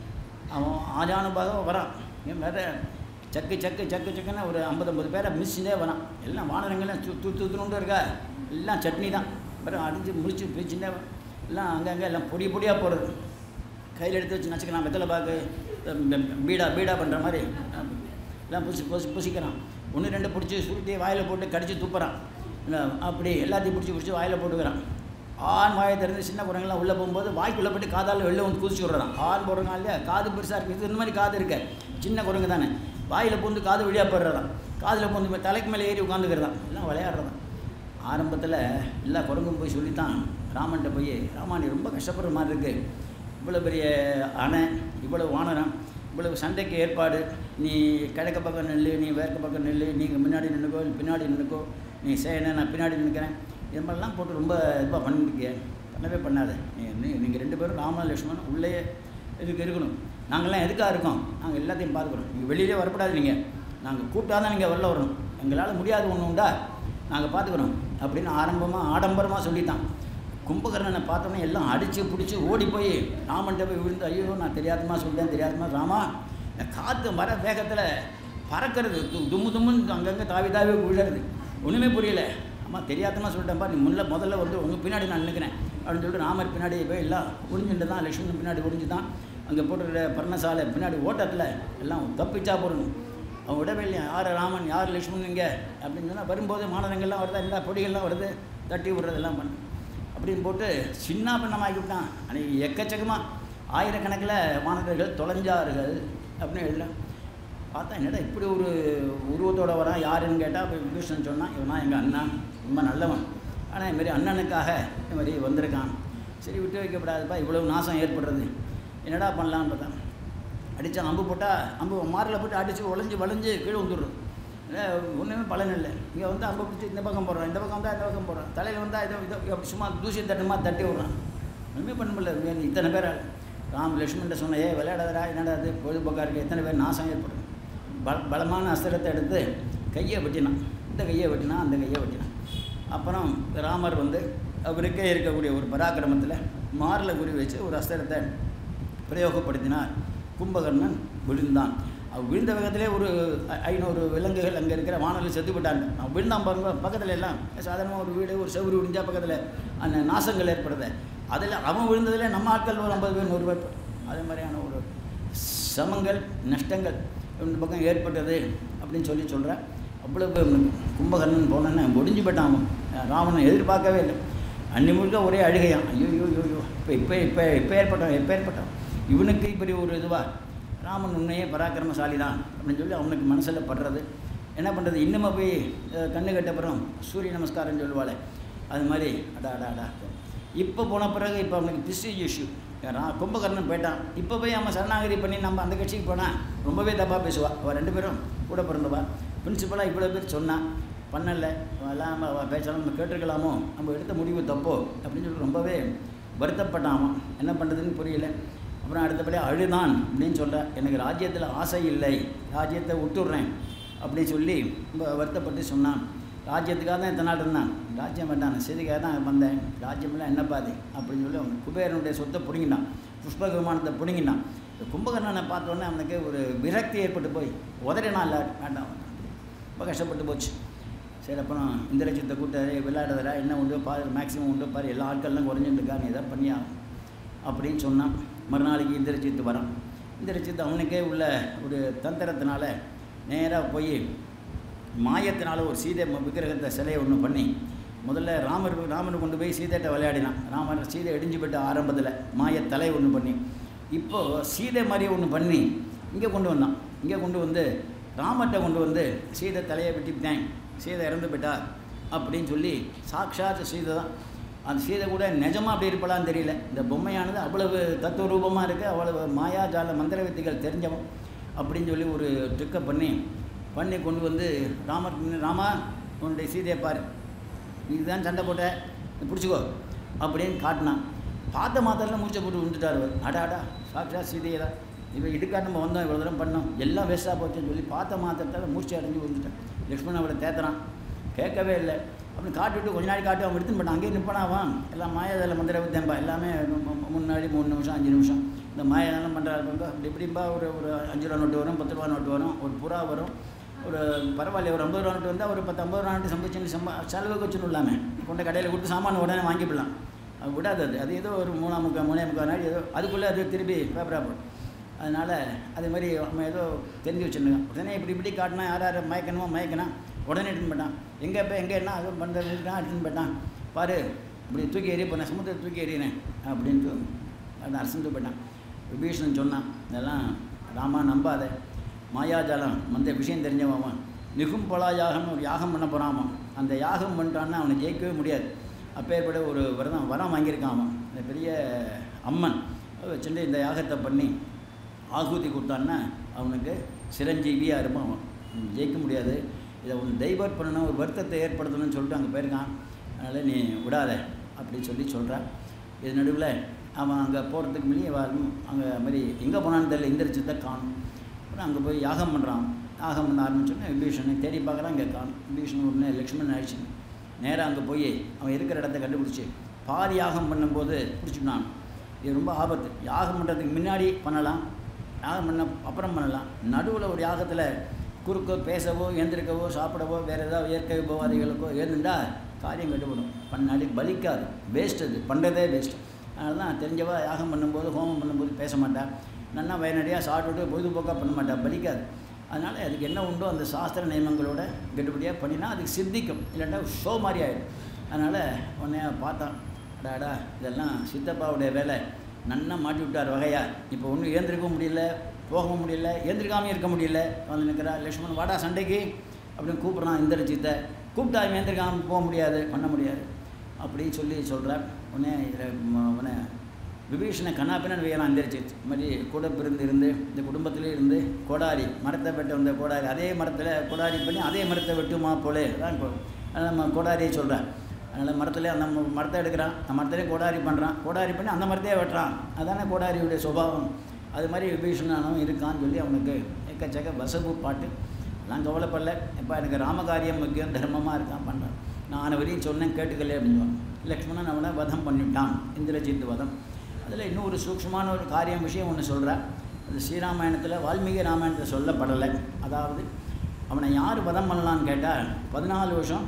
அவன் ஆஜானுபாக வரான் ஏன் வேற சக்கு சக்கு சக்கு சக்குன்னு ஒரு ஐம்பது ஐம்பது பேரை மிஸ்ஸிலே வரான் எல்லாம் வானரங்கள்லாம் து து துணுண்டு இருக்கா எல்லாம் சட்னி தான் வேறு அடிஞ்சு முடிச்சு பிரிச்சுட்டே எல்லாம் அங்கங்கே எல்லாம் பொடி பொடியாக போடுறது கையில் எடுத்து வச்சு நச்சுக்கலாம் வெத்தலை பாக்கு அஹ் ப- பீடா பீடா பண்ணுற மாதிரி அஹ் எல்லாம் புசி புசி புசிக்கிறான் ஒன்று ரெண்டு பிடிச்சி சுருட்டி வாயில் போட்டு கடிச்சு துப்புறான் இல்லை, அப்படி எல்லாத்தையும் பிடிச்சி பிடிச்சி வாயில் போட்டுக்கிறான் ஆண் வாயை திறந்து சின்ன குரங்கெல்லாம் உள்ளே போகும்போது வாய்க்குள்ளே போட்டு காதால் வெளில வந்து குதிச்சு விட்றான் ஆண் போடுறாங்க இல்லையா காது பெருசாக இருக்குது இது இந்த மாதிரி காது இருக்க சின்ன குரங்கு தானே வாயில் பூந்து காது வழியாக போடுறதான் காதில் பூந்து மே- தலைக்கு மேலே ஏறி உட்காந்துக்கிறதான் எல்லாம் விளையாடுறதான் ஆரம்பத்தில் எல்லா குரங்கும் போய் சொல்லித்தான் ராமன்ட்ட போய் ராமா நீ ரொம்ப கஷ்டப்படுற மாதிரி இருக்குது இவ்வளோ பெரிய அணை இவ்வளோ வானரம் இவ்வளவு சண்டைக்கு ஏற்பாடு நீ கிழக்க பக்கம் நெல்லு நீ மேற்கு பக்கம் நெல்லு நீங்கள் முன்னாடி நின்றுக்கோ நீ பின்னாடி நின்றுக்கோ நீ சேனை நான் பின்னாடி நிற்கிறேன் இது மாதிரிலாம் போட்டு ரொம்ப இதுவாக பண்ணிருக்கிய பண்ணவே பண்ணாத நீ நீங்கள் ரெண்டு பேரும் ராம லட்சுமணன் உள்ளே இதுக்கு இருக்கணும் நாங்கள்லாம் எதுக்காக இருக்கோம் நாங்கள் எல்லாத்தையும் பார்த்துக்குறோம் நீங்கள் வெளியிலே வரக்கூடாது நீங்கள் நாங்கள் கூப்பிட்டா தான் நீங்கள் வெளில வரணும் எங்களால் முடியாது ஒன்று உண்டா நாங்கள் பார்த்துக்குறோம் அப்படின்னு ஆரம்பமாக ஆடம்பரமாக சொல்லித்தான் கும்பகர்ணனை பார்த்தோன்னே எல்லாம் அடித்து பிடிச்சி ஓடி போய் ராமன்ட்ட போய் விழுந்து ஐயோ நான் தெரியாதமா சொல்லிட்டேன் தெரியாதமா ராமா இந்த காற்று மர வேகத்தில் பறக்கிறது து- தும்மு தும்முன்னு அங்கங்கே தாவி தாவி விழுறது ஒன்றுமே புரியல அம்மா தெரியாதமா சொல்லிட்டேன்ப்பா நீ முன்ன முதல்ல வந்து உங்கள் பின்னாடி நான் நிற்கிறேன் அப்படின்னு சொல்லிட்டு ராமர் பின்னாடி போய் எல்லாம் ஒளிஞ்சுட்டு தான் லக்ஷ்மணன் பின்னாடி ஒளிஞ்சு தான் அங்கே போட்டுருக்கிற பர்ணசாலை பின்னாடி ஓட்டத்தில் எல்லாம் தப்பிச்சா போடணும் அவன் விடவே இல்லையா யார் ராமன் யார் லக்ஷ்மணன் இங்கே அப்படின்னு சொன்னால் வரும்போது மாநகரங்கள்லாம் வருதா எல்லா பொடிகள்லாம் வருது தட்டி விடுறதெல்லாம் பண்ணு அப்படின்னு போட்டு சின்ன பின்னமாக்கி விட்டான் அன்றைக்கி எக்கச்சக்கமாக ஆயிரக்கணக்கில் மாணவர்கள் தொலைஞ்சார்கள் அப்படின்னு எழுதுறேன் பார்த்தா என்னடா இப்படி ஒரு உருவத்தோட வரான் யாருன்னு கேட்டால் இப்போ விபீஷன் சொன்னான் இவனா எங்கள் அண்ணன் ரொம்ப நல்லவன் ஆனால் இதுமாரி அண்ணனுக்காக இது மாதிரி வந்திருக்கான் சரி விட்டு வைக்கப்படாதுப்பா இவ்வளவு நாசம் ஏற்படுறது என்னடா பண்ணலான்னு பார்த்தா அடித்தா அம்பு போட்டால் அம்பு மாரில் போட்டு அடித்து உழைஞ்சி வளைஞ்சு கீழே வந்துடுறோம் ஒன்றுமே பலன் இல்லை இங்கே வந்து அம்பு பிடிச்சி இந்த பக்கம் போடுறான் இந்த பக்கம் வந்தால் இந்த பக்கம் போடுறான் தலையில் வந்தால் இதோ இதோ அப்படி சும்மா தூசி தட்டுமா தட்டி விட்றான் ஒன்றுமே பண்ண முடியல இத்தனை பேர் ராம் லட்சுமண்ட சொன்ன ஏ விளையாடாதடா என்னடா அது பொழுதுபோக்காக இருக்குது எத்தனை பேர் நாசம் ஏற்படும் பல பலமான அஸ்திரத்தை எடுத்து கையை வெட்டினான் இந்த கையை வெட்டினான் அந்த கையை வெட்டினான் அப்புறம் ராமர் வந்து அவருக்கே இருக்கக்கூடிய ஒரு பராக்கிரமத்தில் மாரில் குறி வச்சு ஒரு அஸ்திரத்தை பிரயோகப்படுத்தினார் கும்பகர்ணன் விழுந்தான் அவன் விழுந்த வேகத்திலே ஒரு ஐ- ஐநூறு விலங்குகள் அங்கே இருக்கிற வானலில் செத்து விட்டாங்க அவன் விழுந்தான் பாருங்க பக்கத்தில் எல்லாம் சாதாரணமாக ஒரு வீடு ஒரு செவுரு விடிஞ்சா பக்கத்தில் அந்த நாசங்கள் ஏற்படுது அதில் அவன் விழுந்ததில் நம்ம ஆட்கள் ஒரு ஐம்பது பேர் நூறு பேர் அதே மாதிரியான ஒரு சமங்கள் நஷ்டங்கள் இந்த பக்கம் ஏற்பட்டது அப்படின்னு சொல்லி சொல்கிறேன் அவ்வளவு கும்பகர்ணன் போனோன்னே முடிஞ்சு போயிட்டான் அவன் ராவணன் எதிர்பார்க்கவே இல்லை அன்னி முழுக்க ஒரே அழுகையான் ஐயோ ஐயோ ஐயோ ஐயோ இப்போ இப்போ இப்போ இப்போ ஏற்பட்டோம் எப்போ ஏற்பட்டோம் இவனுக்கு இப்படி ஒரு இதுவா ராமன் உன்னையே பராக்கிரமசாலி தான் அப்படின்னு சொல்லி அவனுக்கு மனசில் படுறது என்ன பண்ணுறது இன்னுமா போய் அஹ், கண்ணு கட்டப்புறம் சூரிய நமஸ்காரம் சொல்லுவாளே அது மாதிரி அடா அடா அடா இப்போ போன பிறகு இப்போ அவனுக்கு பிஸ்டேஜ் இஷ்யூ ரா கும்பகர்ணன் போயிட்டான் இப்போ போய் அவன் சரணாகதி பண்ணி நம்ம அந்த கட்சிக்கு போனால் ரொம்பவே தப்பாக பேசுவா அவள் ரெண்டு பேரும் கூட பிறந்தவா பிரின்சிபலாக இவ்வளோ பேர் சொன்னான் பண்ணலை எல்லாம் அவள் பேசலாம் நம்ம கேட்டிருக்கலாமோ நம்ம எடுத்த முடிவு தப்போ அப்படின்னு சொல்லி ரொம்பவே வருத்தப்பட்டான் அவன் என்ன பண்ணுறதுன்னு புரியல அப்புறம் அடுத்தபடி அழுதான் அப்படின்னு சொல்ல எனக்கு ராஜ்யத்தில் ஆசை இல்லை ராஜ்யத்தை விட்டுடுறேன் அப்படின்னு சொல்லி ரொம்ப வருத்தப்பட்டு சொன்னான் ராஜ்யத்துக்காக தான் இத்தனை நாள் இருந்தான் ராஜ்யம் வேண்டாம் செய்திக்காக தான் வந்தேன் ராஜ்யமெல்லாம் என்ன பாதி அப்படின்னு சொல்லி அவன் குபேரனுடைய சொத்தை பிடுங்கினான் புஷ்ப விமானத்தை பிடுங்கினான் இந்த கும்பகர்ணனை பார்த்தோன்னே அவனுக்கு ஒரு விரக்தி ஏற்பட்டு போய் உதறினா இல்லை வேண்டாம் ரொம்ப கஷ்டப்பட்டு போச்சு சரி அப்புறம் இந்திரஜித்தை கூட்டாரு விளையாடுறதா என்ன உண்டு பாரு மேக்ஸிமம் உண்டு பாரு எல்லா ஆட்கள்லாம் குறைஞ்சிட்டு இருக்கா நீ எதாவது பண்ணியாகும் அப்படின்னு சொன்னான் மறுநாளைக்கு இந்திரஜித்து வரான் இந்திரஜித் அவனுக்கே உள்ள ஒரு தந்திரத்தினால நேராக போய் மாயத்தினால ஒரு சீதை ம- விக்கிரகத்தை சிலையை ஒன்று பண்ணி முதல்ல ராமர் ராமர் கொண்டு போய் சீதைட்ட விளையாடினான் ராமர் சீதை இடிஞ்சு போயிட்ட ஆரம்பத்தில் மாய தலை ஒன்று பண்ணி இப்போது சீதை மாதிரி ஒன்று பண்ணி இங்கே கொண்டு வந்தான் இங்கே கொண்டு வந்து ராமர்கிட்ட கொண்டு வந்து சீதை தலையை வெட்டிவிட்டேன் சீதை இறந்து போயிட்டா அப்படின்னு சொல்லி சாக்ஷாத் சீதை தான் அந்த சீதை கூட நிஜமாக அப்படி இருப்பலான்னு தெரியல இந்த பொம்மையானது அவ்வளவு தத்துவ ரூபமாக இருக்குது அவ்வளவு மாயாஜால மந்திர வித்தைகள் தெரிஞ்சவன் அப்படின்னு சொல்லி ஒரு ட்ரிக்கை பண்ணி பண்ணி கொண்டு வந்து ராமர் ராமா உன்னுடைய சீதையை பாரு இதுதான் சண்டை போட்ட நீ பிடிச்சிக்கோ அப்படின்னு காட்டினான் பார்த்த மாத்திரம் மூச்சை போட்டு விழுந்துட்டார் அவர் அடா அடா சாட்சா சீதையை தான் இவன் இதுக்காக நம்ம வந்தோம் இவ்வளோ தூரம் பண்ணோம் எல்லாம் வேஸ்ட்டாக போச்சுன்னு சொல்லி பார்த்த மாத்திரத்தால் மூச்சு அடைஞ்சு விழுந்துட்டான் லக்ஷ்மணன் அவளை தேத்துறான் கேட்கவே இல்லை அப்படின்னு காட்டிவிட்டு கொஞ்ச நாள் காட்டி அவன் எடுத்துன்னு போட்டான் அங்கேயே நிற்பானாவான் எல்லாம் மாயாதால மந்திர வித்தேன்பா எல்லாமே மு- மு- முன்னாடி மூணு நிமிஷம் அஞ்சு நிமிஷம் இந்த மாயாதாலம் பண்ணுறாரு அப்படி இப்படிம்பா ஒரு ஒரு அஞ்சு ரூபா நோட்டு வரும் பத்து ரூபா நோட்டு வரும் ஒரு புறா வரும் ஒரு பரவாயில்ல ஒரு ஐம்பது ரூபா நோட்டு வந்தால் ஒரு பத்து ஐம்பது ரூபா நோட்டு சம்பாதிச்சு சம்பா செலவுக்கு வச்சுன்னு இல்லாமல் கொண்ட கடையில் கொடுத்து சாமான் உடனே வாங்கிவிடலாம் அது விடாது அது அது ஏதோ ஒரு மூணாம் முக்கால் மூணே முக்கால் நாள் ஏதோ அதுக்குள்ளே அது திருப்பி பேப்பராக போடும் அதனால் அதே மாதிரி அவன் ஏதோ தெரிஞ்சு வச்சுருந்தான் உடனே இப்படி இப்படி காட்டினா யார் யார் மயக்கணுமோ மயக்கினான் உடனே எடுத்துன்னு போயிட்டான் எங்கே இப்போ எங்கே என்ன அது பண்ணுறது எடுத்துன்னு போயிட்டான் பாரு இப்படி தூக்கி எறிய போனேன் சமுத்திரத்தை தூக்கி எறியினேன் அப்படின்ட்டு அந்த அரசு போயிட்டான் விபீஷணன் சொன்னான் இதெல்லாம் ராமா நம்பாத மாயாஜாலம் அந்த விஷயம் தெரிஞ்சவன் நிகும்பலா யாகம்னு ஒரு யாகம் பண்ண போகிறான் அந்த யாகம் பண்ணிட்டான்னா அவனை ஜெயிக்கவே முடியாது அப்பேற்பட்ட ஒரு விரதம் வரம் வாங்கியிருக்கான் அவன் இந்த பெரிய அம்மன் வச்சுட்டு இந்த யாகத்தை பண்ணி ஆகுதி கொடுத்தான்னா அவனுக்கு சிரஞ்சீவியாக இருப்பான் அவன் அவன் ஜெயிக்க முடியாது இதை ஒன்று டைவர்ட் பண்ணணும் ஒரு வருத்தத்தை ஏற்படுத்தணும்னு சொல்லிட்டு அங்கே போயிருக்கான் அதனால் நீ விடாத அப்படின்னு சொல்லி சொல்கிறான் இது நடுவில் அவன் அங்கே போகிறதுக்கு முன்னாடி அவன் அங்கே மாதிரி எங்கே போனான்னு தெரியல இந்திரச்சித்தை காணும் அப்புறம் அங்கே போய் யாகம் பண்ணுறான் யாகம் பண்ண ஆரம்பிச்சோன்னே விபீஷனை தேடி பார்க்குறான் இங்கே காணும் விபீஷன் உடனே லக்ஷ்மணன் அழிச்சு நேராக அங்கே போய் அவன் இருக்கிற இடத்த கண்டுபிடிச்சி பாதி யாகம் பண்ணும்போது பிடிச்சிட்டான் இது ரொம்ப ஆபத்து யாகம் பண்ணுறதுக்கு முன்னாடி பண்ணலாம் யாகம் பண்ண அப்புறம் பண்ணலாம் நடுவில் ஒரு யாகத்தில் குறுக்கோ பேசவோ எழுந்திருக்கவோ சாப்பிடவோ வேறு ஏதாவது இயற்கை உபவாதிகளுக்கோ எழுந்துட்டா காரியம் கட்டுப்படும் பண்ணாடி பலிக்காது வேஸ்ட் அது பண்ணுறதே வேஸ்ட் அதனால தான் தெரிஞ்சவா யாகம் பண்ணும்போது ஹோமம் பண்ணும்போது பேச மாட்டா நல்லா வயநடியாக சாப்பிட்டுட்டு பொழுதுபோக்காக பண்ண மாட்டா பலிக்காது அதனால் அதுக்கு என்ன உண்டோ அந்த சாஸ்திர நியமங்களோட கெட்டுப்படியாக பண்ணினா அதுக்கு சித்திக்கும் இல்லாட்டா ஷோ மாதிரி ஆகிடும் அதனால் உடனே பார்த்தான் அடாடா இதெல்லாம் சித்தப்பாவுடைய வேலை நன்னா மாட்டி விட்டார் வகையா இப்போ ஒன்றும் ஏந்திருக்கவும் முடியல போகவும் முடியல ஏந்திருக்காமே இருக்க முடியல வந்து நிற்கிறா லக்ஷ்மணன் வாடா சண்டைக்கு அப்படின்னு கூப்பிட்றான் இந்திரஜித்தை கூப்பிட்டா அவன் ஏந்திருக்காம போக முடியாது பண்ண முடியாது அப்படின்னு சொல்லி சொல்கிறார் உடனே இதில் உடனே விபீஷணை கண்ணாப்பின்னு வைக்கிறான் எந்திரிச்சிச்சு இது மாதிரி கூட பிறந்து இருந்து இந்த குடும்பத்திலே இருந்து கோடாரி மரத்தை வெட்ட வந்த கோடாரி அதே மரத்தில் கோடாரி பண்ணி அதே மரத்தை வெட்டுமா போலே அதான் இப்போ அதான் நம்ம கோடாரியை சொல்கிறேன் அதனால் மரத்தில் அந்த ம- மரத்தை எடுக்கிறான் அந்த மரத்திலே கோடாரி பண்ணுறான் கோடாரி பண்ணி அந்த மரத்தையே வெட்டுறான் அதானே கோடாரியுடைய சுபாவம் அது மாதிரி விபீஷணனும் இருக்கான்னு சொல்லி அவனுக்கு எக்கச்சக்க வசப்பு பாட்டு நான் கவலைப்படல எப்போ எனக்கு ராமகாரியம் முக்கியம் தர்மமாக இருக்கான் பண்ணுறான் நான் வரையும் சொன்னேன் கேட்டுக்கல அப்படின்னு லக்ஷ்மணன் அவனை வதம் பண்ணிவிட்டான் இந்திரஜித் வதம் அதில் இன்னும் ஒரு சூக்ஷ்மமான ஒரு காரியம் விஷயம் ஒன்று சொல்கிறேன் அது ஸ்ரீராமாயணத்தில் வால்மீகி ராமாயணத்தில் சொல்லப்படலை அதாவது அவனை யார் வதம் பண்ணலான்னு கேட்டால் பதினாலு வருஷம்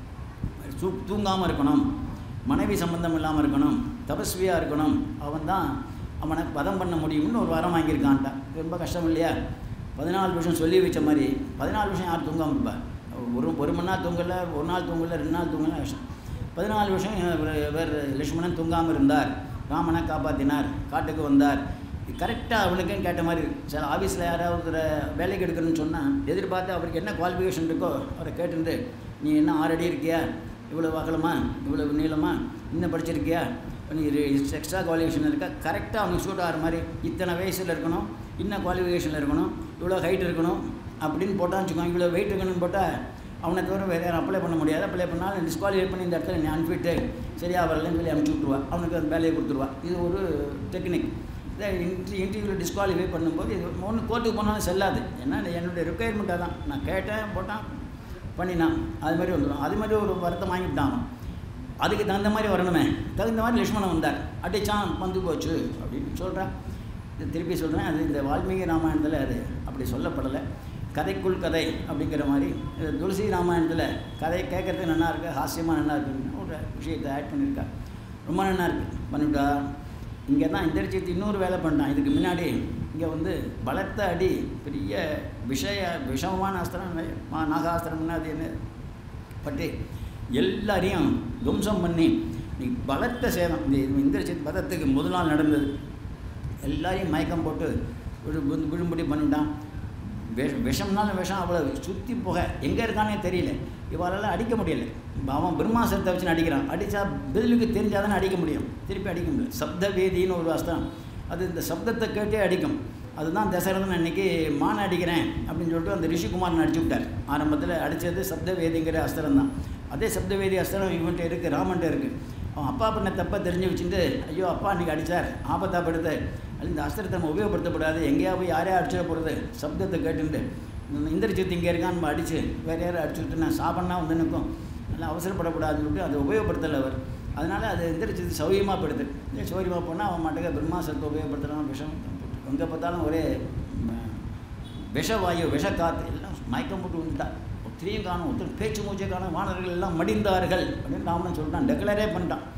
தூ தூங்காமல் இருக்கணும் மனைவி சம்பந்தம் இல்லாமல் இருக்கணும் தபஸ்வியாக இருக்கணும் அவன் தான் அவனை வதம் பண்ண முடியும்னு ஒரு வரம் வாங்கியிருக்கான்ட்டான் ரொம்ப கஷ்டம் இல்லையா பதினாலு வருஷம் சொல்லி வச்ச மாதிரி பதினாலு வருஷம் யார் தூங்காமல் இருப்பா ஒரு ஒரு மணி நேரம் தூங்கல ஒரு நாள் தூங்கல ரெண்டு நாள் தூங்கல கஷ்டம் பதினாலு வருஷம் இவர் இவர் லக்ஷ்மணன் தூங்காமல் இருந்தார் ராமனை காப்பாற்றினார் காட்டுக்கு வந்தார் கரெக்டாக அவனுக்கும் கேட்ட மாதிரி இருக்கு. சில ஆஃபீஸில் யாராவது ஒருத்தரை வேலைக்கு எடுக்கணும்னு சொன்னால் எதிர்பார்த்து அவருக்கு என்ன குவாலிஃபிகேஷன் இருக்கோ அவரை கேட்டுட்டு நீ என்ன ஆறு அடி இருக்கியா இவ்வளோ அகலமா இவ்வளோ நீளமா இன்னும் படிச்சிருக்கியா நீ எக்ஸ்ட்ரா குவாலிஃபிகேஷன் இருக்கா கரெக்டாக அவனுக்கு சூட் ஆகிற மாதிரி இத்தனை வயசில் இருக்கணும் இன்னும் குவாலிஃபிகேஷனில் இருக்கணும் இவ்வளோ ஹைட் இருக்கணும் அப்படின்னு போட்டான்னு வச்சுக்கோங்க இவ்வளோ வெயிட் இருக்கணும்னு போட்டால் அவனை தவிர வேறு யாரும் அப்ளை பண்ண முடியாது அப்ளை பண்ணாலும் டிஸ்குவாலிஃபை பண்ணி இந்த இடத்துல நீ அனுப்பிட்டு சரியா வரலன்னு சொல்லி அனுப்பிச்சி விட்ருவா அவனுக்கு அந்த வேலையை கொடுத்துருவா இது ஒரு டெக்னிக் இதை இன்ட்ரி இன்டர்வியூவில் டிஸ்குவாலிஃபை பண்ணும்போது இது ஒன்று கோர்ட்டுக்கு போனாலும் செல்லாது ஏன்னா என்னுடைய ரெக்குயர்மெண்ட்டாக தான் நான் கேட்டேன் போட்டான் பண்ணினான் அது மாதிரி வந்துடும் அது மாதிரி ஒரு வருத்தம் வாங்கிவிட்டான் அவன். அதுக்கு தகுந்த மாதிரி வரணுமே தகுந்த மாதிரி லக்ஷ்மணன் வந்தார் அடிச்சான் வந்து போச்சு அப்படின்னு சொல்கிறேன் இது திருப்பி சொல்கிறேன் அது இந்த வால்மீகி ராமாயணத்தில் அது அப்படி சொல்லப்படலை கதைக்குள் கதை அப்படிங்கிற மாதிரி இது துளசி ராமாயணத்தில் கதை கேட்குறதுக்கு நல்லா இருக்குது ஹாஸ்யமாக நல்லா இருக்குன்னு ஒரு விஷயத்தை ஆட் பண்ணியிருக்கா ரொம்ப நல்லா இருக்குது பண்ணிவிட்டா இங்கே தான் இந்திரஜித் இன்னொரு வேலை பண்ணான் இதுக்கு முன்னாடி இங்கே வந்து பலத்த அடி பெரிய விஷய விஷமமான அஸ்திரம் மா- நாகாஸ்திரம்னா அது என்ன பட்டு எல்லாரையும் துவம்சம் பண்ணி நீ பலத்த சேதம் இந்த இந்திரஜித் பதத்துக்கு முதல் நாள் நடந்தது எல்லாரையும் மயக்கம் போட்டு ஒரு விழு- விழும்படி பண்ணிட்டான் விஷ விஷம்னாலும் விஷம் அவ்வளோ சுற்றி போக எங்கே இருக்கானே தெரியல இவாளெல்லாம் அடிக்க முடியல அவன் பிரம்மாசத்தை வச்சு அடிக்கிறான் அடித்தா பதிலுக்கு தெரிஞ்சால் தானே அடிக்க முடியும் திருப்பி அடிக்க முடியல சப்த வேதின்னு ஒரு அஸ்திரம் அது இந்த சப்தத்தை கேட்டே அடிக்கும் அதுதான் தசரதன் அன்னைக்கு மான் அடிக்கிறேன் அப்படின்னு சொல்லிட்டு அந்த ரிஷிகுமாரன் அடிச்சு விட்டார் ஆரம்பத்தில் அடித்தது சப்த வேதிங்கிற அஸ்திரம் தான் அதே சப்த வேதி அஸ்திரம் இவன்கிட்ட இருக்குது ராமன்ட்ட இருக்குது அவன் அப்பா பண்ண தப்பை தெரிஞ்சு வச்சுட்டு ஐயோ அப்பா அன்றைக்கி அடித்தார் ஆபத்தாப்படுத்து அது இந்த அஸ்திரத்தை நம்ம உபயோகப்படுத்தக்கூடாது எங்கேயா போய் யாரையா அடிச்சிட போகிறது சப்தத்தை கேட்டுட்டு இந்த இந்திரஜித் இங்கே இருக்கான்னு நம்ம அடித்து வேறு யாரும் அடிச்சு விட்டு நான் சாப்பிட்னா வந்து நிற்கும் நல்லா அவசரப்படக்கூடாதுன்னு சொல்லிட்டு அதை உபயோகப்படுத்தலை அவர் அதனால் அது இந்திரஜித் சௌரியமாக படுது இதே சௌரியமாக போனால் அவன் மாட்டுக்கு பிரம்மாசத்தை உபயோகப்படுத்துகிறான் விஷம் எங்கே பார்த்தாலும் ஒரே ம, விஷவாயு விஷக்காத்து எல்லாம் மயக்கம் போட்டு வந்துட்டான் ஒத்திரியும் காணும் ஒருத்தர் பேச்சு மூச்சை காணும் வானர்கள் எல்லாம் மடிந்தார்கள் அப்படின்னு ராமன் சொல்லிட்டான் டெக்ளரே பண்ணிட்டான்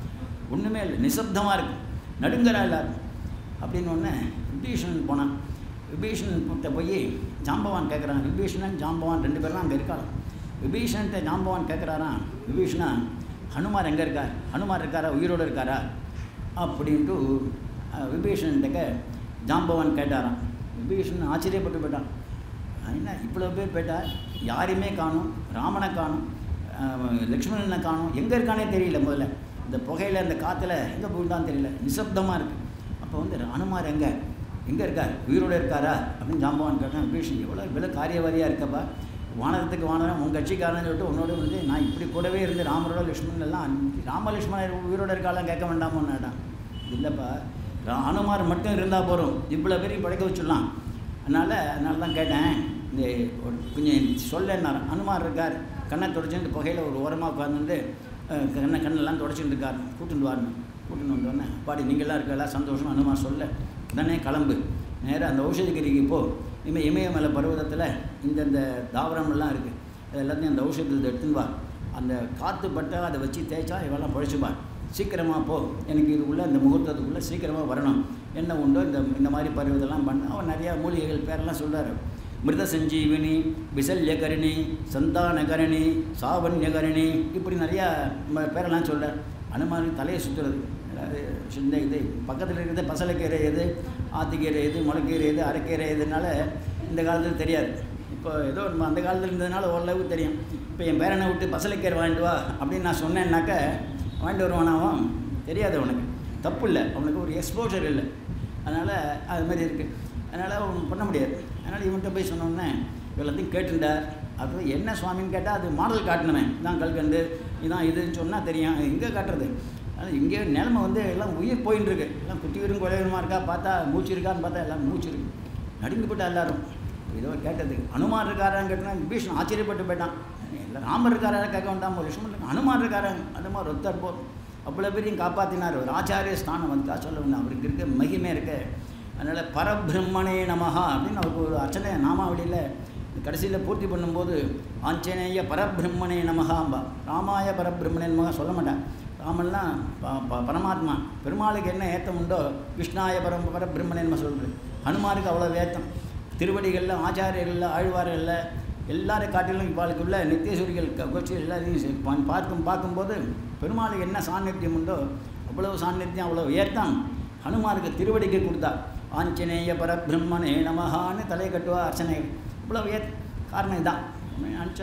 ஒன்றுமே இல்லை நிசப்தமாக இருக்கு நடுங்கரா எல்லாரும் அப்படின்னு ஒன்று விபீஷணன் போனான் விபீஷணன் கிட்ட போய் ஜாம்பவான் கேட்குறான் விபீஷணன் ஜாம்பவான் ரெண்டு பேரும் அங்கே இருக்காளாம் விபீஷன்கிட்ட ஜாம்பவான் கேட்குறாராம் விபீஷணா ஹனுமார் எங்கே இருக்கார் ஹனுமார் இருக்காரா உயிரோடு இருக்காரா அப்படின்ட்டு அஹ், விபீஷணன்கிட்ட ஜாம்பவான் கேட்டாராம் விபீஷணன் ஆச்சரியப்பட்டு போயிட்டான் என்ன இவ்வளோ பேர் போயிட்டார் யாரையுமே காணும் ராமனை காணும் அஹ், லக்ஷ்மணனை காணும் எங்கே இருக்கானே தெரியல முதல்ல இந்த புகையில் இந்த காற்றுல எங்கே போயிட்டான்னு தெரியல நிசப்தமாக இருக்குது அப்போ வந்து அனுமார் எங்கே எங்கே இருக்கார் உயிரோடு இருக்காரா அப்படின்னு ஜாம்பவான் கேட்டேன் விபீஷன் எவ்வளோ இவ்வளோ காரியவாரியாக இருக்கப்பா வானரத்துக்கு வானரம் உன் கட்சிக்காரன்னு சொல்லிட்டு உன்னோட வந்து நான் இப்படி கூடவே இருந்து ராமரோட லக்ஷ்மணன் எல்லாம் ராம லக்ஷ்மணர் உயிரோட இருக்காலாம் கேட்க வேண்டாமோன்னாட்டான் இல்லைப்பா ரா- அனுமார் மட்டும் இருந்தால் போதும் இவ்வளோ பேரையும் படைக்க வச்சிடலாம் அதனால் அதனால தான் கேட்டேன் இந்த ஒரு கொஞ்சம் சொல்லன்னார் அனுமார் இருக்கார் கண்ணை தொடச்சிட்டு புகையில் ஒரு ஓரமாக உட்காந்துட்டு கண்ணை கண்ணெல்லாம் தொடச்சிட்டு இருக்கார் கூட்டிட்டு வாருன்னு கூட்டின்னு வந்தோடனே பாடி நீங்களாம் இருக்கலாம் சந்தோஷம் அனுமார் சொல்ல உடனே கிளம்பு நேராக அந்த ஔஷதகிரிக்கு போ இனிமேல் இமயமலை பர்வதத்தில் இந்தந்த தாவரமெல்லாம் இருக்குது அது எல்லாத்தையும் அந்த ஔஷதத்தை எடுத்துன்னு வா அந்த காற்று பட்டா அதை வச்சு தேய்ச்சா இவெல்லாம் பழிச்சுப்பா சீக்கிரமாக போ எனக்கு இதுக்குள்ளே இந்த முகூர்த்தத்துக்குள்ளே சீக்கிரமாக வரணும் என்ன உண்டோ இந்த இந்த மாதிரி பருவதெல்லாம் பண்ண அவன் நிறையா மூலிகைகள் பேரெல்லாம் சொல்கிறார் மிருத சஞ்சீவினி விசல்யகரணி சந்தானகரணி சாவண்யகரணி இப்படி நிறையா ம- பேரெல்லாம் சொல்கிறார் அனுமாரி தலையை சுற்றுறது அதாவது சின்ன இது பக்கத்தில் இருக்கிறது பசலைக்கீரை எது ஆத்திக்கீரை எது முளைக்கீரை எது அரைக்கீரை எதுனால இந்த காலத்தில் தெரியாது இப்போ ஏதோ நம்ம அந்த காலத்தில் இருந்ததுனால ஓரளவுக்கு தெரியும் இப்போ என் பேரனை விட்டு பசலைக்கீரை வாங்கிட்டு வா அப்படின்னு நான் சொன்னேன்னாக்க வாங்கிட்டு வருவானாவும் தெரியாது அவனுக்கு தப்பு இல்லை அவனுக்கு ஒரு எக்ஸ்போஜர் இல்லை அதனால் அது மாதிரி இருக்குது அதனால் அவன் பண்ண முடியாது அதனால் இவன்கிட்ட போய் சொன்னோன்னே எல்லாத்தையும் கேட்டுட்டார் அது என்ன சுவாமின்னு கேட்டால் அது மாடல் காட்டணுமே இதான் கல்கண்டு இதான் இதுன்னு சொன்னால் தெரியும் எங்கே காட்டுறது ஆனால் இங்கே நிலமை வந்து எல்லாம் உயிர் போயின்னு இருக்கு எல்லாம் குட்டி உயிரும் குறையுமா இருக்கா பார்த்தா மூச்சு இருக்கான்னு பார்த்தா எல்லாம் மூச்சு இருக்கு நடுங்கி போட்டா எல்லாரும் ஏதோ கேட்டது அனுமார் இருக்காரான்னு கேட்டா விபீஷன் ஆச்சரியப்பட்டு போயிட்டான் எல்லாம் ராமர் இருக்காரா கேட்க வேண்டாம் லட்சுமணன் இருக்கான். அனுமார் இருக்காராங்க அனுமார் ஒருத்தர் போதும் அவ்வளோ பேரையும் காப்பாற்றினார் ஒரு ஆச்சாரிய ஸ்தானம் வந்தா சொல்ல வேண்டாம் அவருக்கு இருக்க மகிமை இருக்கு அதனால் பரபிரம்மனே நமஹா அப்படின்னு அவருக்கு ஒரு அர்ச்சனை நாமாவளியில் கடைசியில் பூர்த்தி பண்ணும்போது ஆஞ்சநேய பரபிரம்மனே நமகாம்பா ராமாய பரபிரம்மனே நமகா சொல்ல மாட்டான் ராமன்லாம் ப- ப- பரமாத்மா பெருமாளுக்கு என்ன ஏத்தம் உண்டோ கிருஷ்ணாய பரம் பரபிரம்மனே நம்ம சொல்கிறது ஹனுமாருக்கு அவ்வளோ ஏத்தம் திருவடிகளில் ஆச்சாரியர்களில் ஆழ்வார்களில் எல்லாரை காட்டிலும் இவாளுக்குள்ள நித்தியசூரிகள் க- கோஷ்டிகள் எல்லாத்தையும் சே- பா- பார்க்கும் பார்க்கும்போது பெருமாளுக்கு என்ன சாநித்தியம் உண்டோ அவ்வளவு சாநித்தியம் அவ்வளோ ஏத்தம் ஹனுமாருக்கு திருவடிக்கு கொடுத்தா ஆஞ்சநேய பரபிரம்மனே நமஹான்னு தலையை கட்டுவா அர்ச்சனை இவ்வளவு ஏத் காரணம் இதான் அனுப்பிச்சா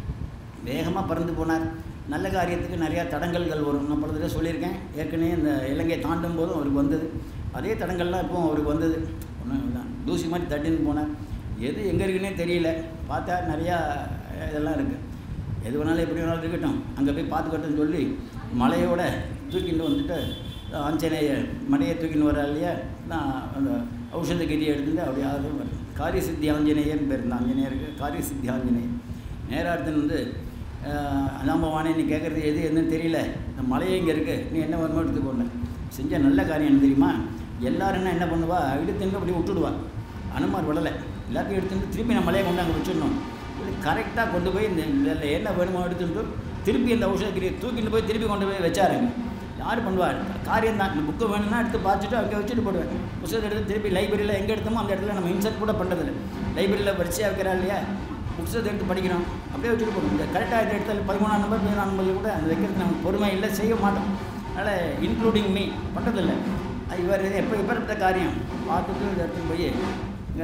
வேகமாக பறந்து போனார் நல்ல காரியத்துக்கு நிறையா தடங்கல்கள் வரும் நான் பல தடவை சொல்லியிருக்கேன் ஏற்கனவே இந்த இலங்கையை தாண்டும் போதும் அவருக்கு வந்தது அதே தடங்கள்லாம் இப்போ அவருக்கு வந்தது ஒன்றும் தான் தூசி மாதிரி தட்டின்னு போனார் எது எங்கே இருக்குன்னே தெரியல பார்த்தா நிறையா அஹ், இதெல்லாம் இருக்குது எது வேணாலும் எப்படி வேணாலும் இருக்கட்டும் அங்கே போய் பார்த்துக்கட்டும்னு சொல்லி மலையோட தூக்கிட்டு வந்துட்டு ஆஞ்சநேய மலையை தூக்கின்னு வர இல்லையா நான் அந்த ஔஷதகிரியை எடுத்துட்டு அப்படியே ஆறுதல் வரும் காரிய சித்தி ஆஞ்சநேயர்னு பேர் இந்த ஆஞ்சநேயருக்கு காரிய சித்தி ஆஞ்சநேயர் நேரார்த்தன் வந்து அனாம்பவானே நீ கேட்குறது எது என்னன்னு தெரியல இந்த மலையே இங்கே இருக்குது நீ என்ன வருமோ எடுத்து போன செஞ்ச நல்ல காரியம் என்ன தெரியுமா எல்லாரும் என்ன என்ன பண்ணுவா இழுத்துன்னு அப்படி விட்டுடுவா அனுமார் விடலை எல்லாத்தையும் எடுத்துட்டு திருப்பி நம்ம மலையை கொண்டு அங்கே வச்சிடணும் இப்படி கரெக்டாக கொண்டு போய் இந்த இதில் என்ன வேணுமோ எடுத்துட்டு திருப்பி இந்த ஔஷதகிரியை தூக்கிட்டு போய் திருப்பி கொண்டு போய் வச்சாருங்க யார் பண்ணுவார் காரியம் தான் இந்த புக்கு வேணும்னா எடுத்து பார்த்துட்டு அங்கே வச்சுட்டு போடுவேன் புத்தகத்தை எடுத்து திருப்பி லைப்ரரியில் எங்கே எடுத்தோமோ அந்த இடத்துல நம்ம இன்சர்ட் கூட பண்ணுறதில்ல லைப்ரரியில் வரிசையாக வைக்கிறா இல்லையா புத்தகத்தை எடுத்து படிக்கிறோம் அப்படியே வச்சுட்டு போகணும் இந்த கரெக்டாக இந்த இடத்துல பதிமூணாம் நம்பர் பதினாலாம் நம்பர் கூட அது வைக்கிறது நமக்கு பொறுமை இல்லை செய்ய மாட்டோம் அதனால் இன்க்ளூடிங் மீ பண்ணுறதில்ல இவர் எப்போ எப்பேற்பட்ட காரியம் பார்த்துட்டு இந்த இடத்துக்கு போய் இங்கே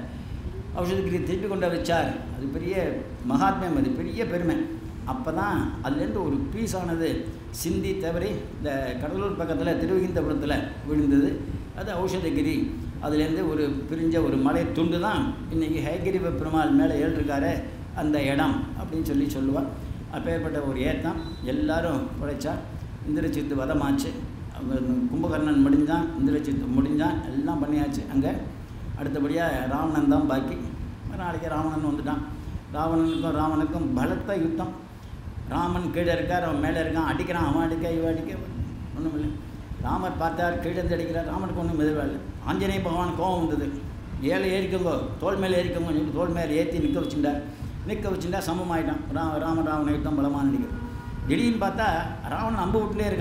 ஔஷதகிரி திருப்பி கொண்டு வச்சார் அது பெரிய மகாத்மியம் அது பெரிய பெருமை அப்போ தான் அதுலேருந்து ஒரு பீஸ் ஆனது சிந்தி தவறி இந்த கடலூர் பக்கத்தில் திருவகிந்தபுரத்தில் விழுந்தது அது ஔஷதகிரி அதுலேருந்து ஒரு பிரிஞ்ச ஒரு மலை துண்டு தான் இன்றைக்கி ஹயகிரிவ பெருமாள் மேலே ஏறிருக்காரு அந்த இடம் அப்படின்னு சொல்லி சொல்லுவாள் அப்பேற்பட்ட ஒரு ஏத்தம் எல்லாரும் பிழைச்சா இந்திரச்சித்து வதமாச்சு அவன் கும்பகர்ணன் முடிஞ்சான் இந்திரச்சித்து முடிஞ்சான் எல்லாம் பண்ணியாச்சு அங்கே அடுத்தபடியாக ராவணன் தான் பாக்கி நாளைக்கு ராவணன் வந்துட்டான் ராவணனுக்கும் ராவனுக்கும் பலத்த யுத்தம் ராமன் கீழே இருக்கார் அவன் மேலே இருக்கான் அடிக்கிறான் அவன் அடிக்க இவன் அடிக்க ஒன்றும் இல்லை ராமர் பார்த்தார் கீழே இருந்து அடிக்கிறார் ராமனுக்கு ஒன்றும் மெதுவாக இல்லை ஆஞ்சநேய பகவான் கோபம் வந்தது ஏழை ஏறிக்கோங்க தோல் மேலே ஏறிக்கோங்க சொல்லி தோல் மேலே ஏற்றி நிற்க வச்சுட்டார் நிற்க வச்சுட்டா சமமாயிட்டான் ரா ராம ராவண யுத்தம் பலமாக நினைக்கிறது திடீர்னு பார்த்தா ராவணன் அம்பு விட்டுலே இருக்கான்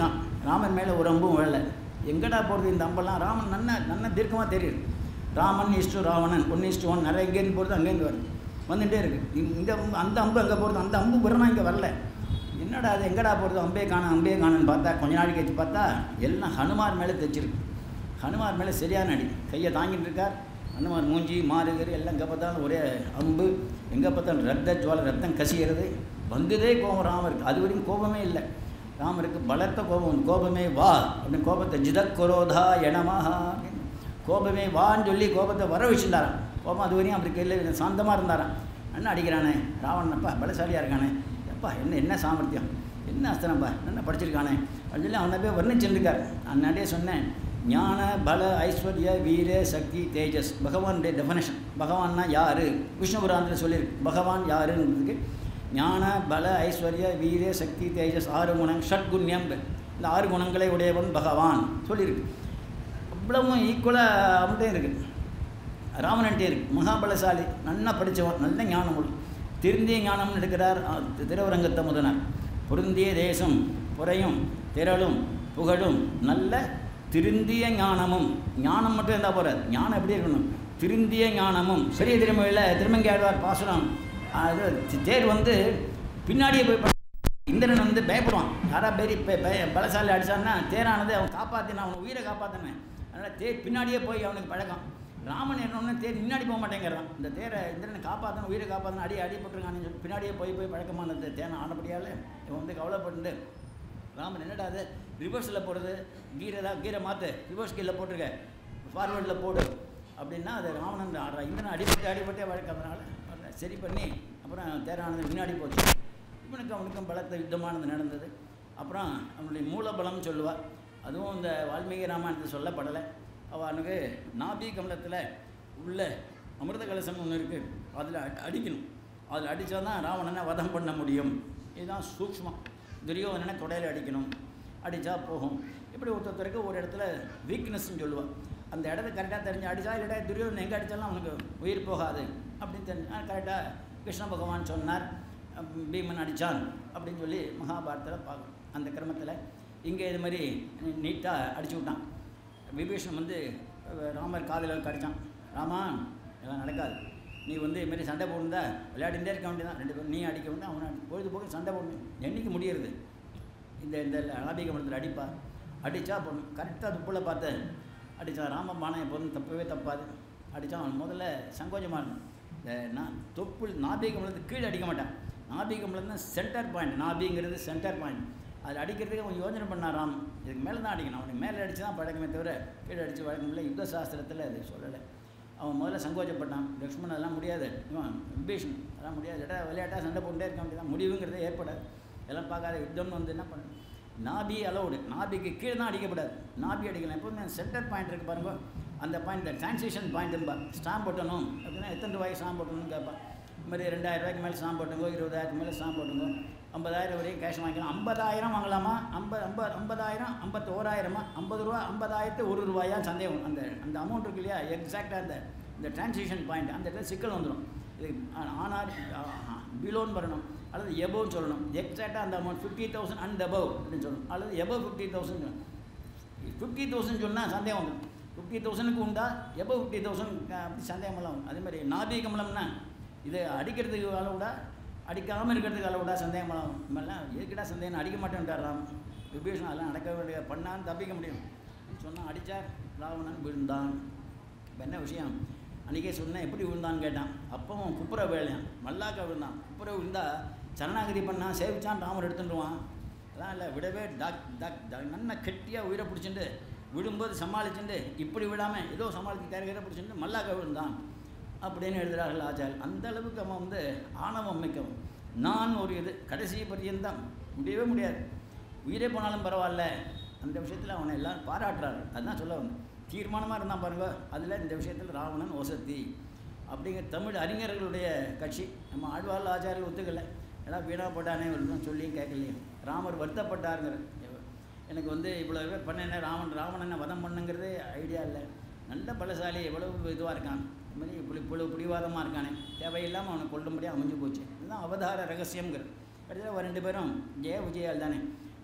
ராமன் மேலே ஒரு அம்பும் விழல எங்கடா போகிறது இந்த அம்பெல்லாம் ராமன் நன்ன நன்ன தீர்க்கமாக தெரியுது ராமன் இஷ்டு ராவணன் ஒன்று இஷ்டு ஒன் நிறைய இங்கேருந்து போகிறது அங்கேருந்து வருது வந்துகிட்டே இருக்குது இந்த அம்பு அந்த அம்பு அங்கே போகிறது அந்த அம்பு விரமா இங்கே வரல என்னடா அது எங்கடா போகிறது அம்பே காணும் அம்பே காணுன்னு பார்த்தா கொஞ்ச நாளைக்கு கழிச்சு பார்த்தா எல்லாம் ஹனுமார் மேலே தைச்சிருக்கு ஹனுமார் மேலே சரியான அடி கையை தாங்கிட்டு இருக்கார் ஹனுமார் மூஞ்சி மாறுகிறது எல்லாம் எங்கே பார்த்தாலும் ஒரே அம்பு எங்கே பார்த்தாலும் ரத்த ஜுவாலை ரத்தம் கசிகிறது வந்ததே கோபம் ராமருக்கு அது வரைக்கும் கோபமே இல்லை ராமருக்கு பலத்த கோபம் கோபமே வா அப்படின்னு கோபத்தை ஜிதக்குரோதா எனமஹா அப்படின்னு கோபமே வான்னு சொல்லி கோபத்தை வர வச்சுட்டாராம் கோபம் அது வரையும் அவருக்கு இல்லை சாந்தமாக இருந்தாராம் அண்ணன் அடிக்கிறானே ராவணப்பா பலசாலியாக இருக்கானே எப்பா என்ன என்ன சாமர்த்தியம் என்ன அஸ்தனப்பா என்ன படிச்சிருக்கானே அப்படின்னு சொல்லி அவனை போய் வர்ணிச்சுருக்கார் அன்னாடியே சொன்னேன் ஞான பல ஐஸ்வர்ய வீர சக்தி தேஜஸ் பகவானுடைய டெஃபனேஷன் பகவான்னா யார் விஷ்ணுபுராந்தில் சொல்லியிருக்கு பகவான் யாருன்றதுக்கு ஞான பல ஐஸ்வர்ய வீர சக்தி தேஜஸ் ஆறு குணம் ஷட்குண்யம் இந்த ஆறு குணங்களை உடையவன் பகவான் சொல்லியிருக்கு அவ்வளவும் ஈக்குவலாக அவன்கிட்டே இருக்குது ராமன்கிட்டே இருக்கு மகாபலசாலி நல்லா படித்தவன் நல்ல ஞானம் உள்ள திருந்திய ஞானம்னு எடுக்கிறார் அஹ், திருவரங்கத்த முதனார் பொருந்திய தேசம் புறையும் திரளும் புகழும் நல்ல திருந்திய ஞானமும் ஞானம் மட்டும் இருந்தால் போறாது ஞானம் எப்படி இருக்கணும் திருந்திய ஞானமும் பெரிய திருமொழியில் திருமங்கி ஆழ்வார் பாசுரம் அது தேர் வந்து பின்னாடியே போய் ப- இந்திரன் வந்து பயப்படுவான் யாரா பெரிய பெ- பெ- பலசாலி அடிச்சான்னா தேரானது அவன் காப்பாற்றின அவன் உயிரை காப்பாற்றினேன் அதனால் தேர் பின்னாடியே போய் அவனுக்கு பழக்கம் ராமன் என்னொன்னு தேர் முன்னாடி போக மாட்டேங்கிறான் இந்த தேரை இந்திரனை காப்பாற்றணும் உயிரை காப்பாற்றணும் அடி அடிபட்டுருக்கான்னு சொல்லி பின்னாடியே போய் போய் பழக்கமானது தேனை ஆனபடியால் இவன் வந்து கவலைப்பட்டு ராமன் என்னடா அது ரிவர்ஸில் போடுறது கீரை தான் கீரை மாற்று ரிவர்ஸ் கீழே போட்டிருக்க ஃபார்வேர்டில் போடு அப்படின்னா அது ராவணன் ஆடுறா இந்திரன் அடிபட்டு அடிபட்டே வழக்கம்னால அதை சரி பண்ணி அப்புறம் தேரானது முன்னாடி போச்சு இவனுக்கு அவனுக்கும் பலத்த யுத்தமானது நடந்தது அப்புறம் அவனுடைய மூலபலம் சொல்லுவாள் அதுவும் இந்த வால்மீகி ராமாயணத்தில் சொல்லப்படலை அவனுக்கு நாபி கமலத்தில் உள்ள அமிர்த கலசம் ஒன்று இருக்குது அதில் அடிக்கணும் அதில் அடித்தா தான் ராவணனை வதம் பண்ண முடியும் இதுதான் சூக்ஷ்மம் துரியோதனனை தொடையில் அடிக்கணும் அடித்தா போகும் இப்படி ஒருத்தருக்கு ஒரு இடத்துல வீக்னஸ்ன்னு சொல்லுவாள் அந்த இடத்த கரெக்டாக தெரிஞ்சு அடித்தா இல்லைடா துரியோதனன் எங்கே அடித்தாலும் அவனுக்கு உயிர் போகாது அப்படின்னு தெரிஞ்சு கரெக்டாக கிருஷ்ண பகவான் சொன்னார் அஹ் பீமன் அடித்தான் அப்படின்னு சொல்லி மகாபாரதத்தில் பார்க்கணும் அந்த கிரமத்தில் இங்கே இது மாதிரி நீட்டாக அடிச்சு விட்டான் விபீஷன் வந்து அஹ், ராமர் காதில் கடிச்சான் ராமா இதெல்லாம் நடக்காது நீ வந்து இதுமாரி சண்டை போடுந்தா விளையாடிட்டே இருக்க வேண்டியதான் ரெண்டு பேரும் நீ அடிக்க வந்து அவனை பொழுதுபோக்கு சண்டை போடணும் என்னைக்கு முடியறது இந்த இந்த அனாபிக மரத்தில் அடிப்பா அடித்தா பொண்ணு கரெக்டாக துப்புல பார்த்து அடித்தான் ராமபானம் எப்போதும் தப்பவே தப்பாது அடித்தான் அவன் முதல்ல சங்கோஜமாக இருக்கும் இந்த நான் தொப்புள் நாபிக மலத்துக்கு கீழே அடிக்க மாட்டான் நாபிக மலம் தான் சென்டர் பாயிண்ட் நாபிங்கிறது சென்டர் பாயிண்ட் அதில் அடிக்கிறதுக்கு அவன் யோசனை பண்ணான் ராம் இதுக்கு மேலே தான் அடிக்கணும் அவனுக்கு மேலே அடித்து தான் பழக்கமே தவிர கீழே அடித்து வழக்கம் இல்லை யுத்த சாஸ்திரத்தில் அது சொல்லலை அவன் முதல்ல சங்கோச்சப்பட்டான் லக்ஷ்மணன் அதெல்லாம் முடியாது இவன் விபீஷன் அதெல்லாம் முடியாது இட விளையாட்டாக சண்டை போட்டுட்டே இருக்க வேண்டியதான் முடிவுங்கிறதே ஏற்படாது எல்லாம் பார்க்காத யுத்தம்னு வந்து என்ன பண்ணு நாபி அலௌடு நாபிக்கு கீழே தான் அடிக்கப்படாது நாபி அடிக்கலாம் எப்போதுமே சென்டர் பாயிண்ட் இருக்குது பாருங்க அந்த பாயிண்ட் இந்த டிரான்சிஷன் பாயிண்ட்டும்பா ஸ்டாம்ப் போட்டணும் அப்படின்னா எத்தனை ரூபாய்க்கு ஸ்டாம்ப் போட்டணும்னு கேட்பான் இது மாதிரி ரெண்டாயிரம் ரூபாய்க்கு மேலே ஸ்டாம்ப் போட்டுங்கோ இருபதாயிரத்துக்கு மேலே ஸ்டாம்ப் போட்டுங்கோ ஐம்பதாயிரம் வரையும் கேஷ் வாங்கிக்கலாம் ஐம்பதாயிரம் வாங்கலாமா ஐம்பது ஐம்பது ஐம்பதாயிரம் ஐம்பத்தி ஓராயிரமா ஐம்பது ரூபா ஐம்பதாயிரத்து ஒரு ரூபாயா சந்தேகம் அந்த அந்த அமௌண்ட் இருக்கு இல்லையா எக்ஸாக்டாக அந்த இந்த டிரான்சிஷன் பாயிண்ட் அந்த இடத்துல சிக்கல் வந்துடும் இது ஆனால் பிலோன்னு வரணும் அல்லது எபோன்னு சொல்லணும் எக்ஸாக்டாக அந்த amount fifty thousand and above அப்படின்னு சொல்லணும் அல்லது above fifty thousand fifty thousand சொன்னால் சந்தேகம் வந்துடும் ஃபிஃப்டி தௌசண்ட்க்கு உண்டா எபோ ஃபிஃப்டி தௌசண்ட் அப்படி சந்தேகமெல்லாம் வரும் அதே மாதிரி நாபி கமலம்னா இது அடிக்கிறதுக்கு அளவுடா அடிக்காமல் இருக்கிறதுக்கு அளவுடா சந்தேகமெல்லாம் வரும் இவெல்லாம் எதுக்கிட்டா சந்தேகம் அடிக்க மாட்டேன்ட்டார் ராம் விபீஷன் அதெல்லாம் நடக்க வேண்டிய பண்ணான்னு தப்பிக்க முடியும் சொன்னால் அடித்தார் ராவணன் விழுந்தான் இப்போ என்ன விஷயம் அன்றைக்கே சொன்னேன் எப்படி விழுந்தான்னு கேட்டான் அப்பவும் குப்புற வேலையான் மல்லாக்க விழுந்தான் குப்புற விழுந்தா சரணாகதி பண்ணான் சேவிச்சான் ராமர் எடுத்துட்டுருவான் அதான் இல்லை விடவே டாக் டாக் டாக் நல்லா கெட்டியாக உயிரை பிடிச்சிட்டு விழும்போது சமாளிச்சுட்டு இப்படி விடாமல் ஏதோ சமாளித்து கரை கரை பிடிச்சிட்டு மல்லாக்க விழுந்தான் அப்படின்னு எழுதுகிறார்கள் ஆச்சார் அந்த அளவுக்கு அவன் வந்து ஆணவம் மிக்கவன் நான் ஒரு இது கடைசி பரியந்தம் முடியவே முடியாது உயிரே போனாலும் பரவாயில்ல அந்த விஷயத்தில் அவனை எல்லாம் பாராட்டுறாரு அதுதான் சொல்ல வந்தேன் தீர்மானமாக இருந்தான் பாருங்க அதில் இந்த விஷயத்தில் ராவணன் ஒசத்தி அப்படிங்கிற தமிழ் அறிஞர்களுடைய கட்சி நம்ம ஆழ்வாள் ஆச்சாரியர்கள் ஒத்துக்கலை ஏன்னா வீணா போட்டானே ஒன்றும் சொல்லி கேட்கலையே ராமர் வருத்தப்பட்டாருங்கிற எனக்கு வந்து இவ்வளோ பேர் பண்ணேனே ராவன் ராவணனை வதம் பண்ணுங்கிறதே ஐடியா இல்லை நல்ல பலசாலி எவ்வளவு இதுவாக இருக்கான் இது மாதிரி இப்படி இவ்வளவு பிடிவாதமாக இருக்கானே தேவையில்லாமல் அவனை கொல்லும்படியாக அமைஞ்சு போச்சு இதுதான் அவதார ரகசியங்கிறது கடைசியில் அவ ரெண்டு பேரும் ஜெய விஜயால் தானே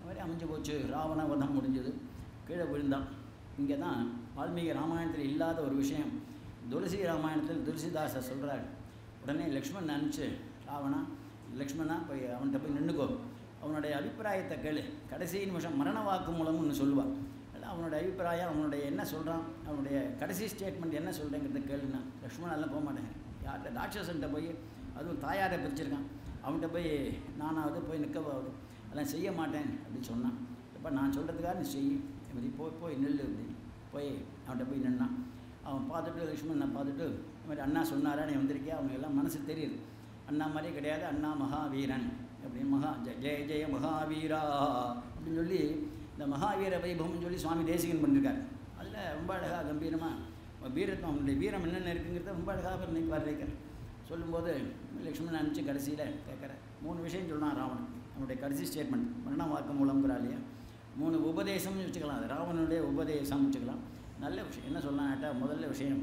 மாதிரி அமைஞ்சு போச்சு ராவண வதம் முடிஞ்சது கீழே விழுந்தான் இங்கே தான் வால்மீகி ராமாயணத்தில் இல்லாத ஒரு விஷயம் துளசி ராமாயணத்தில் துளசிதாசர் சொல்கிறார் உடனே லக்ஷ்மணன் அனுப்பிச்சு ராவணா லக்ஷ்மணா போய் அவன்கிட்ட போய் நின்றுக்கோ அவனுடைய அபிப்பிராயத்தை கேளு கடைசி நிமிஷம் மரண வாக்கு மூலம்னு ஒன்று சொல்லுவான் அதான் அவனுடைய அபிப்பிராயம் அவனுடைய என்ன சொல்கிறான் அவனுடைய கடைசி ஸ்டேட்மெண்ட் என்ன சொல்கிறேங்கிறத கேளுன்னா லக்ஷ்மணன் எல்லாம் போக மாட்டேங்க யார்கிட்ட ராட்சசன்ட்ட போய் அதுவும் தாயாரை பிரிச்சிருக்கான் அவன்கிட்ட போய் நானாவது போய் நிற்கவாவது அதெல்லாம் செய்ய மாட்டேன் அப்படின்னு சொன்னான் இப்போ நான் சொல்கிறதுக்காக நீ செய் இப்படி போய் போய் நில்லு அப்படின்னு போய் அவன்கிட்ட போய் நின்னான் அவன் பார்த்துட்டு லக்ஷ்மணனை பார்த்துட்டு இந்த மாதிரி அண்ணா சொன்னாரா நீ வந்திருக்கியா அவனுக்கு எல்லாம் மனசு தெரியுது அண்ணா மாதிரியே கிடையாது அண்ணா மகாவீரன் அப்படின்னு மகா ஜெய ஜெய ஜெய மகாவீரா அப்படின்னு சொல்லி இந்த மகாவீர வைபவம்னு சொல்லி சுவாமி தேசிகன் பண்ணியிருக்காரு அதில் ரொம்ப அழகாக கம்பீரமாக வீரத்துவம் அவனுடைய வீரம் என்னென்ன இருக்குங்கிறத ரொம்ப அழகாக இன்னைக்கு வர்ணிக்கிறார் சொல்லும்போது லக்ஷ்மணன் அனுப்பிச்சு கடைசியில் கேட்குறேன் மூணு விஷயம் சொன்னான் ராவணன் அவனுடைய கடைசி ஸ்டேட்மெண்ட் மரண வாக்கு மூலங்கிறா இல்லையா மூணு உபதேசம்னு வச்சுக்கலாம் அது ராவணனுடைய உபதேசம் வச்சுக்கலாம் நல்ல விஷயம் என்ன சொல்லலாம்ட்டா முதல்ல விஷயம்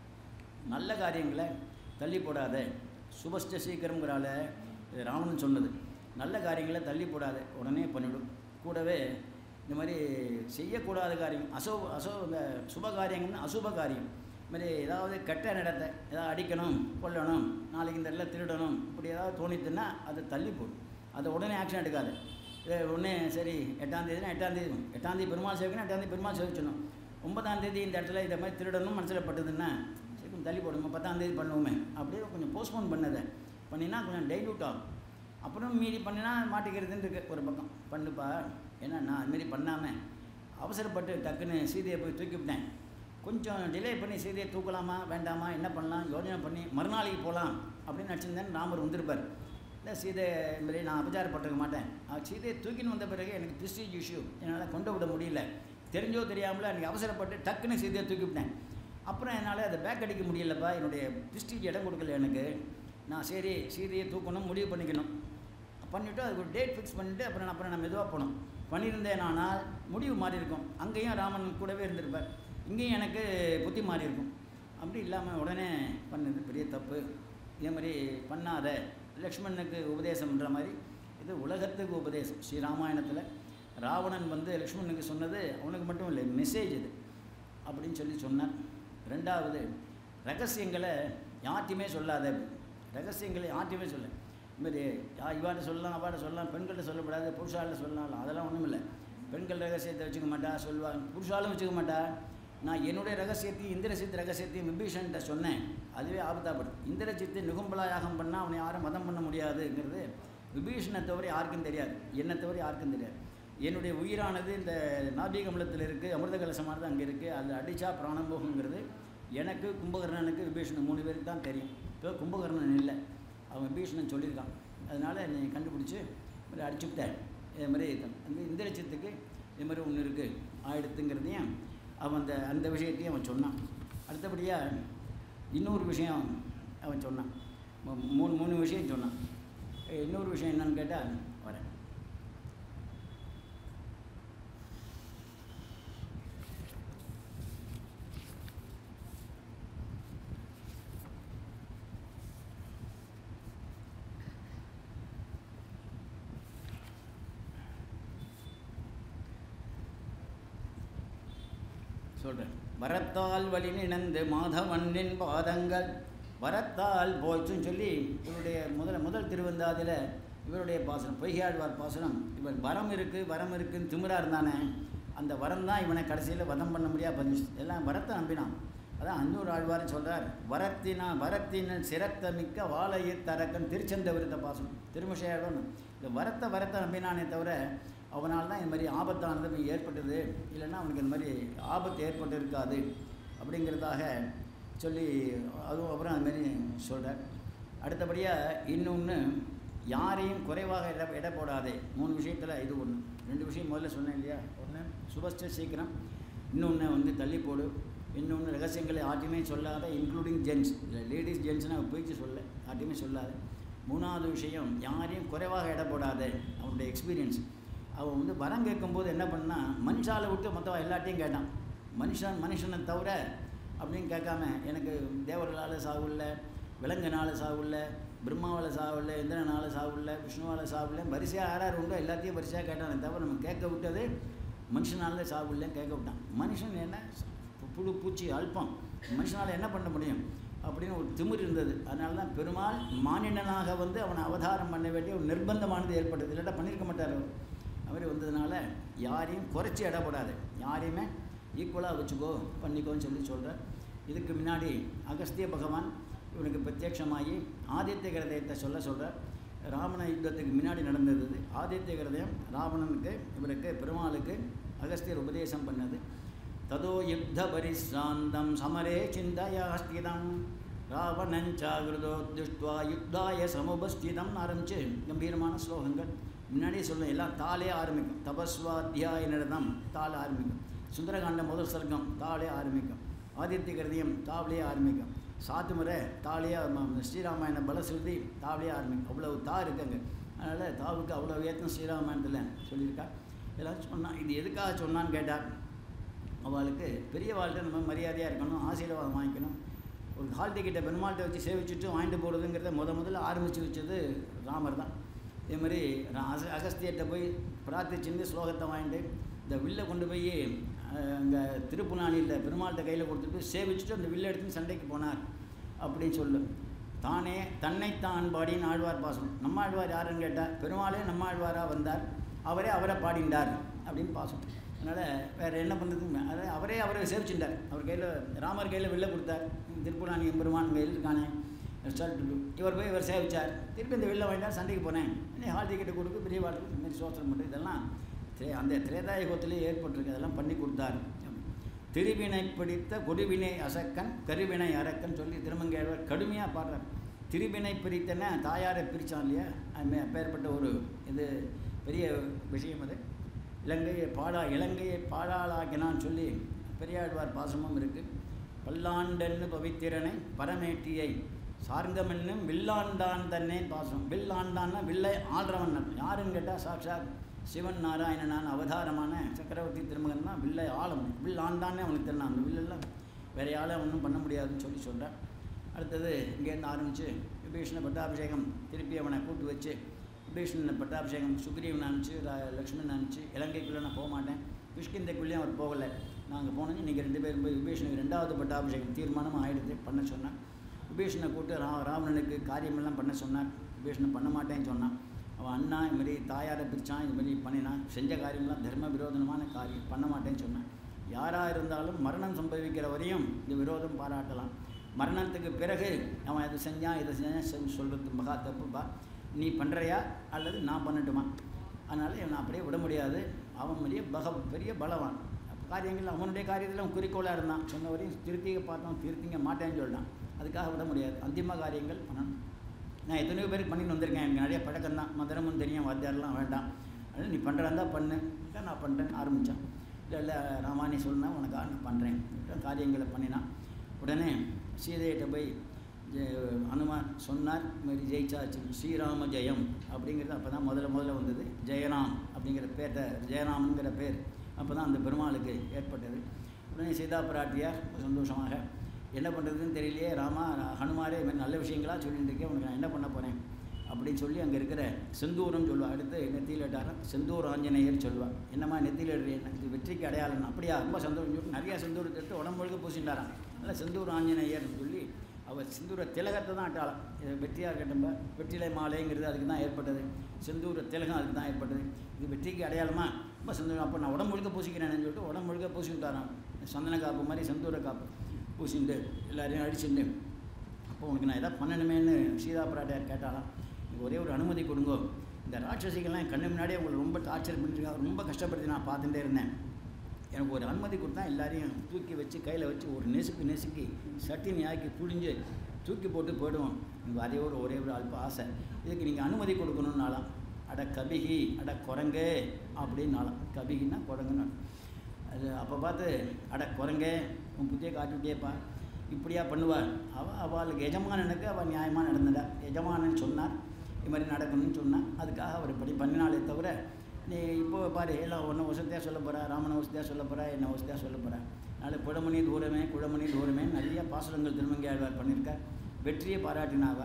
நல்ல காரியங்களை தள்ளி போடாத சுபஸ்ட சீக்கிரங்கிறால இது ராவணன் சொன்னது நல்ல காரியங்களை தள்ளி போடாத உடனே பண்ணிவிடும் கூடவே இந்த மாதிரி செய்யக்கூடாத காரியம் அசோ அசோ இந்த சுப காரியங்கள்னு அசுப காரியம் இது மாதிரி ஏதாவது கெட்ட நடத்தை ஏதாவது அடிக்கணும் கொல்லணும் நாளைக்கு இந்த இடத்துல திருடணும் இப்படி ஏதாவது தோணித்துன்னா அதை தள்ளி போடும் அதை உடனே ஆக்ஷன் எடுக்காது இதை உடனே சரி எட்டாம் தேதினா எட்டாம் தேதி எட்டாம் தேதி பெருமாள் சேவிக்கணும் எட்டாம் தேதி பெருமாள் சேவிச்சணும் ஒன்பதாம் தேதி இந்த இடத்துல இதை மாதிரி திருடணும் மனசில் பட்டதுன்னா சரி கொஞ்சம் தள்ளி போடுங்க பத்தாம் தேதி பண்ணுவோமே அப்படியே கொஞ்சம் போஸ்ட்போன் பண்ணதை பண்ணினா கொஞ்சம் டைல்யூட் ஆகும் அப்புறம் மீறி பண்ணினா மாட்டிக்கிறதுன்னு இருக்கு ஒரு பக்கம் பண்ணுப்பா ஏன்னா நான் அதுமாரி பண்ணாமல் அவசரப்பட்டு டக்குன்னு சீதையை போய் தூக்கிவிட்டேன் கொஞ்சம் டிலே பண்ணி சீதையை தூக்கலாமா வேண்டாமா என்ன பண்ணலாம் யோஜனை பண்ணி மறுநாளைக்கு போகலாம் அப்படின்னு நினச்சிருந்தேன் ராமர் வந்திருப்பார் இல்லை சீதை மாதிரி நான் அபச்சாரப்பட்டிருக்க மாட்டேன் அவர் சீதையை தூக்கின்னு வந்த பிறகு எனக்கு பிஸ்டீஜ் இஷ்யூ என்னால் கொண்டு விட முடியல தெரிஞ்சோ தெரியாமலோ அன்றைக்கி அவசரப்பட்டு டக்குன்னு சீதையை தூக்கிவிட்டேன் அப்புறம் என்னால் அதை பேக் அடிக்க முடியலப்பா என்னுடைய பிஸ்டீஜ் இடம் கொடுக்கல எனக்கு நான் சரி சீதையை தூக்கணும் முடிவு பண்ணிக்கணும் பண்ணிவிட்டு அதுக்கு ஒரு டேட் ஃபிக்ஸ் பண்ணிவிட்டு அப்புறம் அப்புறம் நான் மெதுவாக போனோம் பண்ணியிருந்தேன் ஆனால் முடிவு மாறி இருக்கும் அங்கேயும் ராமன் கூடவே இருந்திருப்பார் இங்கேயும் எனக்கு புத்தி மாறி இருக்கும் அப்படி இல்லாமல் உடனே பண்ணது பெரிய தப்பு இதே மாதிரி பண்ணாத லக்ஷ்மணனுக்கு உபதேசம்ன்ற மாதிரி இது உலகத்துக்கு உபதேசம் ஸ்ரீராமாயணத்தில் ராவணன் வந்து லக்ஷ்மணனுக்கு சொன்னது அவனுக்கு மட்டும் இல்லை மெசேஜ் இது அப்படின்னு சொல்லி சொன்னார் ரெண்டாவது ரகசியங்களை யார்ட்டையுமே சொல்லாத ரகசியங்களை யார்ட்டையுமே சொல்ல இதுமாரி யா இவாட்ட சொல்லலாம் அவாட்ட சொல்லலாம் பெண்கள்கிட்ட சொல்லக்கூடாது புருஷாள்கிட்ட சொல்லலாம் அதெல்லாம் ஒன்றும் இல்லை பெண்கள் ரகசியத்தை வச்சுக்க மாட்டா சொல்லுவாங்க புருஷாலும் வச்சுக்க மாட்டா நான் என்னுடைய ரகசியத்தையும் இந்திரசித் ரகசியத்தையும் விபீஷன்கிட்ட சொன்னேன் அதுவே ஆபத்தாப்படும் இந்திரஜித்து நிகும்பலா யாகம் பண்ணால் அவனை யாரும் மதம் பண்ண முடியாதுங்கிறது விபீஷணை தவிர யாருக்கும் தெரியாது என்னை தவிர யாருக்கும் தெரியாது என்னுடைய உயிரானது இந்த நாபிகமலத்தில் இருக்குது அமிர்த கலசமானது அங்கே இருக்குது அதில் அடித்தா பிராணம் போகுங்கிறது எனக்கு கும்பகர்ணனுக்கு விபீஷணன் மூணு பேருக்கு தான் தெரியும் இப்போ கும்பகர்ணன் இல்லை அவன் விபீஷணன் சொல்லியிருக்கான் அதனால் நீ கண்டுபிடிச்சி மாதிரி அடிச்சுவிட்டேன் இது மாதிரி அந்த இந்திரச்சித்துக்கு இது மாதிரி ஒன்று இருக்குது ஆயிடுத்துங்கிறதையும் அவன் அந்த அந்த விஷயத்தையும் அவன் சொன்னான் அடுத்தபடியாக இன்னொரு விஷயம் அவன் சொன்னான் மூ- மூணு மூணு விஷயம் சொன்னான் இன்னொரு விஷயம் என்னன்னு கேட்டால் வரேன் சொல்கிறேன் வரத்தால் வழி நினைந்து மாதவனின் பாதங்கள் வரத்தால் போச்சுன்னு சொல்லி இவருடைய முதல் முதல் திருவந்தாதில் இவருடைய பாசனம் பொய்யாழ்வார் பாசனம் இவர் வரம் இருக்குது வரம் இருக்குன்னு திமிரா இருந்தானே அந்த வரம் தான் இவனை கடைசியில் வதம் பண்ண முடியாது பண்ணிச்சு எல்லாம் வரத்தை நம்பினான் அதான் அஞ்சூர் ஆழ்வார்னு சொல்கிறார் வரத்தினா வரத்தின் சிரத்த மிக்க வாழையை தரக்கன் திருச்செந்த விருத்த பாசனம் திருமிஷையாடும் இந்த வரத்தை வரத்தை நம்பினானே தவிர அவனால் தான் இந்த மாதிரி ஆபத்தானது ஏற்பட்டது இல்லைன்னா அவனுக்கு இந்த மாதிரி ஆபத்து ஏற்பட்டு இருக்காது அப்படிங்கிறதாக சொல்லி அதுவும் அப்புறம் அது மாதிரி சொல்கிறார் அடுத்தபடியாக இன்னொன்று யாரையும் குறைவாக இட இட போடாதே மூணு விஷயத்தில் இது ஒன்று ரெண்டு விஷயம் முதல்ல சொன்னேன் இல்லையா ஒன்று சுபஸ்ட சீக்கிரம் இன்னொன்று வந்து தள்ளி போடு இன்னொன்று ரகசியங்களை யார்ட்டையுமே சொல்லாத இன்க்ளூடிங் ஜென்ஸ் இல்லை லேடிஸ் ஜென்ஸ்னால் போயிடுச்சு சொல்ல யார்ட்டையுமே சொல்லாத மூணாவது விஷயம் யாரையும் குறைவாக இட போடாத அவனுடைய எக்ஸ்பீரியன்ஸ் அவன் வந்து வரம் கேட்கும்போது என்ன பண்ணா மனுஷாலை விட்டு மொத்தம் எல்லாத்தையும் கேட்டான் மனுஷன் மனுஷனை தவிர அப்படின்னு கேட்காம எனக்கு தேவர்களால் சாகுல்ல விலங்குனால சாகுல்ல பிரம்மாவால் சாவில்ல இந்திரனால் சாவில்ல விஷ்ணுவால் சாவில்ல வரிசையாக யார் யார் உண்டோ எல்லாத்தையும் வரிசையாக கேட்டானே தவிர நம்ம கேட்க விட்டது மனுஷனால சாவில்ல கேட்க விட்டான் மனுஷன் என்ன பு- புழு பூச்சி அல்பம் மனுஷனால் என்ன பண்ண முடியும் அப்படின்னு ஒரு திமிர் இருந்தது அதனால தான் பெருமாள் மானிடனாக வந்து அவனை அவதாரம் பண்ண வேண்டிய ஒரு நிர்பந்தமானது ஏற்பட்டது இல்லாட்டா பண்ணியிருக்க மாட்டார் அவர் அவர் வந்ததுனால யாரையும் குறைச்சி இடப்படாது யாரையுமே ஈக்குவலாக வச்சுக்கோ பண்ணிக்கோன்னு சொல்லி சொல்கிறார் இதுக்கு முன்னாடி அகஸ்திய பகவான் இவனுக்கு பிரத்யட்சமாகி ஆதித்ய கிரதயத்தை சொல்ல சொல்கிறார் ராவண யுத்தத்துக்கு முன்னாடி நடந்தது இது. ஆதித்ய கிரதயம் ராவணனுக்கு இவருக்கு பெருமாளுக்கு அகஸ்தியர் உபதேசம் பண்ணது ததோ யுத்த பரிசிராந்தம் சமரே சிந்தையா ஸ்திதம் ராவணஞ்சாகிருதோ திருஷ்டுவா யுத்தாய சமுபஸ்திதம் ஆரம்பித்து கம்பீரமான ஸ்லோகங்கள் முன்னாடியே சொல்ல எல்லாம் தாளே ஆரம்பிக்கும் தபஸ்வாத்தியாய நிரதம் தாள ஆரம்பிக்கும் சுந்தரகாண்டம் முதல் சர்க்கம் தாளே ஆரம்பிக்கும் ஆதித்ய கிருதியம் தாவலே ஆரம்பிக்கும் சாத்துமுறை தாளியா ம- ஸ்ரீராமாயண பலஸ்ருதி தாவலே ஆரம்பிக்கும் அவ்வளவு தா இருக்குங்க அதனால் தாவுக்கு அவ்வளோ ஏத்தம் ஸ்ரீராமாயணத்தில் சொல்லியிருக்கா இதெல்லாம் சொன்னான் இது எதுக்காக சொன்னான்னு கேட்டார் அவளுக்கு பெரியவாள்கிட்ட நம்ம மரியாதையாக இருக்கணும் ஆசீர்வாதம் வாங்கிக்கணும் ஒரு ஹால் டிக்கெட்டை பெருமாள்கிட்ட வச்சு சேவிச்சுட்டு வாங்கிட்டு போகிறதுங்கிறத முத முதல்ல ஆரம்பித்து வச்சது ராமர் தான் இதே மாதிரி ரா- அச- அகஸ்தியர்கிட்ட போய் பிரார்த்திச்சுன்னு ஸ்லோகத்தை வாங்கிட்டு இந்த வில்லை கொண்டு போய் அங்கே திருப்புனானியில் பெருமாள்கிட்ட கையில் கொடுத்துட்டு சேவிச்சுட்டு அந்த வில்லை எடுத்து சண்டைக்கு போனார் அப்படின்னு சொல்லு தானே தன்னைத்தான் பாடின்னு ஆழ்வார் பாசனம் நம்ம ஆழ்வார் யாருன்னு கேட்டால் பெருமாளே நம்ம ஆழ்வாராக வந்தார் அவரே அவரை பாடிண்டார் அப்படின்னு பாசனம் அதனால் வேறு என்ன பண்ணுறதுக்கு அதாவது அவரே அவரை சேவிச்சுட்டார் அவர் கையில் ராமர் கையில் வெளில கொடுத்தார் திருப்புராணி பெருமான் கையில் இருக்கானே சொல்லிட்டு இவர் போய் இவர் சேவிச்சார் திருப்பி இந்த வெளில வாங்கிட்டார் சண்டைக்கு போனேன் இன்னும் ஹால் டிக்கெட்டு கொடுக்கு பெரிய வாழ்க்கை இந்த மாதிரி சோத்திரம் பண்ணு இதெல்லாம் திரே அந்த திரேதாயுகத்திலே ஏற்பட்டிருக்கு அதெல்லாம் பண்ணி கொடுத்தார் திருவினை பிடித்த கொடுவினை அசக்கன் கருவினை அரக்கன் சொல்லி திருமங்கேழ்வர் கடுமையாக பாடுறார் திருவினை பிரித்தன தாயாரை பிரித்தான் இல்லையா அது அப்பேற்பட்ட ஒரு இது பெரிய விஷயம் அது இலங்கையை பாடா இலங்கையை பாடாளாக்கினான்னு சொல்லி பெரியாழ்வார் பாசமும் இருக்குது பல்லாண்டன்னு பவித்திரனை பரமேட்டியை சார்ந்தமென்னும் வில்லாண்டான் தன்னே பாசம் வில்லாண்டான்னா வில்லை ஆள்றவன் யாருன்னு கேட்டால் சாட்சாத் சிவன் நாராயணனான அவதாரமான சக்கரவர்த்தி திருமகன் தான் வில்லை ஆளும் வில் ஆண்டானே அவனுக்கு தெரியும் அந்த வில்லெல்லாம் வேற யாரும் ஒன்றும் பண்ண முடியாதுன்னு சொல்லி சொல்கிறார் அடுத்தது இங்கேருந்து ஆரம்பித்து விபீஷண பட்டாபிஷேகம் திருப்பி அவனை கூட்டு வச்சு விபீஷண பட்டாபிஷேகம் சுக்ரீவன் அனுப்பிச்சு ர- லக்ஷ்மணன் அனுப்பிச்சு இலங்கைக்குள்ளே நான் போக மாட்டேன் கிஷ்கிந்தைக்குள்ளேயும் அவர் போகலை நாங்கள் போனோம் நீங்கள் ரெண்டு பேரும் போய் விபீஷனுக்கு ரெண்டாவது பட்டாபிஷேகம் தீர்மானம் ஆயிடுது பண்ண சொன்னான் விபீஷனை கூட்டு ரா ராவணனுக்கு காரியமெல்லாம் பண்ண சொன்னார் விபீஷணன் பண்ண மாட்டேன்னு சொன்னான் அவன் அண்ணா இது மாதிரி தாயாரை பிரித்தான் இது மாதிரி பண்ணினான் செஞ்ச காரியம்லாம் தர்ம விரோதனமான காரியம் பண்ண மாட்டேன்னு சொன்னான் யாராக இருந்தாலும் மரணம் சம்பவிக்கிற வரையும் இந்த விரோதம் பாராட்டலாம் மரணத்துக்கு பிறகு அவன் இது செஞ்சான் இதை செஞ்சான் செஞ்சு சொல்கிறது மகா தப்புப்பா நீ பண்ணுறியா அல்லது நான் பண்ணட்டுமா அதனால் இவனை அப்படியே விட முடியாது அவன் பெரிய பக பெரிய பலவான் அப்ப காரியங்கள் அவனுடைய காரியத்தில் அவன் குறிக்கோளாக இருந்தான் சொன்ன வரையும் திருத்திக்க பார்த்தோம் திருத்திங்க மாட்டேன்னு சொல்லிட்டான் அதுக்காக விட முடியாது அந்திம காரியங்கள் பண்ணணும் நான் எத்தனையோ பேருக்கு பண்ணிட்டு வந்திருக்கேன் எனக்கு நிறைய பழக்கம் தான் மந்திரமும் தெரியும் வாத்தியாரெலாம் வேண்டாம் அதனால் நீ பண்ணுறதா பண்ணு இல்லை நான் பண்ணுறேன்னு ஆரம்பித்தான் இல்லை இல்லை ராமா நீ சொன்னா உனக்காக நான் பண்ணுறேன் காரியங்களை பண்ணினான் உடனே சீதையிட்ட போய் ஜெ- அனுமான் சொன்னார் இது மாதிரி ஜெயிச்சாச்சு ஸ்ரீராம ஜெயம் அப்படிங்கிறது அப்போ தான் முதல்ல முதல்ல வந்தது ஜெயராம் அப்படிங்கிற பேர்ட்ட ஜெயராம்ங்கிற பேர் அப்போ தான் அந்த பெருமாளுக்கு ஏற்பட்டது உடனே சீதா பிராட்டியார் ரொம்ப சந்தோஷமாக என்ன பண்ணுறதுன்னு தெரியலையே ராமா ஹனுமாரே இது மாதிரி நல்ல விஷயங்களாக சொல்லிட்டு இருக்கேன் உனக்கு நான் என்ன பண்ண போகிறேன் அப்படின்னு சொல்லி அங்கே இருக்கிற செந்தூரம் சொல்லுவா அடுத்து நெத்தியிலிட்டாரன் செந்தூர் ஆஞ்சநேயர் சொல்லுவா என்னம்மா நெத்தியிலிடுறேன் இது வெற்றிக்கு அடையாளம் அப்படியா ரொம்ப சந்தோஷம் சொல்லி நிறையா செந்தூரத்தை எடுத்து உடம்புக்கு பூசிட்டாராம் அதனால் செந்தூர் ஆஞ்சநேயர்னு சொல்லி அவர் செந்தூர திலகத்தை தான் அட்டாளம் இது வெற்றியாக இருக்கட்டும் வெற்றிலை மாலைங்கிறது அதுக்கு தான் ஏற்பட்டது செந்தூர திலகம் அதுக்கு தான் ஏற்பட்டது இது வெற்றிக்கு அடையாளமா ரொம்ப சந்தோஷம் அப்போ நான் உடம்பு முழுக்க பூசிக்கிறேன்னு சொல்லிட்டு உடம்பு முழுக்க பூசி விட்டாராம் சந்தன காப்பு மாதிரி செந்தூர காப்பு பூசிண்டு எல்லாரையும் அடிச்சுண்டு அப்போ உனக்கு நான் எதாவது பண்ணணுமேன்னு சீதா பிராட்டியார் கேட்டாலாம் எனக்கு ஒரே ஒரு அனுமதி கொடுங்கோ இந்த ராட்சசிகள்லாம் என் கண்ணு முன்னாடியே உங்களை ரொம்ப டார்ச்சர் பண்ணிருக்காங்க ரொம்ப கஷ்டப்படுத்தி நான் பார்த்துட்டே இருந்தேன் எனக்கு ஒரு அனுமதி கொடுத்தா எல்லாரையும் தூக்கி வச்சு கையில் வச்சு ஒரு நெசுக்கு நெசுக்கி சட்டினி ஆக்கி புழிஞ்சு தூக்கி போட்டு போயிடுவோம் எனக்கு அதே ஒரு ஒரே ஒரு அல்ப ஆசை இதுக்கு நீங்கள் அனுமதி கொடுக்கணும்னாலாம் அட கபிகி அட குரங்கே அப்படின்னாலாம் கபிகின்னா குரங்குன்னு அர்த்தம். அது அப்போ பார்த்து அட குரங்கே உன் புத்தியை காட்டிவிட்டேப்பா இப்படியா பண்ணுவாள் அவள் அவளுக்கு எஜமானனுக்கு அவள் நியாயமாக நடந்துட்டா எஜமானன் சொன்னார் இது மாதிரி நடக்கணும்னு சொன்னான் அதுக்காக அவர் இப்படி பண்ணினாலே தவிர நீ இப்போ பாரு எல்லாம் ஒன்று வசதியாக சொல்ல போகிறா ராமனை வசதியாக சொல்ல போகிறா என்ன வசதியாக சொல்ல போகிறா நாளை குடமணி தூரமே குடமணி தூரமே நிறைய பாசுரங்கள் திருமங்கி ஆழ்வார் பண்ணியிருக்கார் வெற்றியை பாராட்டினாவா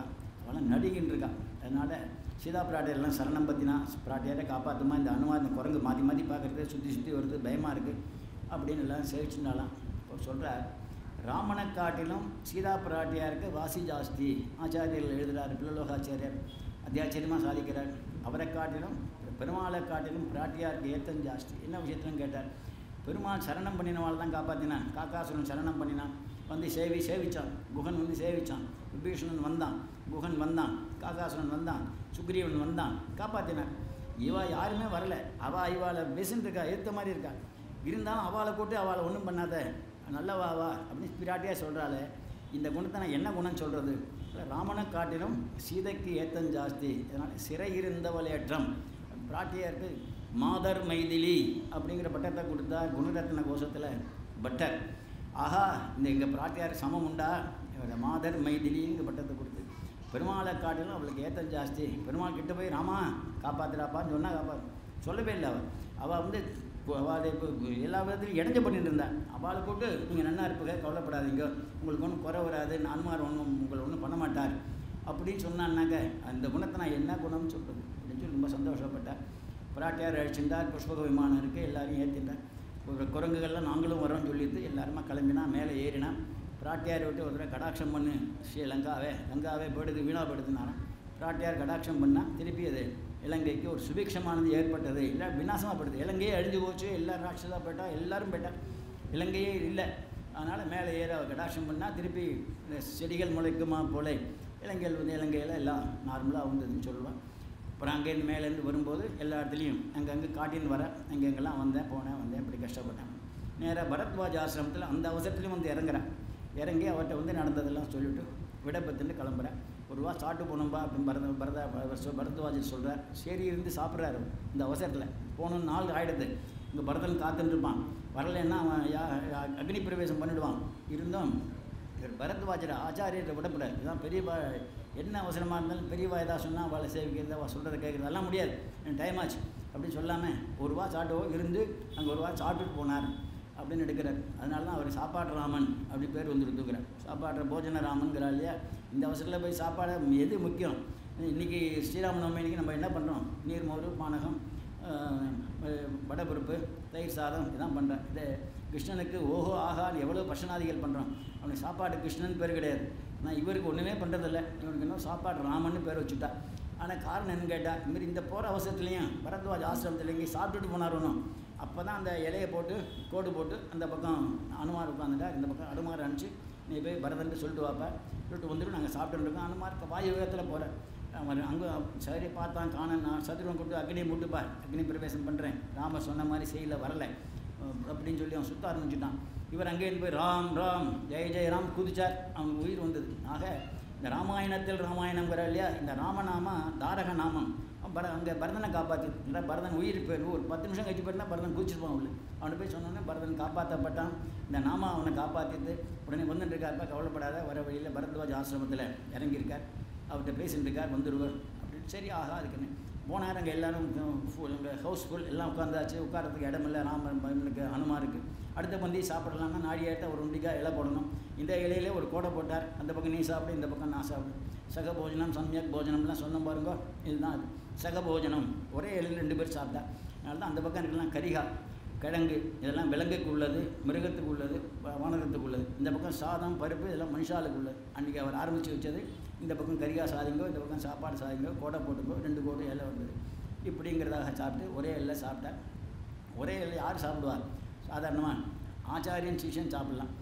அவெல்லாம் நடிகின்னு இருக்கா அதனால் சீதா பிராட்டியெல்லாம் சரணம் பற்றினா பிராட்டியாரை காப்பாற்றுமா இந்த அனுமா இந்த குரங்கு மாற்றி மாற்றி பார்க்குறது சுற்றி சுற்றி வருது பயமாக இருக்குது அப்படின்னு எல்லாம் சேவிச்சுனாலாம் இப்போ சொல்கிறார் ராமனை காட்டிலும் சீதா பிராட்டியாருக்கு வாசி ஜாஸ்தி ஆச்சாரியர்கள் எழுதுகிறார் பிள்ளலோகாச்சாரியர் அத்தியாச்சரியமாக சாதிக்கிறார் அவரை காட்டிலும் பெருமாளை காட்டிலும் பிராட்டியாருக்கு ஏத்தம் ஜாஸ்தி என்ன விஷயத்துலன்னு கேட்டார் பெருமாள் சரணம் பண்ணினவாள் தான் காப்பாற்றினான் காக்காசுரன் சரணம் பண்ணினான் வந்து சேவி சேவிச்சான் குகன் வந்து சேவிச்சான் விபீஷணன் வந்தான் குகன் வந்தான் காக்காசுரன் வந்தான் சுக்ரீவன் வந்தான் காப்பாற்றினான் இவா யாருமே வரல அவள் இவாளை பேசின்னு இருக்கா ஏற்ற மாதிரி இருக்கா இருந்தாலும் அவளை கூட்டு அவளை ஒன்றும் பண்ணாத நல்லவா வா அப்படின்னு பிராட்டியாக சொல்கிறாளே இந்த குணத்தை நான் என்ன குணம் சொல்கிறது ராமனை காட்டிலும் சீதைக்கு ஏத்தம் ஜாஸ்தி அதனால் சிறை இருந்தவளேற்றம் பிராட்டியாருக்கு மாதர் மைதிலி அப்படிங்கிற பட்டத்தை கொடுத்தா குணரத்ன கோஷத்தில் பட்டர் ஆஹா இந்த எங்கள் பிராட்டியார் சமம் உண்டா இவர மாதர் மைதிலிங்கிற பட்டத்தை கொடுத்து பெருமாளை காட்டிலும் அவளுக்கு ஏத்தம் ஜாஸ்தி பெருமாள் கிட்ட போய் ராமா காப்பாத்துறாப்பான்னு சொன்னால் காப்பாத்து சொல்லவே இல்லை அவள் அவள் வந்து இப்போ அவள் இப்போ எல்லா விதத்துலையும் இடைஞ்ச பண்ணிட்டு இருந்தா அவளை கூப்பிட்டு நீங்கள் நன்னா இருப்பீங்க கவலைப்படாதீங்க உங்களுக்கு ஒன்றும் குறை வராது நான்மார் ஒன்றும் உங்களை ஒன்றும் பண்ண மாட்டார் அப்படின்னு சொன்னான்னாக்க அந்த குணத்தை நான் என்ன குணம்னு சொல்கிறது அப்படின்னு சொல்லி ரொம்ப சந்தோஷப்பட்டேன் பிராட்டியார் அழிச்சிருந்தார் புஷ்பக விமானம் இருக்குது எல்லாரையும் ஏற்றிட்டார் ஒரு குரங்குகள்லாம் நாங்களும் வரோம்னு சொல்லிட்டு எல்லாருமா கிளம்பினா மேலே ஏறினா பிராட்டியாரை விட்டு ஒரு தடவை கடாட்சம் பண்ணு ஸ்ரீ லங்காவே லங்காவே போயிடுது வீணாக போயிடுதுனாலும் பிராட்டியார் கடாட்சம் பண்ணால் திருப்பி அது இலங்கைக்கு ஒரு சுபிக்ஷமானது ஏற்பட்டது இல்லை விநாசமாக படுது இலங்கையே அழிஞ்சு போச்சு எல்லாரும் ராட்சஸாக போயிட்டா எல்லாரும் போயிட்டா இலங்கையே இல்லை அதனால் மேலே ஏற கடாட்சம் பண்ணால் திருப்பி இந்த செடிகள் முளைக்குமா போல இலங்கையில் வந்து இலங்கையில் எல்லாம் நார்மலாக வந்ததுன்னு சொல்லுவேன் அப்புறம் அங்கேருந்து மேலேருந்து வரும்போது எல்லா இடத்துலையும் அங்கங்கே காட்டின்னு வர அங்கங்கெல்லாம் வந்தேன் போனேன் வந்தேன் இப்படி கஷ்டப்பட்டேன் நேராக பரத்வாஜ் ஆசிரமத்தில் அந்த அவசரத்துலையும் வந்து இறங்குறேன் இறங்கி அவர்கிட்ட வந்து நடந்ததெல்லாம் சொல்லிவிட்டு விடப்பத்துன்னு கிளம்புறேன் ஒரு ரூபா சாப்பிட்டு போகணும்பா அப்படின்னு பரத பரதா பரத்வாஜர் சொல்கிறார் சரி இருந்து சாப்பிட்றாரு இந்த அவசரத்தில் போகணுன்னு நாள் ஆகிடுது இங்கே பரதன் காத்துன்னு இருப்பான் வரலைன்னா அவன் யா யா- அக்னி பிரவேசம் பண்ணிடுவான் இருந்தும் இவர் பரத்வாஜர் ஆச்சாரியத்தை விடக்கூடாது இதுதான் பெரியவா என்ன அவசரமாக இருந்தாலும் பெரியவா ஏதாவது சொன்னால் அவளை சேவிக்கிறது அவள் சொல்கிறத கேட்குறது அதெல்லாம் முடியாது எனக்கு டைம் ஆச்சு அப்படின்னு சொல்லாமல் ஒரு ரூபா சாப்பிட்டோ இருந்து அங்கே ஒரு ரூபா சாப்பிட்டுட்டு போனார் அப்படின்னு எடுக்கிறார் அதனால தான் அவர் சாப்பாட்டு ராமன் அப்படி பேர் வந்து தூக்குறார் சாப்பாட்டு போஜன ராமன்கிறா இல்லையா இந்த அவசரத்தில் போய் சாப்பாடு எது முக்கியம் இன்றைக்கி ஸ்ரீராமநவமி அன்னைக்கு நம்ம என்ன பண்ணுறோம் நீர்மோர் பானகம் ஆஹ், வடைப்பருப்பு தயிர் சாதம் இதான் பண்ணுறேன் இது கிருஷ்ணனுக்கு ஓஹோ ஆஹான்னு எவ்வளோ பர்சனாதிகள் பண்ணுறோம் அவனுக்கு சாப்பாடு கிருஷ்ணன் பேர் கிடையாது ஆனால் இவருக்கு ஒன்றுமே பண்ணுறதில்ல இவனுக்கு இன்னும் சாப்பாடு ராமன்னு பேர் வச்சுட்டா ஆனால் காரணம் என்னன்னு கேட்டால் இதுமாரி இந்த போகிற அவசரத்துலேயும் பரத்வாஜ் ஆசிரமத்தில் இங்கே சாப்பிட்டுட்டு போனார் ஒன்றும் அப்போ தான் அந்த இலையை போட்டு கோடு போட்டு அந்த பக்கம் அனுமார் உட்காந்துட்டா இந்த பக்கம் அனுமார் அனுப்பிச்சு நீ போய் பரதன்ட்டு சொல்லிட்டு வாப்பா சொல்லிட்டு வந்துட்டு நாங்கள் சாப்பிட்டுட்டு இருக்கோம் அனுமார் வாயு வேகத்தில் போகிறேன் அவன் அங்கே சரி பார்த்தான் காண நான் சதுரம் கொண்டு அக்னியை முட்டுப்பார் அக்னி பிரவேசம் பண்ணுறேன் ராமர் சொன்ன மாதிரி செய்யல வரல அஹ் அப்படின்னு சொல்லி அவன் சுத்த ஆரம்பிச்சுட்டான் இவர் அங்கேயிருந்து போய் ராம் ராம் ஜெய ஜெய ராம் குதிச்சார் அவன் உயிர் வந்தது ஆக இந்த ராமாயணத்தில் ராமாயணங்கிற இல்லையா இந்த ராமநாம தாரக நாமம் அவன் பர அங்கே பரதனை காப்பாற்றி இல்லை பரதன் உயிர் போயிரு ஒரு பத்து நிமிஷம் கழிச்சு போயிருந்தா பரதன் குதிச்சிருப்பான் உள்ள அவனை போய் சொன்னோன்னே பரதன் காப்பாற்றப்பட்டான் இந்த நாம அவனை காப்பாற்றிட்டு உடனே வந்துட்டு இருக்காருப்பா கவலைப்படாத வர வழியில் பரத்வாஜ் ஆசிரமத்தில் இறங்கியிருக்கார் அவர்கிட்ட பேசிட்டு இருக்கார் வந்துடுவார் அப்படின்னு சரி ஆகா அதுக்குன்னு போனார் அங்கே எல்லாரும் ஃபுல் அங்கே ஹவுஸ்ஃபுல் எல்லாம் உட்காந்தாச்சு உட்காரத்துக்கு இடம் இல்லை ராமனுக்கு அனுமாருக்கு அடுத்த பந்தி சாப்பிடலாம்னா நாடி ஏற்ற ஒரு உண்டிக்காய் இலை போடணும் இந்த இலையிலே ஒரு கோடை போட்டார் அந்த பக்கம் நீ சாப்பிடு இந்த பக்கம் நான் சாப்பிடு சக போஜனம் சம்யக் போஜனம்லாம் சொன்னோம் பாருங்க இதுதான் அது சக போஜனம் ஒரே இலையில் ரெண்டு பேர் சாப்பிட்டா அதனால தான் அந்த பக்கம் இருக்கலாம் கரிகா கிழங்கு இதெல்லாம் விலங்குக்கு உள்ளது மிருகத்துக்கு உள்ளது வ- வானரத்துக்கு உள்ளது இந்த பக்கம் சாதம் பருப்பு இதெல்லாம் மனுஷாளுக்கு உள்ளது அன்றைக்கி அவர் ஆரம்பித்து வச்சது இந்த பக்கம் கரிகா சாதிங்கோ இந்த பக்கம் சாப்பாடு சாதிங்கோ கோடை போட்டுக்கோ ரெண்டு கோடு இலை வந்தது இப்படிங்கிறதாக சாப்பிட்டு ஒரே இலை சாப்பிட்டேன் ஒரே இலை யார் சாப்பிடுவார் சாதாரணமாக ஆச்சாரியன் சீஷன் சாப்பிட்லாம்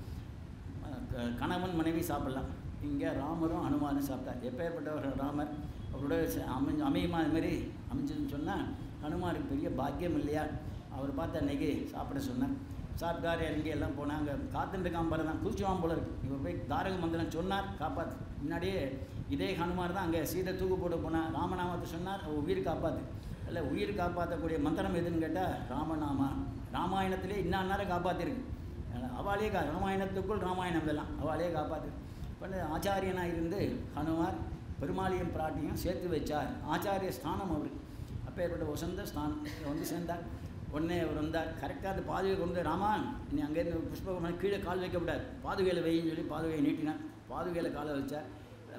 அஹ் க- கணவன் மனைவி சாப்பிட்லாம் இங்கே ராமரும் அனுமானும் சாப்பிட்டார் எப்பேற்பட்டவர் ராமர் அவரோட ச- அமைஞ்சு அமையுமா அது மாதிரி அமைஞ்சதுன்னு சொன்னால் ஹனுமாருக்கு பெரிய பாக்கியம் இல்லையா அவர் பார்த்து அன்னைக்கு சாப்பிட சொன்னார் சாப்பிட்டார் இறங்கி எல்லாம் போனாங்க காத்துட்டு இருக்காம பாரு தான் குதிச்சுவான் போல இருக்கு இவர் போய் தாரக மந்திரம் சொன்னார் காப்பாத்து முன்னாடியே இதே ஹனுமார் தான் அங்கே சீதை தூக்கு போட்டு போனார் ராமநாமத்தை சொன்னார் அவர் உயிர் காப்பாத்து இல்லை உயிர் காப்பாற்றக்கூடிய மந்திரம் எதுன்னு கேட்டால் ராமநாமா ராமாயணத்திலே இன்னா நேரம் காப்பாற்றிருக்கு அவளே கா ராமாயணத்துக்குள் ராமாயணம் இதெல்லாம் அவளே காப்பாற்று பண்ண ஆச்சாரியனாக இருந்து ஹனுமார் பெருமாளியும் பிராட்டியும் சேர்த்து வச்சார் ஆச்சாரிய ஸ்தானம் அவர் அப்பேற்பட்ட வசந்த ஸ்தானம் இங்க வந்து சேர்ந்தார் உடனே அவர் வந்தார் கரெக்டாக அந்த பாதுகை கொண்டு ராமான் நீ அங்கேருந்து புஷ்பகமான கீழே கால் வைக்கக்கூடாது பாதுகையில் வையின்னு சொல்லி பாதுகையை நீட்டினார் பாதுகையில் காலை வச்சார்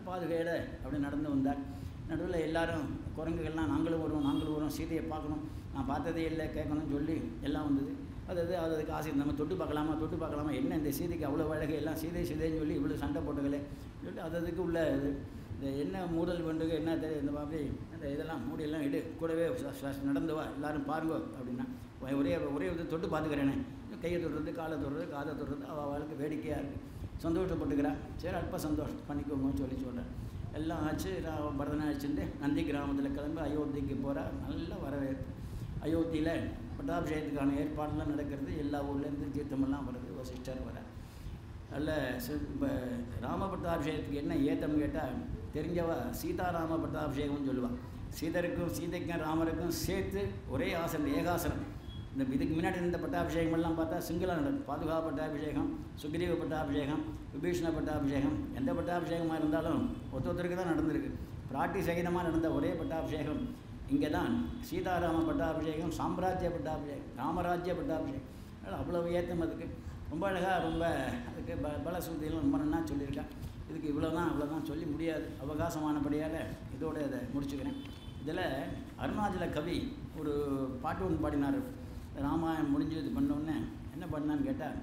பாதுகையோட அப்படி நடந்து வந்தார் நடுவில் எல்லாரும் குரங்குகள்லாம் நாங்களும் வருவோம் நாங்களும் வருவோம் சீதையை பார்க்கணும் நான் பார்த்ததே இல்லை கேட்கணும்னு சொல்லி எல்லாம் வந்தது அது அது அது அதுக்கு ஆசை நம்ம தொட்டு பார்க்கலாமா தொட்டு பார்க்கலாமா என்ன இந்த சீதைக்கு அவ்வளோ அழகு எல்லாம் சீதை சீதைன்னு சொல்லி இவ்வளோ சண்டை போட்டுகளே சொல்லி அது அதுக்கு உள்ள இது இந்த என்ன மூடல் வேண்டுக என்ன தெரியும் இந்த மாதிரி இந்த இதெல்லாம் மூடியெல்லாம் எடு கூடவே ச- ச- நடந்து வா எல்லாரும் பாருங்க அப்படின்னா ஒ- ஒரே ஒரே இது தொட்டு பார்த்துக்கிறேனே கையை தொடுறது காலை தொடுறது காதை தொடுறது அவள் அவளுக்கு வேடிக்கையாக இருக்குது சந்தோஷப்பட்டுக்கிறா சரி அல்ப சந்தோஷம் பண்ணிக்கோங்கன்னு சொல்லி சொல்கிறேன் எல்லாம் ஆச்சு ரா- பரதனை அழைச்சிட்டு நந்தி கிராமத்தில் கிளம்பி அயோத்திக்கு போகிறா நல்ல வரவேற்பு அயோத்தியில் பட்டாபிஷேகத்துக்கான ஏற்பாடெல்லாம் நடக்கிறது எல்லா ஊர்லேருந்து தீர்த்தமெல்லாம் வருது வசிஷ்டர் வர நல்ல இப்போ ராம பட்டாபிஷேகத்துக்கு என்ன ஏத்தம்னு கேட்டால் தெரிஞ்சவ சீதாராம பட்டாபிஷேகம்னு சொல்லுவாள் சீதருக்கும் சீதைக்கும் ராமருக்கும் சேர்த்து ஒரே ஆசனம் ஏகாசனம் இந்த இதுக்கு முன்னாடி இருந்த பட்டாபிஷேகமெல்லாம் பார்த்தா சிங்கிளாக நடக்கும் பாதுகா பட்டாபிஷேகம் சுக்ரீவ பட்டாபிஷேகம் விபீஷண பட்டாபிஷேகம் எந்த பட்டாபிஷேகமாக இருந்தாலும் ஒருத்த ஒருத்தருக்கு தான் நடந்திருக்கு பிராட்டி சகிதமாக நடந்த ஒரே பட்டாபிஷேகம் இங்கே தான் சீதாராம பட்டாபிஷேகம் சாம்ராஜ்ய பட்டாபிஷேகம் ராமராஜ்ய பட்டாபிஷேகம் அதனால அவ்வளவு ஏத்தம் அதுக்கு ரொம்ப அழகாக ரொம்ப அதுக்கு ப பலசூதியெல்லாம் ரொம்ப நன்னா சொல்லியிருக்கா இதுக்கு இவ்வளோ தான் அவ்வளோ தான் சொல்லி முடியாது அவகாசமானபடியால் இதோட இதை முடிச்சுக்கிறேன் இதில் அருணாச்சல கவி ஒரு பாட்டு ஒன்று பாடினார் ராமாயணம் முடிஞ்சு இது பண்ணோடனே என்ன பண்ணான்னு கேட்டால்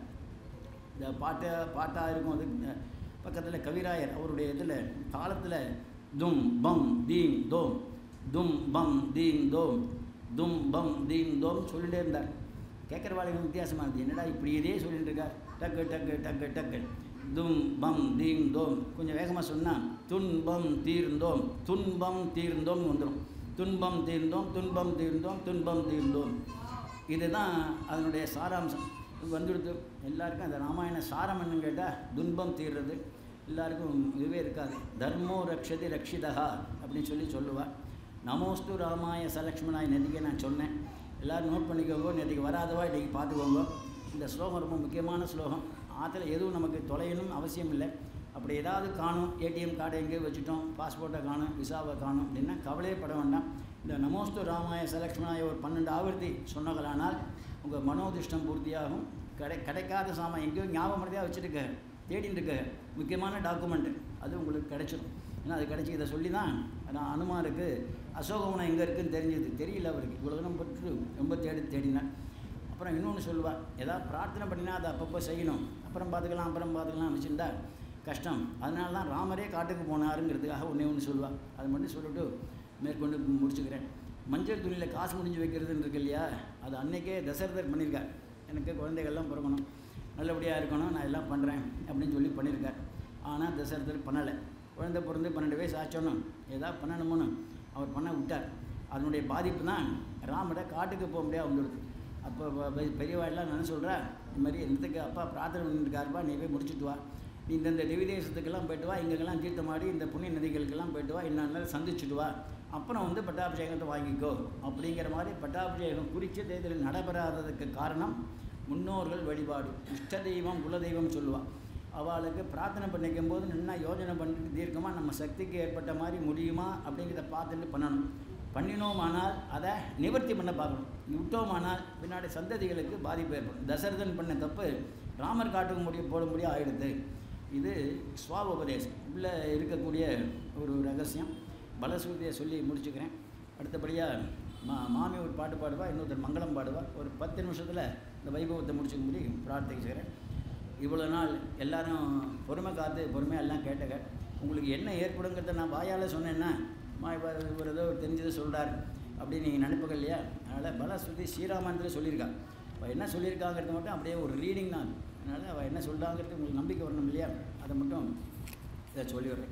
இந்த பாட்டை பாட்டாக இருக்கும் அது பக்கத்தில் கவிராயர் அவருடைய இதில் தாளத்தில் தும் பம் தீம் தோம் தும் பம் தீம் தோம் தும் பம் தீம் தோம் சொல்லிட்டே இருந்தார் கேட்குறவாளுக்கு வித்தியாசமாக இருந்துச்சு என்னடா இப்படி இதே சொல்லிட்டு இருக்கார் டக்கு டக்கு டக்கு டக்கு தும் பம் தீம் தோம் கொஞ்சம் வேகமாக சொன்னால் துன்பம் தீர்ந்தோம் துன்பம் தீர்ந்தோம்னு வந்துடும் துன்பம் தீர்ந்தோம் துன்பம் தீர்ந்தோம் துன்பம் தீர்ந்தோம் இதுதான் அதனுடைய சாராம்சம் இது வந்துடுது எல்லாருக்கும் அந்த ராமாயண சாரம் என்னன்னு கேட்டால் துன்பம் தீர்றது எல்லாருக்கும் இதுவே இருக்காது தர்மோ ரக்ஷதி ரக்ஷிதா அப்படின்னு சொல்லி சொல்லுவாள் நமோஸ்து ராமாய சலக்ஷ்மணாய் நதிக்கு நான் சொன்னேன் எல்லோரும் நோட் பண்ணிக்கோங்க நேற்றுக்கு வராதவா இன்றைக்கி பார்த்துக்கோங்க இந்த ஸ்லோகம் ரொம்ப முக்கியமான ஸ்லோகம் ஆற்றுல எதுவும் நமக்கு தொலையணும் அவசியம் இல்லை அப்படி ஏதாவது காணும் ஏடிஎம் கார்டை எங்கேயோ வச்சுட்டோம் பாஸ்போர்ட்டை காணும் விசாவை காணும் அப்படின்னா கவலையே பட வேண்டாம் இந்த நமோஸ்து ராமாய சலக்ஷ்மணாய ஒரு பன்னெண்டு ஆவர்த்தி சொன்னகளானால் உங்கள் மனோதிஷ்டம் பூர்த்தியாகும் கிடை கிடைக்காத சாமான் எங்கேயோ ஞாபகம் மறதியாக வச்சுருக்க தேடிட்டு இருக்க முக்கியமான டாக்குமெண்ட்டு அது உங்களுக்கு கிடைச்சிடும் ஏன்னா அது கிடைச்சி இதை சொல்லி தான் நான் அனுமாருக்கு அசோகவனம் எங்கே இருக்குன்னு தெரிஞ்சது தெரியல அவருக்கு இவ்வளோ தூரம் பட்டு ரொம்ப தேடி தேடினேன் அப்புறம் இன்னொன்று சொல்லுவாள் ஏதாவது பிரார்த்தனை பண்ணினா அதை அப்பப்போ செய்யணும் அப்புறம் பார்த்துக்கலாம் அப்புறம் பார்த்துக்கலாம் வச்சுருந்தா கஷ்டம் அதனால தான் ராமரே காட்டுக்கு போனாருங்கிறதுக்காக ஒன்றே ஒன்று சொல்லுவாள் அது மட்டும் சொல்லிட்டு மேற்கொண்டு முடிச்சுக்கிறேன் மஞ்சள் துணியில் காசு முடிஞ்சு வைக்கிறதுன்னு இருக்கு இல்லையா அது அன்னைக்கே தசரதர் பண்ணியிருக்கார் எனக்கு குழந்தைகள்லாம் பிறக்கணும் நல்லபடியாக இருக்கணும் நான் எல்லாம் பண்ணுறேன் அப்படின்னு சொல்லி பண்ணியிருக்கார் ஆனால் தசரதர் பண்ணலை குழந்தை பிறந்து பன்னெண்டு வயசு ஆச்சோன்னு ஏதாவது பண்ணணுமோன்னு அவர் பண்ண விட்டார் அதனுடைய பாதிப்பு தான் ராமரை காட்டுக்கு போக முடியாது வந்துடுது அப்போ ப- பெ- பெரியவா எல்லாம் நான் சொல்கிறா இந்த மாதிரி இடத்துக்கு அப்பா பிரார்த்தனை பண்ணிருக்காருப்பா நீ போய் முடிச்சுட்டு வா நீ இந்தந்த திவ்ய தேசத்துக்கெல்லாம் போயிட்டு வா இங்கெல்லாம் தீர்த்தமாடி இந்த புண்ணிய நதிகளுக்கெல்லாம் போயிட்டு வா இன்னும் சந்திச்சுட்டு வா அப்புறம் வந்து பட்டாபிஷேகத்தை வாங்கிக்கோ அப்படிங்கிற மாதிரி பட்டாபிஷேகம் குறித்த தேர்தலில் நடைபெறாததுக்கு காரணம் முன்னோர்கள் வழிபாடு இஷ்ட தெய்வம் குலதெய்வம் சொல்லுவாள் அவளுக்கு பிரார்த்தனை பண்ணிக்கும் போது நல்லா யோஜனை பண்ணிட்டு தீர்க்கமாக நம்ம சக்திக்கு ஏற்பட்ட மாதிரி முடியுமா அப்படிங்கிறத பார்த்துட்டு பண்ணணும் பண்ணினோமானால் அதை நிவர்த்தி பண்ண பார்க்கணும் விட்டோமானால் பின்னாடி சந்ததிகளுக்கு பாதிப்பு ஏற்படும் தசரதன் பண்ண தப்பு ராமர் காட்டுக்கு முடிய போடும்படி ஆயிடுது இது சுவாபோபதேசம் உள்ளே இருக்கக்கூடிய ஒரு ரகசியம் பலசூதியை சொல்லி முடிச்சுக்கிறேன் அடுத்தபடியாக மா மாமி ஒரு பாட்டு பாடுவா இன்னொருத்தர் மங்களம் பாடுவா ஒரு பத்து நிமிஷத்தில் இந்த வைபவத்தை முடிச்சுக்க முடியும் பிரார்த்திக்கிறேன் இவ்வளோ நாள் எல்லாரும் பொறுமை காத்து பொறுமையாக எல்லாம் கேட்டக உங்களுக்கு என்ன ஏற்படுங்கிறத நான் வாயால் சொன்னேன்னா மா இப்போ இவர் ஏதோ தெரிஞ்சதை சொல்கிறார் அப்படின்னு நீங்கள் நினைப்பங்க இல்லையா அதனால் பலஸ்ருதி ஸ்ரீராமாயணத்தில் சொல்லியிருக்கா அவள் என்ன சொல்லியிருக்காங்கிறது மட்டும் அப்படியே ஒரு ரீடிங் தான் அதனால் அவள் என்ன சொல்கிறாங்கிறது உங்களுக்கு நம்பிக்கை வரணும் இல்லையா அதை மட்டும் இதை சொல்லி வர்றேன்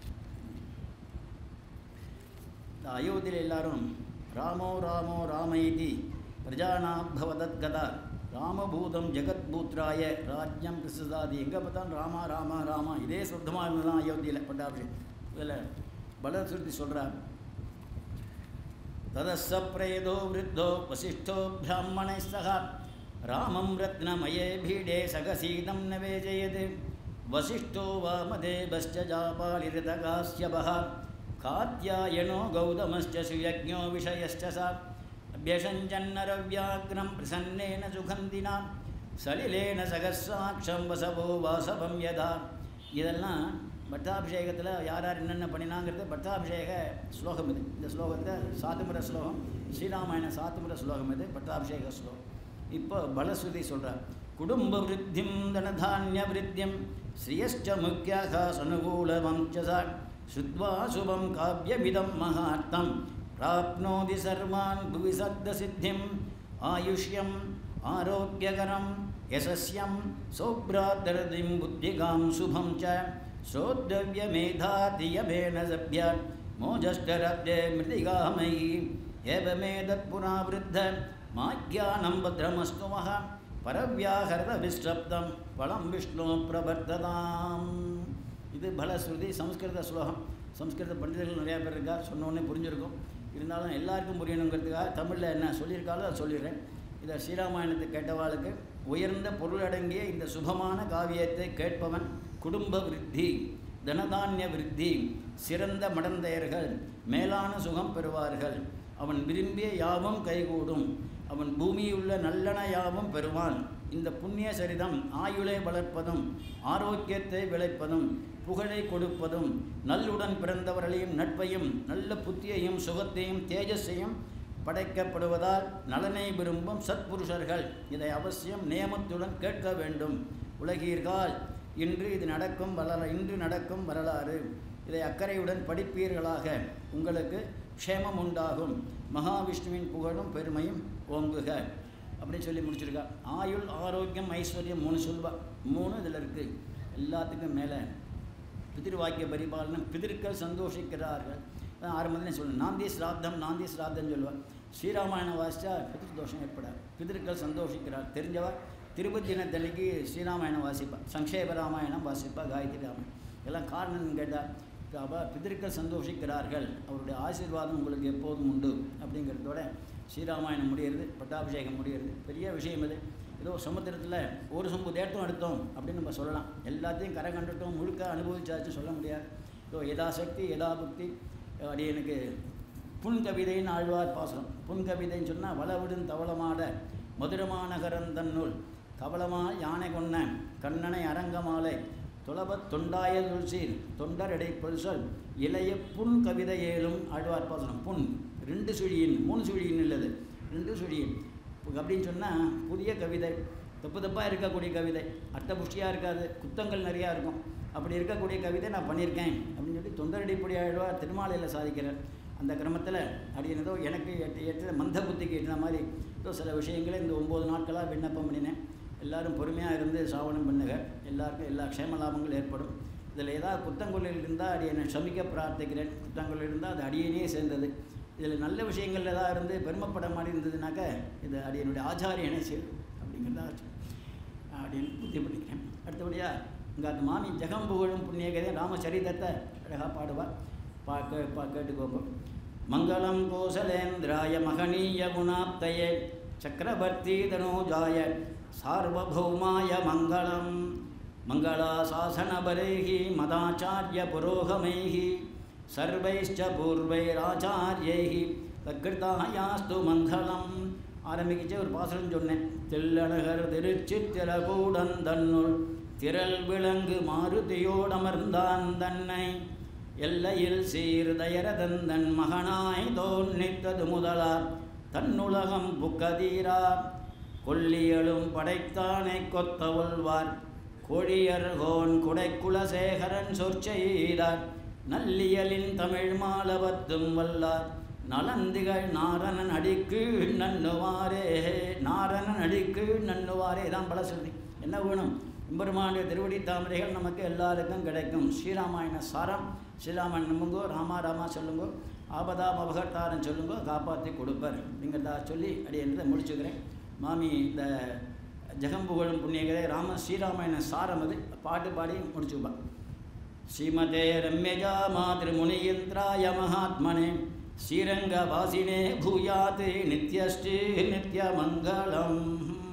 இந்த அயோத்தியில் எல்லாரும் ராமோ ராமோ ராமைதி பிரஜானாபவதத்கதா ராமபூதம் ஜெகத்பூத்ராய ராஜ்யம் பிரசுதாதி எங்கே பார்த்தாலும் ராமா ராமா ராமா இதே சுத்தமாக இருந்தது தான் அயோத்தியில் பட்டாபிஷேகம் இதில் பலசுருதி சொல்கிறார் ततः प्रेदो वृद्धो वसिष्ठो ब्राह्मणैः सह रामं रत्नमये भीडे सगसीदं न वेजयत् वसिष्ठो वामदेवश्च जापालिरतकास्यपः कात्यायनो गौतमश्च सुयज्ञो विषयश्च सा अभ्यषञ्जन्नरव्याघ्रं प्रसन्नेन सुगन्धिना சலிலேன சகசாட்சம் வசவோ வாசவம் யதா இதெல்லாம் பட்டாபிஷேகத்தில் யார் யார் என்னென்ன பண்ணினாங்கிறது பட்டாபிஷேக ஸ்லோகம் இது இந்த ஸ்லோகத்தை சாத்துமுறை ஸ்லோகம் ஸ்ரீராமாயண சாத்துமுறை ஸ்லோகம் இது பட்டாபிஷேக ஸ்லோகம் இப்போ பலஸ்ருதி சொல்கிறார் குடும்ப விருத்திம் தனதானிய விருத்தியம் ஸ்ரீயஷ்ட முக்கியாக சனுகூல வம்சசா ஸ்ருத்வா சுபம் காவியமிதம் மகார்த்தம் பிராப்னோதி சர்வான் புவி சத்தசித்திம் ஆயுஷ்யம் ஆரோக்கியகரம் யசஸ்யம் சௌப்ராதரதிம் புத்திகாம் சுபம் ச श्रोद्धव्यमेधातियभेन सभ्यात् मोजष्टरब्धे मृतिगामयि एवमेतत्पुरावृद्ध माज्ञानं भद्रमस्तु वः परव्याहरतविश्रब्दं பலம் விஷ்ணு பிரபர்த்ததாம் இது பலஸ்ருதி சம்ஸ்கிருத ஸ்லோகம் சம்ஸ்கிருத பண்டிதர்கள் நிறையா பேர் இருக்கா சொன்னோடனே புரிஞ்சிருக்கும் இருந்தாலும் எல்லாருக்கும் புரியணுங்கிறதுக்காக தமிழில் என்ன சொல்லியிருக்காலும் அதை சொல்லிடுறேன் இதை ஸ்ரீராமாயணத்தை கேட்டவாளுக்கு உயர்ந்த பொருளடங்கிய இந்த சுபமான காவியத்தை கேட்பவன் குடும்ப விருத்தி தனதானிய விருத்தி சிறந்த மடந்தையர்கள் மேலான சுகம் பெறுவார்கள் அவன் விரும்பிய யாவும் கைகூடும் அவன் பூமியுள்ள நல்லன யாவும் பெறுவான் இந்த புண்ணிய சரிதம் ஆயுளை வளர்ப்பதும் ஆரோக்கியத்தை விளைப்பதும் புகழை கொடுப்பதும் நல்லுடன் பிறந்தவர்களையும் நட்பையும் நல்ல புத்தியையும் சுகத்தையும் தேஜஸையும் படைக்கப்படுவதால் நலனை விரும்பும் சத்புருஷர்கள் இதை அவசியம் நியமத்துடன் கேட்க வேண்டும் உலகீர்கள் இன்று இது நடக்கும் வரலா இன்று நடக்கும் வரலாறு இதை அக்கறையுடன் படிப்பீர்களாக உங்களுக்கு க்ஷேமம் உண்டாகும் மகாவிஷ்ணுவின் புகழும் பெருமையும் ஓங்குக அப்படின்னு சொல்லி முடிச்சிருக்கா ஆயுள் ஆரோக்கியம் ஐஸ்வர்யம் மூணு சொல்வா மூணு இதில் இருக்குது எல்லாத்துக்கும் மேலே பிதிர்வாக்கிய பரிபாலனம் பிதிர்கள் சந்தோஷிக்கிறார்கள் அதான் ஆரம்பத்தில் சொல்லணும் நாந்தி ஸ்ராத்தம் நாந்தி ஸ்ராத்தம் சொல்லுவார் ஸ்ரீராமாயணம் வாசித்தா பிதிர் தோஷம் ஏற்படாது பிதிர்கள் சந்தோஷிக்கிறார் தெரிஞ்சவா திருப்பதி தினத்தன்னைக்கு ஸ்ரீராமாயணம் வாசிப்பா சங்கேப ராமாயணம் வாசிப்பா காயத்ரி ராமாயணம் எல்லாம் காரணம்னு கேட்டால் அவள் பிதிர்கள் சந்தோஷிக்கிறார்கள் அவருடைய ஆசீர்வாதம் உங்களுக்கு எப்போதும் உண்டு அப்படிங்கிறதோட ஸ்ரீராமாயணம் முடியிறது பட்டாபிஷேகம் முடியிறது பெரிய விஷயம் இது ஏதோ சமுத்திரத்தில் ஒரு சொம்பு தேட்டம் எடுத்தோம் அப்படின்னு நம்ம சொல்லலாம் எல்லாத்தையும் கரை கண்டுட்டோம் முழுக்க அனுபவிச்சாச்சு சொல்ல முடியாது ஸோ யதாசக்தி யதா புக்தி அப்படி எனக்கு புன் கவிதைன்னு ஆழ்வார் பாசனம் புன் கவிதைன்னு சொன்னால் வளவிடும் தவளமாட மதுரமான கரந்தன்னுள் கவளமா யானை கொன்ன கண்ணனை அரங்கமாலை துளபத் தொண்டாய துள்சீர் தொண்டரடை பொல்சொல் இளைய புன் கவிதை ஏழும் ஆழ்வார் பாசனம் புன் ரெண்டு சுழியின் மூணு சுழியின் இல்லது ரெண்டு சுழியின் அப்படின்னு சொன்னால் புதிய கவிதை தப்பு தப்பாக இருக்கக்கூடிய கவிதை அட்டபுஷ்டியாக இருக்காது குத்தங்கள் நிறையா இருக்கும் அப்படி இருக்கக்கூடிய கவிதை நான் பண்ணியிருக்கேன் அப்படின்னு சொல்லி தொண்டரடிப்படி ஆழ்வார் திருமாலையில் சாதிக்கிறார் அந்த கிரமத்தில் அப்படின்னு ஏதோ எனக்கு எட்டு எட்டு மந்த புத்திக்கு எட்டின மாதிரி ஏதோ சில விஷயங்களை இந்த ஒம்பது நாட்களாக விண்ணப்பம் பண்ணினேன் எல்லாரும் பொறுமையாக இருந்து சாவனம் பண்ணுங்க எல்லாருக்கும் எல்லா க்ஷேம லாபங்களும் ஏற்படும் இதில் ஏதாவது குத்தங்கொள்ளையில் இருந்தால் அடி என்னை க்ஷமிக்க பிரார்த்திக்கிறேன் குத்தங்கொள்ளையில் இருந்தால் அது அடியனே சேர்ந்தது இதில் நல்ல விஷயங்கள் ஏதாவது இருந்து பெருமைப்பட மாதிரி இருந்ததுனாக்க இது அடியனுடைய ஆச்சாரியனே சேரும் அப்படிங்கிறதா அப்படின்னு புத்தி பண்ணிக்கிறேன் அடுத்தபடியாக இங்கே அந்த மாமி ஜெகம் புகழும் புண்ணியகதை ராமச்சரிதத்தை அழகாக பாடுவார் பா கே பா கேட்டுக்கோங்க மங்களம் கோசலேந்திராய மகனீய குணாப்தயே சக்கரவர்த்தி தனோஜாய சார்வபௌமாய மங்களம் மங்களாசாசனபரைः மதாச்சாரிய புரோகமைः சர்வைश्च பூர்வைராச்சாரியைः தக்கிருத்தாயாஸ்து மங்களம் ஆரம்பிக்கிச்சே ஒரு பாசுரம் சொன்னேன் தில்லழகர் திருச்சித்திரகூடன் தன்னுள் திரள் விளங்கு மாருதியோடமர்ந்தான் தன்னை எல்லையில் சீர்தயரதந்தன் மகனாய் தோன்னித்தது முதலார் தன்னுலகம் புக்கதீரா கொல்லியலும் படைத்தானை கொத்தவல்வார் கொழியர்கோன் குடைக்குலசேகரன் சொற்செய்தார் நல்லியலின் தமிழ் மாலவத்தும் வல்லார் நலந்திகள் நாரணன் அடிக்கு நன்னுவாரே நாரணன் அடிக்கு நன்னுவாரே தான் பல சொல்லி என்ன வேணும் எம்பெருமானுடைய திருவடி தாமரைகள் நமக்கு எல்லாருக்கும் கிடைக்கும் ஸ்ரீராமாயண சாரம் ஸ்ரீராமாயணம் நம்புங்கோ ராமா ராமா சொல்லுங்கோ ஆபதா அபகட்டாரன் சொல்லுங்கோ காப்பாற்றி கொடுப்பார் அப்படிங்கிறதா சொல்லி அடி என்றதை முடிச்சுக்கிறேன் மாமி இந்த ஜெகம்புகழும் புண்ணியகரை ராம ஸ்ரீராமாயண சாரம் அது பாட்டு பாடி முடிச்சுப்பா ஸ்ரீமதே ரம்யஜா மாதிருமுனியந்திராய மகாத்மனே ஸ்ரீரங்கவாசினே பூயாத் நித்யஸ்ரீ நித்யமங்கலம்